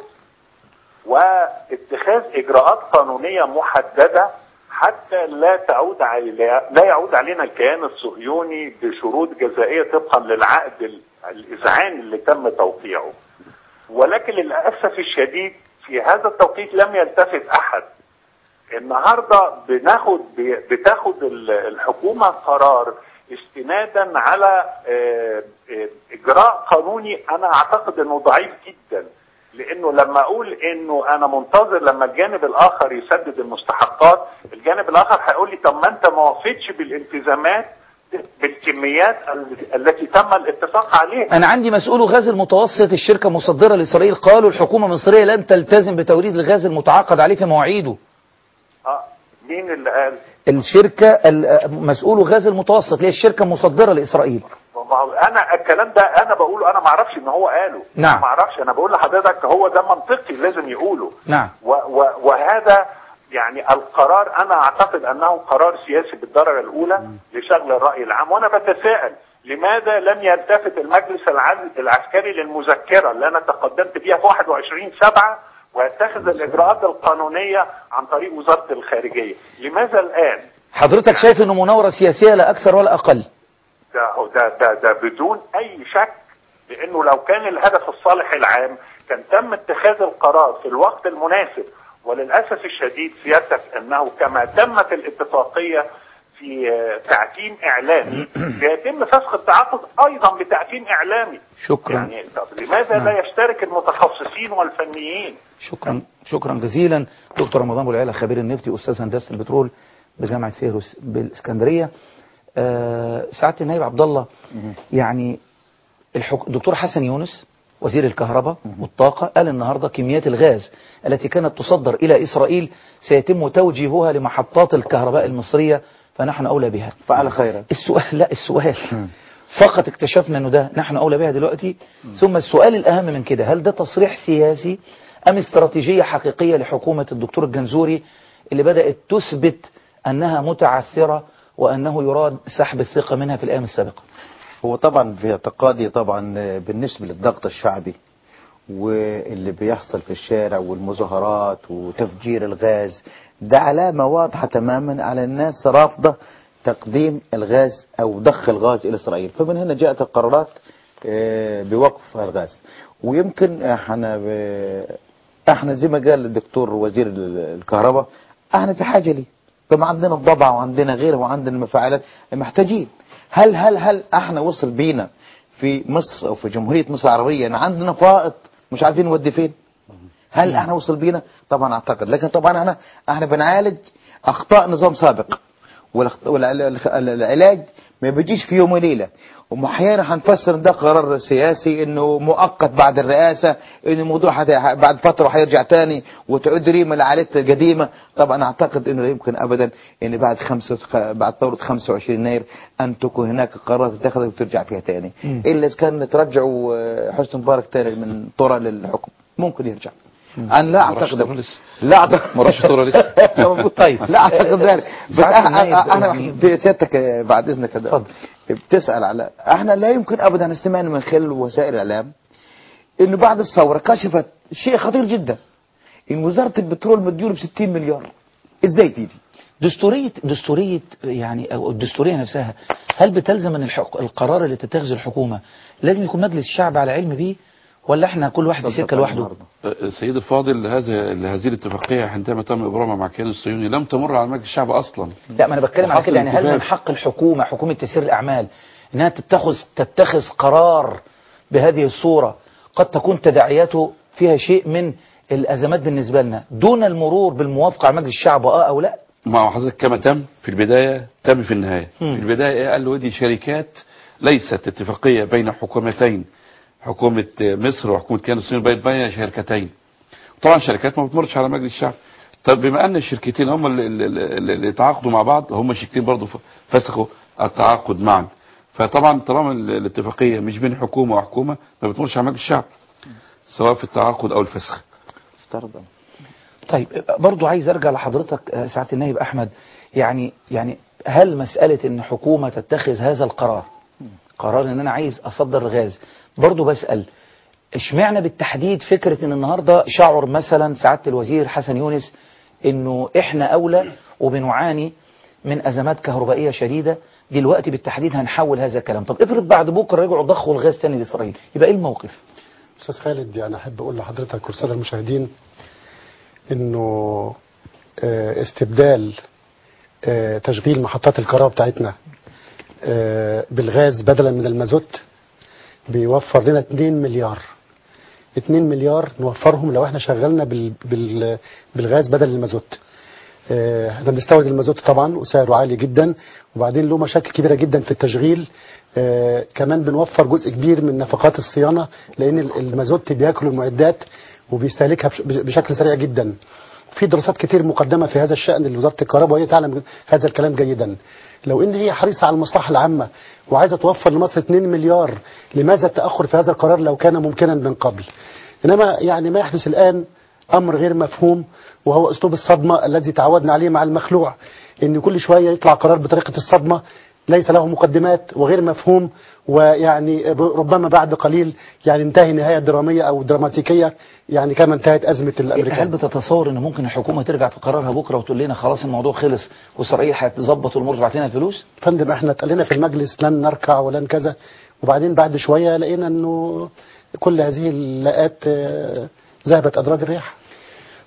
Speaker 11: واتخاذ اجراءات قانونيه محدده حتى لا تعود علي لا يعود علينا الكيان الصهيوني بشروط جزائيه طبقا للعقد ال- الاذعان اللي تم توقيعه. ولكن للاسف الشديد في هذا التوقيت لم يلتفت احد. النهارده بناخد ب- بتاخد ال- الحكومه قرار استنادا على آه، آه، اجراء قانوني انا اعتقد انه ضعيف جدا لانه لما اقول انه انا منتظر لما الجانب الاخر يسدد المستحقات الجانب الاخر هيقول لي طب ما انت ما وفيتش بالالتزامات بالكميات ال- التي تم الاتفاق عليها
Speaker 2: انا عندي مسؤول غاز المتوسط الشركه مصدره لاسرائيل قالوا الحكومه المصريه لن تلتزم بتوريد الغاز المتعاقد عليه في مواعيده
Speaker 11: اه مين اللي قال
Speaker 2: الشركه ال- مسؤول غاز المتوسط اللي هي الشركه مصدره لاسرائيل
Speaker 11: ما هو انا الكلام ده انا بقوله انا ما اعرفش ان هو قاله
Speaker 2: نعم.
Speaker 11: انا ما اعرفش انا بقول لحضرتك هو ده منطقي لازم يقوله
Speaker 2: نعم
Speaker 11: و و وهذا يعني القرار انا اعتقد انه قرار سياسي بالدرجه الاولى لشغل الراي العام وانا بتساءل لماذا لم يلتفت المجلس العز- العسكري للمذكره اللي انا تقدمت بيها في 21 7 ويتخذ الاجراءات القانونيه عن طريق وزاره الخارجيه لماذا الان
Speaker 2: حضرتك شايف انه مناوره سياسيه لا اكثر ولا اقل
Speaker 11: ده ده ده, ده بدون اي شك لانه لو كان الهدف الصالح العام كان تم اتخاذ القرار في الوقت المناسب وللاسف الشديد سيادتك انه كما تمت الاتفاقيه في آه، تعتيم اعلامي سيتم فسخ التعاقد ايضا بتعتيم اعلامي
Speaker 2: شكرا
Speaker 11: يعني طب لماذا
Speaker 2: نعم.
Speaker 11: لا يشترك المتخصصين والفنيين
Speaker 2: شكرا شكرا جزيلا دكتور رمضان ابو العلا خبير النفطي استاذ هندسه البترول بجامعه فيروس بالاسكندريه آه سعاده النائب عبد الله يعني الحك... دكتور حسن يونس وزير الكهرباء والطاقة قال النهاردة كميات الغاز التي كانت تصدر إلى إسرائيل سيتم توجيهها لمحطات الكهرباء المصرية فنحن أولى بها
Speaker 10: فعل خيرا
Speaker 2: السؤال لا السؤال فقط اكتشفنا انه ده نحن اولى بها دلوقتي ثم السؤال الاهم من كده هل ده تصريح سياسي ام استراتيجيه حقيقيه لحكومه الدكتور الجنزوري اللي بدات تثبت انها متعثره وانه يراد سحب الثقه منها في الايام السابقه
Speaker 10: هو طبعا في اعتقادي طبعا بالنسبة للضغط الشعبي واللي بيحصل في الشارع والمظاهرات وتفجير الغاز ده علامة واضحة تماما على الناس رافضة تقديم الغاز أو ضخ الغاز إلى إسرائيل فمن هنا جاءت القرارات آه، بوقف الغاز ويمكن احنا ب... احنا زي ما قال الدكتور وزير ال- الكهرباء احنا في حاجة ليه طبعا عندنا الضبع وعندنا غيره وعندنا المفاعلات محتاجين هل هل هل احنا وصل بينا في مصر او في جمهورية مصر العربية ان عندنا فائض مش عارفين نودي فين هل احنا وصل بينا طبعا اعتقد لكن طبعا احنا احنا بنعالج اخطاء نظام سابق والأخط- والع- والعلاج ما بيجيش في يوم وليله واحيانا هنفسر إن ده قرار سياسي انه مؤقت بعد الرئاسه ان الموضوع حت- بعد فتره هيرجع تاني وتعود ريما لعائلتها القديمه طبعا اعتقد انه لا يمكن ابدا ان بعد خمسة بعد ثوره 25 يناير ان تكون هناك قرارات تتخذ وترجع فيها تاني
Speaker 2: مم.
Speaker 10: الا اذا كان ترجعوا آه، حسني مبارك تاني من طرق للحكم ممكن يرجع انا لا
Speaker 8: ما راحش
Speaker 10: اعتقد
Speaker 8: طرق لسه.
Speaker 10: لا اعتقد
Speaker 8: ما راحش طرق لسه.
Speaker 10: طيب لا اعتقد ذلك بس
Speaker 2: ساعات
Speaker 10: احنا
Speaker 2: النايب-
Speaker 10: احنا في سيادتك آه، بعد اذنك كده بتسال على احنا لا يمكن ابدا استمعنا من خلال وسائل الاعلام انه بعد الثوره كشفت شيء خطير جدا ان وزاره البترول مديونه ب 60 مليار ازاي دي دي
Speaker 2: دستورية دستورية يعني أو الدستورية نفسها هل بتلزم أن الحق القرار اللي تتخذه الحكومة لازم يكون مجلس الشعب على علم بيه ولا احنا كل واحد في سكة لوحده
Speaker 8: أه، سيد الفاضل هذا هذه الاتفاقية عندما تم إبرامها مع الكيان الصهيوني لم تمر على مجلس الشعب أصلا
Speaker 2: لا ما انا بتكلم على
Speaker 8: وحصل
Speaker 2: كده يعني هل من
Speaker 8: اتفاق.
Speaker 2: حق الحكومة حكومة تسير الأعمال انها تتخذ تتخذ قرار بهذه الصورة قد تكون تداعياته فيها شيء من الأزمات بالنسبة لنا دون المرور بالموافقة على مجلس الشعب اه أو لا
Speaker 8: مع حضرتك كما تم في البداية تم في النهاية
Speaker 2: مم.
Speaker 8: في البداية إيه؟ قال له دي شركات ليست اتفاقية بين حكومتين حكومة مصر وحكومة كيان الصهيوني بين بين شركتين طبعا شركات ما بتمرش على مجلس الشعب طب بما ان الشركتين هم اللي, اللي, اللي تعاقدوا مع بعض هم الشركتين برضه ف- فسخوا التعاقد معا فطبعا طالما ال- الاتفاقيه مش بين حكومه وحكومه ما بتمرش على مجلس الشعب سواء في التعاقد او الفسخ
Speaker 10: افترض
Speaker 2: طيب برضو عايز ارجع لحضرتك آه، سعاده النائب احمد يعني يعني هل مساله ان حكومه تتخذ هذا القرار قرار ان انا عايز اصدر الغاز برضو بسال اشمعنى بالتحديد فكره ان النهارده شعر مثلا سعاده الوزير حسن يونس انه احنا اولى وبنعاني من ازمات كهربائيه شديده دلوقتي بالتحديد هنحول هذا الكلام طب افرض بعد بكره رجعوا ضخوا الغاز تاني لاسرائيل يبقى ايه الموقف
Speaker 9: استاذ خالد يعني احب اقول لحضرتك والساده المشاهدين انه آه، استبدال آه، تشغيل محطات الكهرباء بتاعتنا آه، بالغاز بدلا من المازوت بيوفر لنا 2 مليار 2 مليار نوفرهم لو احنا شغلنا بال بال بالغاز بدل المازوت آه، احنا بنستورد المازوت طبعا وسعره عالي جدا وبعدين له مشاكل كبيره جدا في التشغيل آه، كمان بنوفر جزء كبير من نفقات الصيانه لان ال- المازوت بياكل المعدات وبيستهلكها بش- بشكل سريع جدا في دراسات كتير مقدمه في هذا الشان لوزاره الكهرباء وهي تعلم هذا الكلام جيدا لو ان هي حريصه على المصلحه العامه وعايزه توفر لمصر 2 مليار لماذا التاخر في هذا القرار لو كان ممكنا من قبل انما يعني ما يحدث الان امر غير مفهوم وهو اسلوب الصدمه الذي تعودنا عليه مع المخلوع ان كل شويه يطلع قرار بطريقه الصدمه ليس له مقدمات وغير مفهوم ويعني ربما بعد قليل يعني انتهي نهايه دراميه او دراماتيكيه يعني كما انتهت ازمه
Speaker 2: هل
Speaker 9: الامريكان
Speaker 2: بتتصور ان ممكن الحكومه ترجع في قرارها بكره وتقول لنا خلاص الموضوع خلص واسرائيل هتظبط والامور تبعت لنا الفلوس؟
Speaker 9: فندم احنا اتقال لنا في المجلس لن نركع ولن كذا وبعدين بعد شويه لقينا انه كل هذه اللاءات آه، ذهبت اضراد الرياح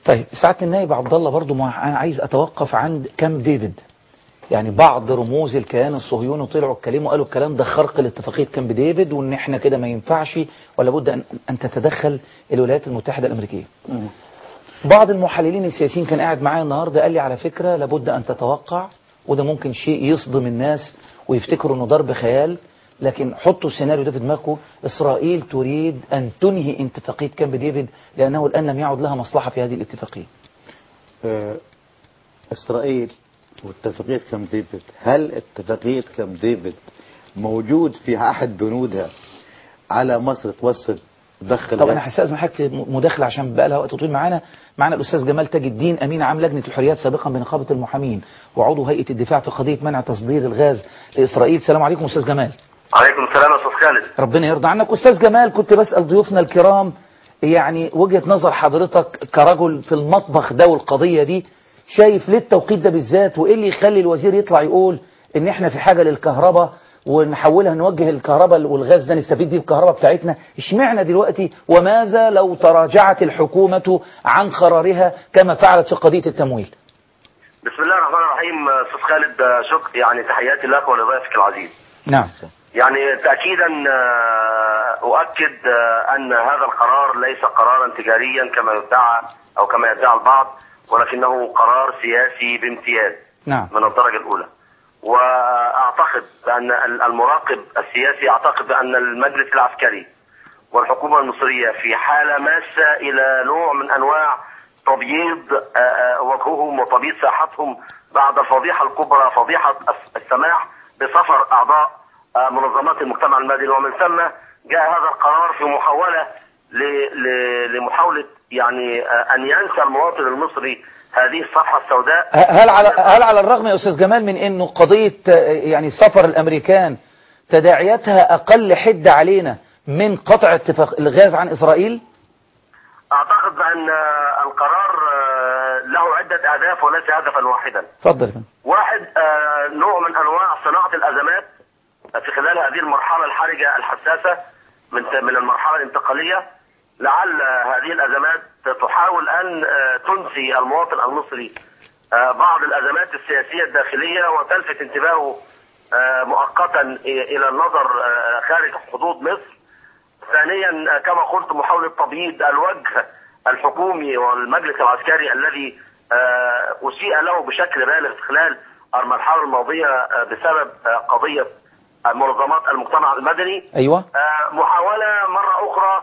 Speaker 2: طيب سعاده النائب عبد الله برضه ما انا عايز اتوقف عند كامب ديفيد يعني بعض رموز الكيان الصهيوني طلعوا اتكلموا قالوا الكلام ده خرق لاتفاقيه كامب ديفيد وان احنا كده ما ينفعش ولا بد ان ان تتدخل الولايات المتحده الامريكيه. بعض المحللين السياسيين كان قاعد معايا النهارده قال لي على فكره لابد ان تتوقع وده ممكن شيء يصدم الناس ويفتكروا انه ضرب خيال لكن حطوا السيناريو ده في دماغكم اسرائيل تريد ان تنهي اتفاقيه كامب ديفيد لانه الان لم يعد لها مصلحه في هذه الاتفاقيه.
Speaker 10: آه، إسرائيل واتفاقية كام ديفيد هل اتفاقية كام ديفيد موجود في أحد بنودها على مصر توصل تدخل
Speaker 2: طب انا
Speaker 10: غاز؟
Speaker 2: هستاذن حضرتك في مداخله عشان بقى لها وقت طويل معانا معانا الاستاذ جمال تاج الدين امين عام لجنه الحريات سابقا بنقابه المحامين وعضو هيئه الدفاع في قضيه منع تصدير الغاز لاسرائيل السلام عليكم استاذ جمال
Speaker 12: عليكم السلام يا استاذ خالد
Speaker 2: ربنا يرضى عنك استاذ جمال كنت بسال ضيوفنا الكرام يعني وجهه نظر حضرتك كرجل في المطبخ ده والقضيه دي شايف ليه التوقيت ده بالذات وايه اللي يخلي الوزير يطلع يقول ان احنا في حاجه للكهرباء ونحولها نوجه الكهرباء والغاز ده نستفيد بيه الكهرباء بتاعتنا اشمعنى دلوقتي وماذا لو تراجعت الحكومه عن قرارها كما فعلت في قضيه التمويل
Speaker 12: بسم الله الرحمن الرحيم استاذ خالد آه، شكر يعني تحياتي لك ولضيفك العزيز
Speaker 2: نعم
Speaker 12: يعني تاكيدا آه، اؤكد آه، ان هذا القرار ليس قرارا تجاريا كما يدعى او كما يدعي البعض ولكنه قرار سياسي بامتياز
Speaker 2: نعم
Speaker 12: من الدرجه الاولى واعتقد بان المراقب السياسي اعتقد بان المجلس العسكري والحكومه المصريه في حاله ماسه الى نوع من انواع تبييض آه، آه، وجههم وتبييض ساحتهم بعد الفضيحه الكبرى فضيحه الس- السماح بسفر اعضاء آه، منظمات المجتمع المدني ومن ثم جاء هذا القرار في محاوله ل- ل- لمحاوله يعني آه، ان ينسى المواطن المصري هذه الصفحه السوداء
Speaker 2: هل على هل على الرغم يا استاذ جمال من انه قضيه آه، يعني سفر الامريكان تداعياتها اقل حده علينا من قطع اتفاق الغاز عن اسرائيل؟
Speaker 12: اعتقد بان آه، القرار آه، له عده اهداف وليس هدفا واحدا
Speaker 2: اتفضل يا فندم.
Speaker 12: واحد آه، نوع من انواع صناعه الازمات في خلال هذه المرحله الحرجه الحساسه من من المرحله الانتقاليه لعل هذه الازمات تحاول ان آه، تنسي المواطن المصري آه، بعض الازمات السياسيه الداخليه وتلفت انتباهه آه، مؤقتا الى النظر آه، خارج حدود مصر ثانيا آه، كما قلت محاوله تبييض الوجه الحكومي والمجلس العسكري الذي آه، اسيء له بشكل بالغ خلال المرحله الماضيه آه، بسبب آه، قضيه منظمات المجتمع المدني
Speaker 2: ايوه
Speaker 12: آه، محاولة مرة أخرى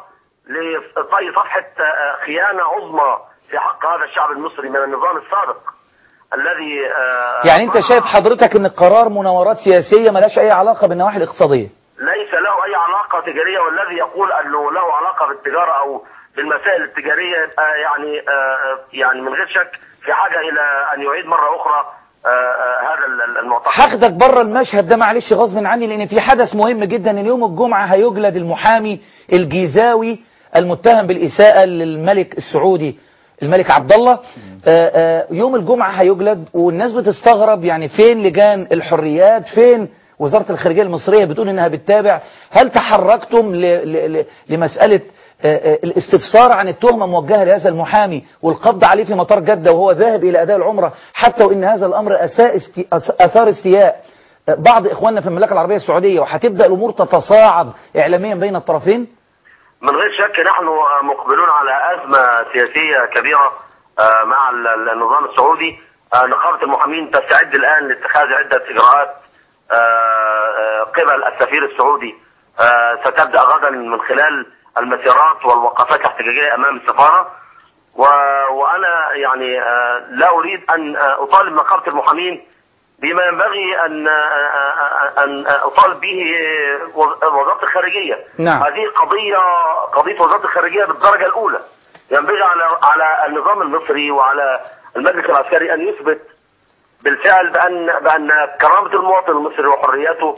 Speaker 12: لطي صفحة آه، خيانة عظمى في حق هذا الشعب المصري من النظام السابق الذي آه،
Speaker 2: يعني انت شايف حضرتك ان القرار مناورات سياسيه ملهاش اي علاقه بالنواحي الاقتصاديه
Speaker 12: ليس له أي علاقة تجارية والذي يقول أنه له علاقة بالتجارة أو بالمسائل التجارية يبقى يعني آه، يعني من غير شك في حاجة إلى أن يعيد مرة أخرى آه، آه، هذا ال- المعتقد
Speaker 2: هاخدك بره المشهد ده معلش غصب عني لان في حدث مهم جدا ان يوم الجمعه هيجلد المحامي الجيزاوي المتهم بالاساءه للملك السعودي الملك عبد الله آه، آه، يوم الجمعه هيجلد والناس بتستغرب يعني فين لجان الحريات فين وزاره الخارجيه المصريه بتقول انها بتتابع هل تحركتم ل- ل- ل- لمساله آه، آه، الاستفسار عن التهمة موجهة لهذا المحامي والقبض عليه في مطار جدة وهو ذاهب إلى أداء العمرة حتى وإن هذا الأمر أساء استي... أس- أثار استياء آه، بعض إخواننا في المملكة العربية السعودية وهتبدأ الأمور تتصاعد إعلاميا بين الطرفين
Speaker 12: من غير شك نحن آه، مقبلون على أزمة سياسية كبيرة آه، مع ال- ال- النظام السعودي آه، نقابة المحامين تستعد الآن لاتخاذ عدة إجراءات آه، آه، قبل السفير السعودي آه، ستبدأ غدا من خلال المسيرات والوقفات الاحتجاجية أمام السفارة و... وأنا يعني آه، لا أريد أن آه، أطالب نقابة المحامين بما ينبغي أن آه، آه، أن أطالب به وز- وزارة الخارجية
Speaker 2: نعم.
Speaker 12: هذه قضية قضية وزارة الخارجية بالدرجة الأولى ينبغي على على النظام المصري وعلى المجلس العسكري أن يثبت بالفعل بأن بأن كرامة المواطن المصري وحريته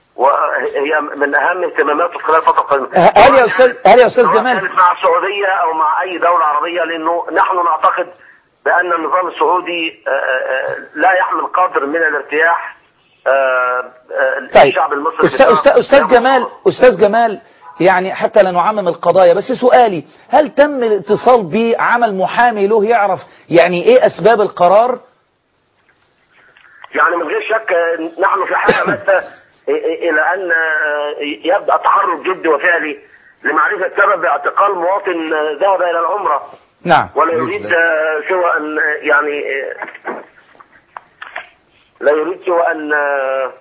Speaker 12: وهي من أهم اهتماماته خلال الفترة القادمة
Speaker 2: هل يا أستاذ هل يا أستاذ
Speaker 12: سواء
Speaker 2: جمال
Speaker 12: كانت مع السعودية أو مع أي دولة عربية لأنه نحن نعتقد بأن النظام السعودي آه، آه، لا يحمل قدر من الارتياح آه، آه،
Speaker 2: طيب
Speaker 12: للشعب المصري
Speaker 2: أستاذ, أستاذ, أستاذ جمال أستاذ جمال يعني حتى لا نعمم القضايا بس سؤالي هل تم الاتصال بيه عمل محامي له يعرف يعني ايه اسباب القرار
Speaker 12: يعني من غير شك آه، نحن في حاجه ماسه الى ان آه، يبدا تحرك جدي وفعلي لمعرفه سبب اعتقال مواطن آه، ذهب الى العمره
Speaker 2: نعم
Speaker 12: ولا يريد آه، سوى ان آه، يعني آه، لا يريد سوى ان آه،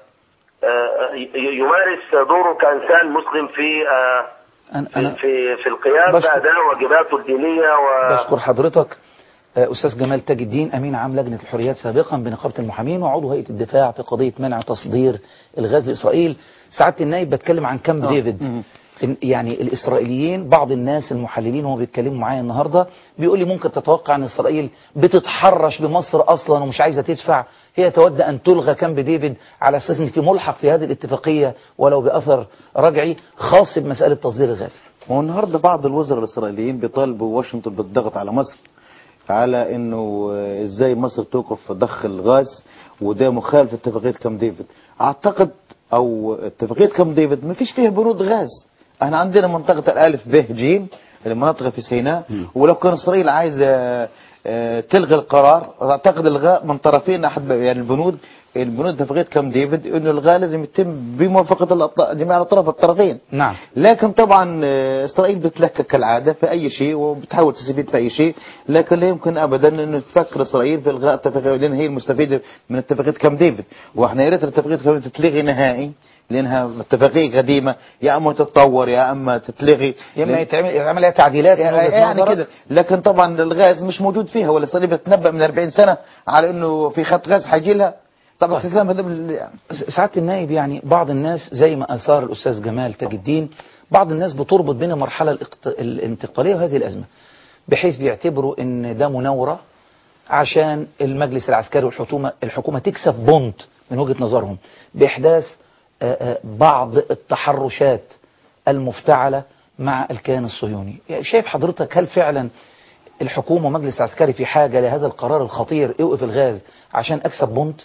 Speaker 12: آه، ي- يمارس دوره كانسان مسلم في آه،
Speaker 2: أنا,
Speaker 12: في
Speaker 2: أنا
Speaker 12: في, في القيام
Speaker 2: بشكر-
Speaker 12: باداء واجباته الدينيه و
Speaker 2: بشكر حضرتك آه، أستاذ جمال تاج الدين أمين عام لجنة الحريات سابقا بنقابة المحامين وعضو هيئة الدفاع في قضية منع تصدير الغاز لإسرائيل سعادة النايب بتكلم عن كامب ديفيد إن- يعني الإسرائيليين بعض الناس المحللين وهم بيتكلموا معايا النهاردة بيقول لي ممكن تتوقع أن إسرائيل بتتحرش بمصر أصلا ومش عايزة تدفع هي تود أن تلغى كامب ديفيد على أساس أن في ملحق في هذه الاتفاقية ولو بأثر رجعي خاص بمسألة تصدير الغاز
Speaker 10: هو النهارده بعض الوزراء الاسرائيليين بيطالبوا واشنطن بالضغط على مصر على انه آه، ازاي مصر توقف ضخ الغاز وده مخالف اتفاقيه كام ديفيد اعتقد او اتفاقيه كام ديفيد ما فيش فيها بنود غاز احنا عندنا منطقه الالف ب ج المناطق في سيناء ولو كان اسرائيل عايزه آه، تلغي القرار اعتقد الغاء من طرفين احد يعني البنود البنود اتفاقيه كام ديفيد انه الغاء لازم يتم بموافقه الأط- جميع الاطراف الطرفين
Speaker 2: نعم
Speaker 10: لكن طبعا آه، اسرائيل بتلكك كالعاده في اي شيء وبتحاول تستفيد في اي شيء لكن لا يمكن ابدا انه تفكر اسرائيل في الغاء اتفاقيه لان هي المستفيده من اتفاقيه كام ديفيد واحنا يا ريت اتفاقيه كام ديفيد تتلغي نهائي لانها اتفاقيه قديمه يا اما تتطور يا اما تتلغي
Speaker 2: يا اما
Speaker 10: لأن-
Speaker 2: يتعمل يتعمل عليها تعديلات من وجهة
Speaker 10: يعني
Speaker 2: نظرك؟
Speaker 10: كده لكن طبعا الغاز مش موجود فيها ولا اسرائيل بتتنبأ من 40 سنه على انه في خط غاز هيجي لها طبعا
Speaker 2: طيب.
Speaker 10: الكلام هذا بال-
Speaker 2: سعادة النائب يعني بعض الناس زي ما أثار الأستاذ جمال تاج الدين بعض الناس بتربط بين المرحلة الاقت- الانتقالية وهذه الأزمة بحيث بيعتبروا إن ده مناورة عشان المجلس العسكري والحكومة الحكومة تكسب بونت من وجهة نظرهم بإحداث آه، آه، بعض التحرشات المفتعلة مع الكيان الصهيوني يعني شايف حضرتك هل فعلا الحكومة ومجلس عسكري في حاجة لهذا القرار الخطير اوقف الغاز عشان أكسب بونت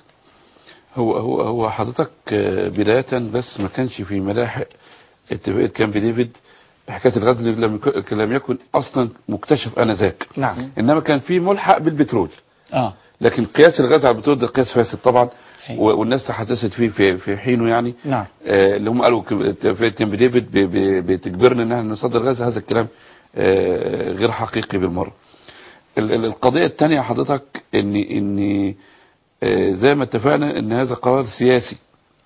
Speaker 8: هو هو هو حضرتك آه، بداية بس ما كانش في ملاحق اتفاقية كامب ديفيد حكاية الغاز اللي لم يكن- لم يكن أصلا مكتشف آنذاك
Speaker 2: نعم
Speaker 8: إنما كان في ملحق بالبترول
Speaker 2: اه
Speaker 8: لكن قياس الغاز على البترول ده قياس فاسد طبعا و- والناس تحسست فيه في في حينه يعني
Speaker 2: نعم
Speaker 8: آه، اللي هم قالوا ك- اتفاقية كامب ديفيد ب- ب- بتجبرنا ان احنا نصدر غاز هذا الكلام آه، غير حقيقي بالمره. ال- ال- القضيه الثانيه حضرتك ان ان آه، زي ما اتفقنا ان هذا قرار سياسي.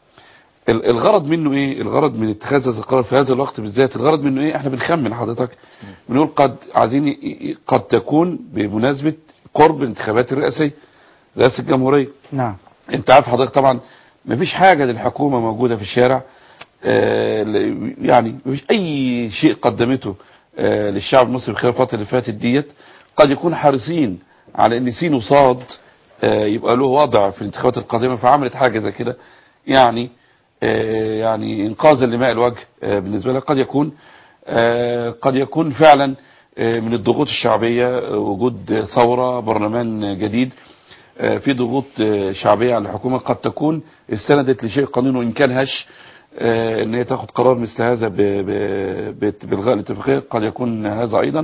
Speaker 8: ال- الغرض منه ايه؟ الغرض من اتخاذ هذا القرار في هذا الوقت بالذات الغرض منه ايه؟ احنا بنخمن حضرتك بنقول قد عايزين ي- ي- قد تكون بمناسبه قرب الانتخابات الرئاسيه رئاسه الجمهوريه.
Speaker 2: نعم
Speaker 8: انت عارف حضرتك طبعا مفيش حاجة للحكومة موجودة في الشارع آه، ل- يعني مفيش اي شيء قدمته آه، للشعب المصري خلال الفترة اللي فاتت ديت قد يكون حريصين على ان سين وصاد آه، يبقى له وضع في الانتخابات القادمة فعملت حاجة زي كده يعني آه، يعني انقاذا لماء الوجه آه، بالنسبة لها قد يكون آه، قد يكون فعلا آه، من الضغوط الشعبية آه، وجود ثورة برلمان جديد آه، في ضغوط آه، شعبية على الحكومة قد تكون استندت لشيء قانوني وإن كان هش آه، ان هي تاخد قرار مثل هذا ب- ب- ب- بالغاء الاتفاقية قد يكون هذا أيضا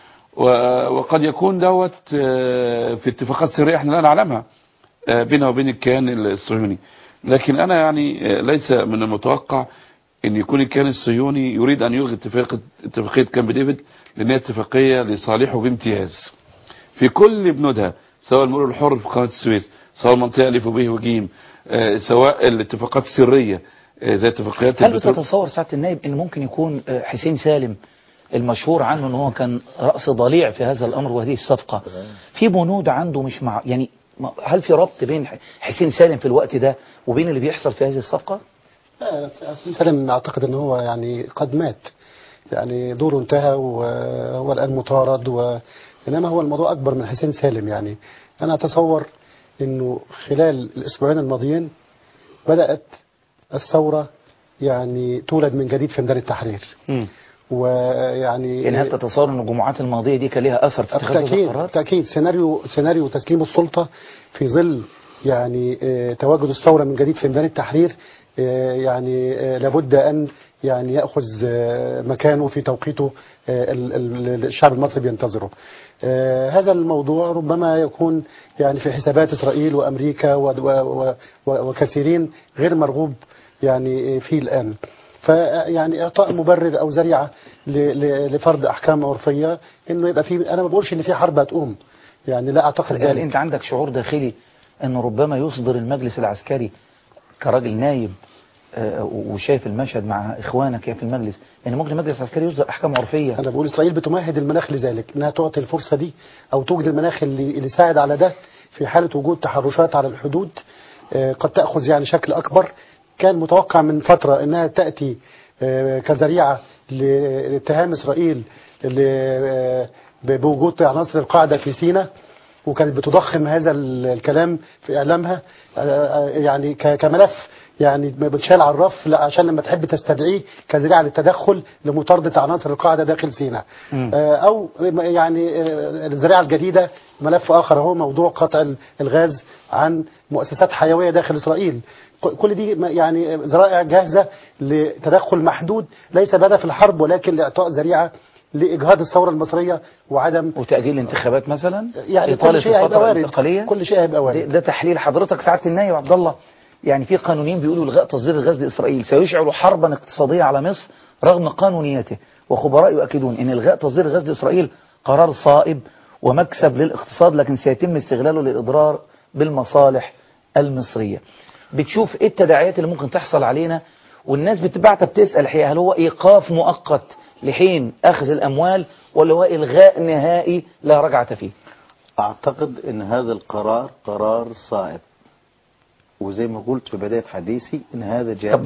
Speaker 8: و- وقد يكون دوت آه، في اتفاقات سرية احنا لا نعلمها آه، بينها وبين الكيان الصهيوني لكن أنا يعني آه، ليس من المتوقع ان يكون الكيان الصهيوني يريد ان يلغي اتفاقية اتفاقية كامب ديفيد لان هي اتفاقية لصالحه بامتياز في كل بنودها سواء المرور الحر في قناة السويس سواء المنطقة ألف وب وجيم آه، سواء الاتفاقات السرية آه، زي اتفاقيات
Speaker 2: هل
Speaker 8: البترول.
Speaker 2: بتتصور سعادة النائب ان ممكن يكون آه، حسين سالم المشهور عنه ان هو كان رأس ضليع في هذا الامر وهذه الصفقة في بنود عنده مش مع يعني ما- هل في ربط بين ح- حسين سالم في الوقت ده وبين اللي بيحصل في هذه الصفقة
Speaker 9: لا حسين سالم اعتقد ان هو يعني قد مات يعني دوره انتهى وهو الان مطارد و... انما هو الموضوع اكبر من حسين سالم يعني انا اتصور انه خلال الاسبوعين الماضيين بدات الثوره يعني تولد من جديد في ميدان التحرير ويعني
Speaker 2: يعني هل تتصور ان الجمعات الماضية دي كان لها اثر في اتخاذ هذا
Speaker 9: بالتأكيد
Speaker 2: القرار
Speaker 9: بالتأكيد سيناريو سيناريو تسليم السلطة في ظل يعني آه، تواجد الثورة من جديد في ميدان التحرير آه، يعني آه، لابد أن يعني ياخذ آه، مكانه في توقيته آه، ال- ال- الشعب المصري بينتظره. آه، هذا الموضوع ربما يكون يعني في حسابات اسرائيل وامريكا و- و- و- وكثيرين غير مرغوب يعني فيه الان. فيعني اعطاء مبرر او ذريعه ل- ل- لفرض احكام عرفيه انه يبقى في انا ما بقولش ان في حرب هتقوم يعني لا اعتقد
Speaker 2: هل
Speaker 9: ذلك
Speaker 2: انت عندك شعور داخلي انه ربما يصدر المجلس العسكري كراجل نايب آه، وشايف المشهد مع اخوانك في المجلس ان ممكن المجلس العسكري يصدر احكام عرفيه
Speaker 9: انا بقول اسرائيل بتمهد المناخ لذلك انها تعطي الفرصه دي او توجد المناخ اللي اللي يساعد على ده في حاله وجود تحرشات على الحدود آه، قد تاخذ يعني شكل اكبر كان متوقع من فتره انها تاتي آه، كذريعه لاتهام اسرائيل ل- آه، بوجود عناصر القاعده في سيناء وكانت بتضخم هذا ال- الكلام في اعلامها آه، آه، يعني ك- كملف يعني ما بتشال على الرف لا عشان لما تحب تستدعيه كذريعه للتدخل لمطارده عناصر القاعده داخل سيناء آه، او يعني آه، الذريعه الجديده ملف اخر هو موضوع قطع ال- الغاز عن مؤسسات حيويه داخل اسرائيل ك- كل دي م- يعني ذرائع جاهزه لتدخل محدود ليس بهدف الحرب ولكن لاعطاء ذريعه لاجهاض الثوره المصريه وعدم
Speaker 2: وتاجيل الانتخابات مثلا
Speaker 9: يعني
Speaker 2: إطالة
Speaker 9: كل شيء هيبقى
Speaker 2: الفترة
Speaker 9: وارد
Speaker 2: الانتقالية
Speaker 9: كل شيء هيبقى
Speaker 2: ده,
Speaker 9: وارد
Speaker 2: ده تحليل حضرتك سعاده النائب عبد الله يعني في قانونيين بيقولوا الغاء تصدير الغاز لاسرائيل سيشعل حربا اقتصاديه على مصر رغم قانونيته وخبراء يؤكدون ان الغاء تصدير الغاز لاسرائيل قرار صائب ومكسب للاقتصاد لكن سيتم استغلاله للاضرار بالمصالح المصريه بتشوف ايه التداعيات اللي ممكن تحصل علينا والناس بتبعتها بتسال الحقيقه هل هو ايقاف مؤقت لحين اخذ الاموال ولا هو الغاء نهائي لا رجعه فيه
Speaker 10: أعتقد أن هذا القرار قرار صائب وزي ما قلت في بداية حديثي أن هذا جاء
Speaker 2: طب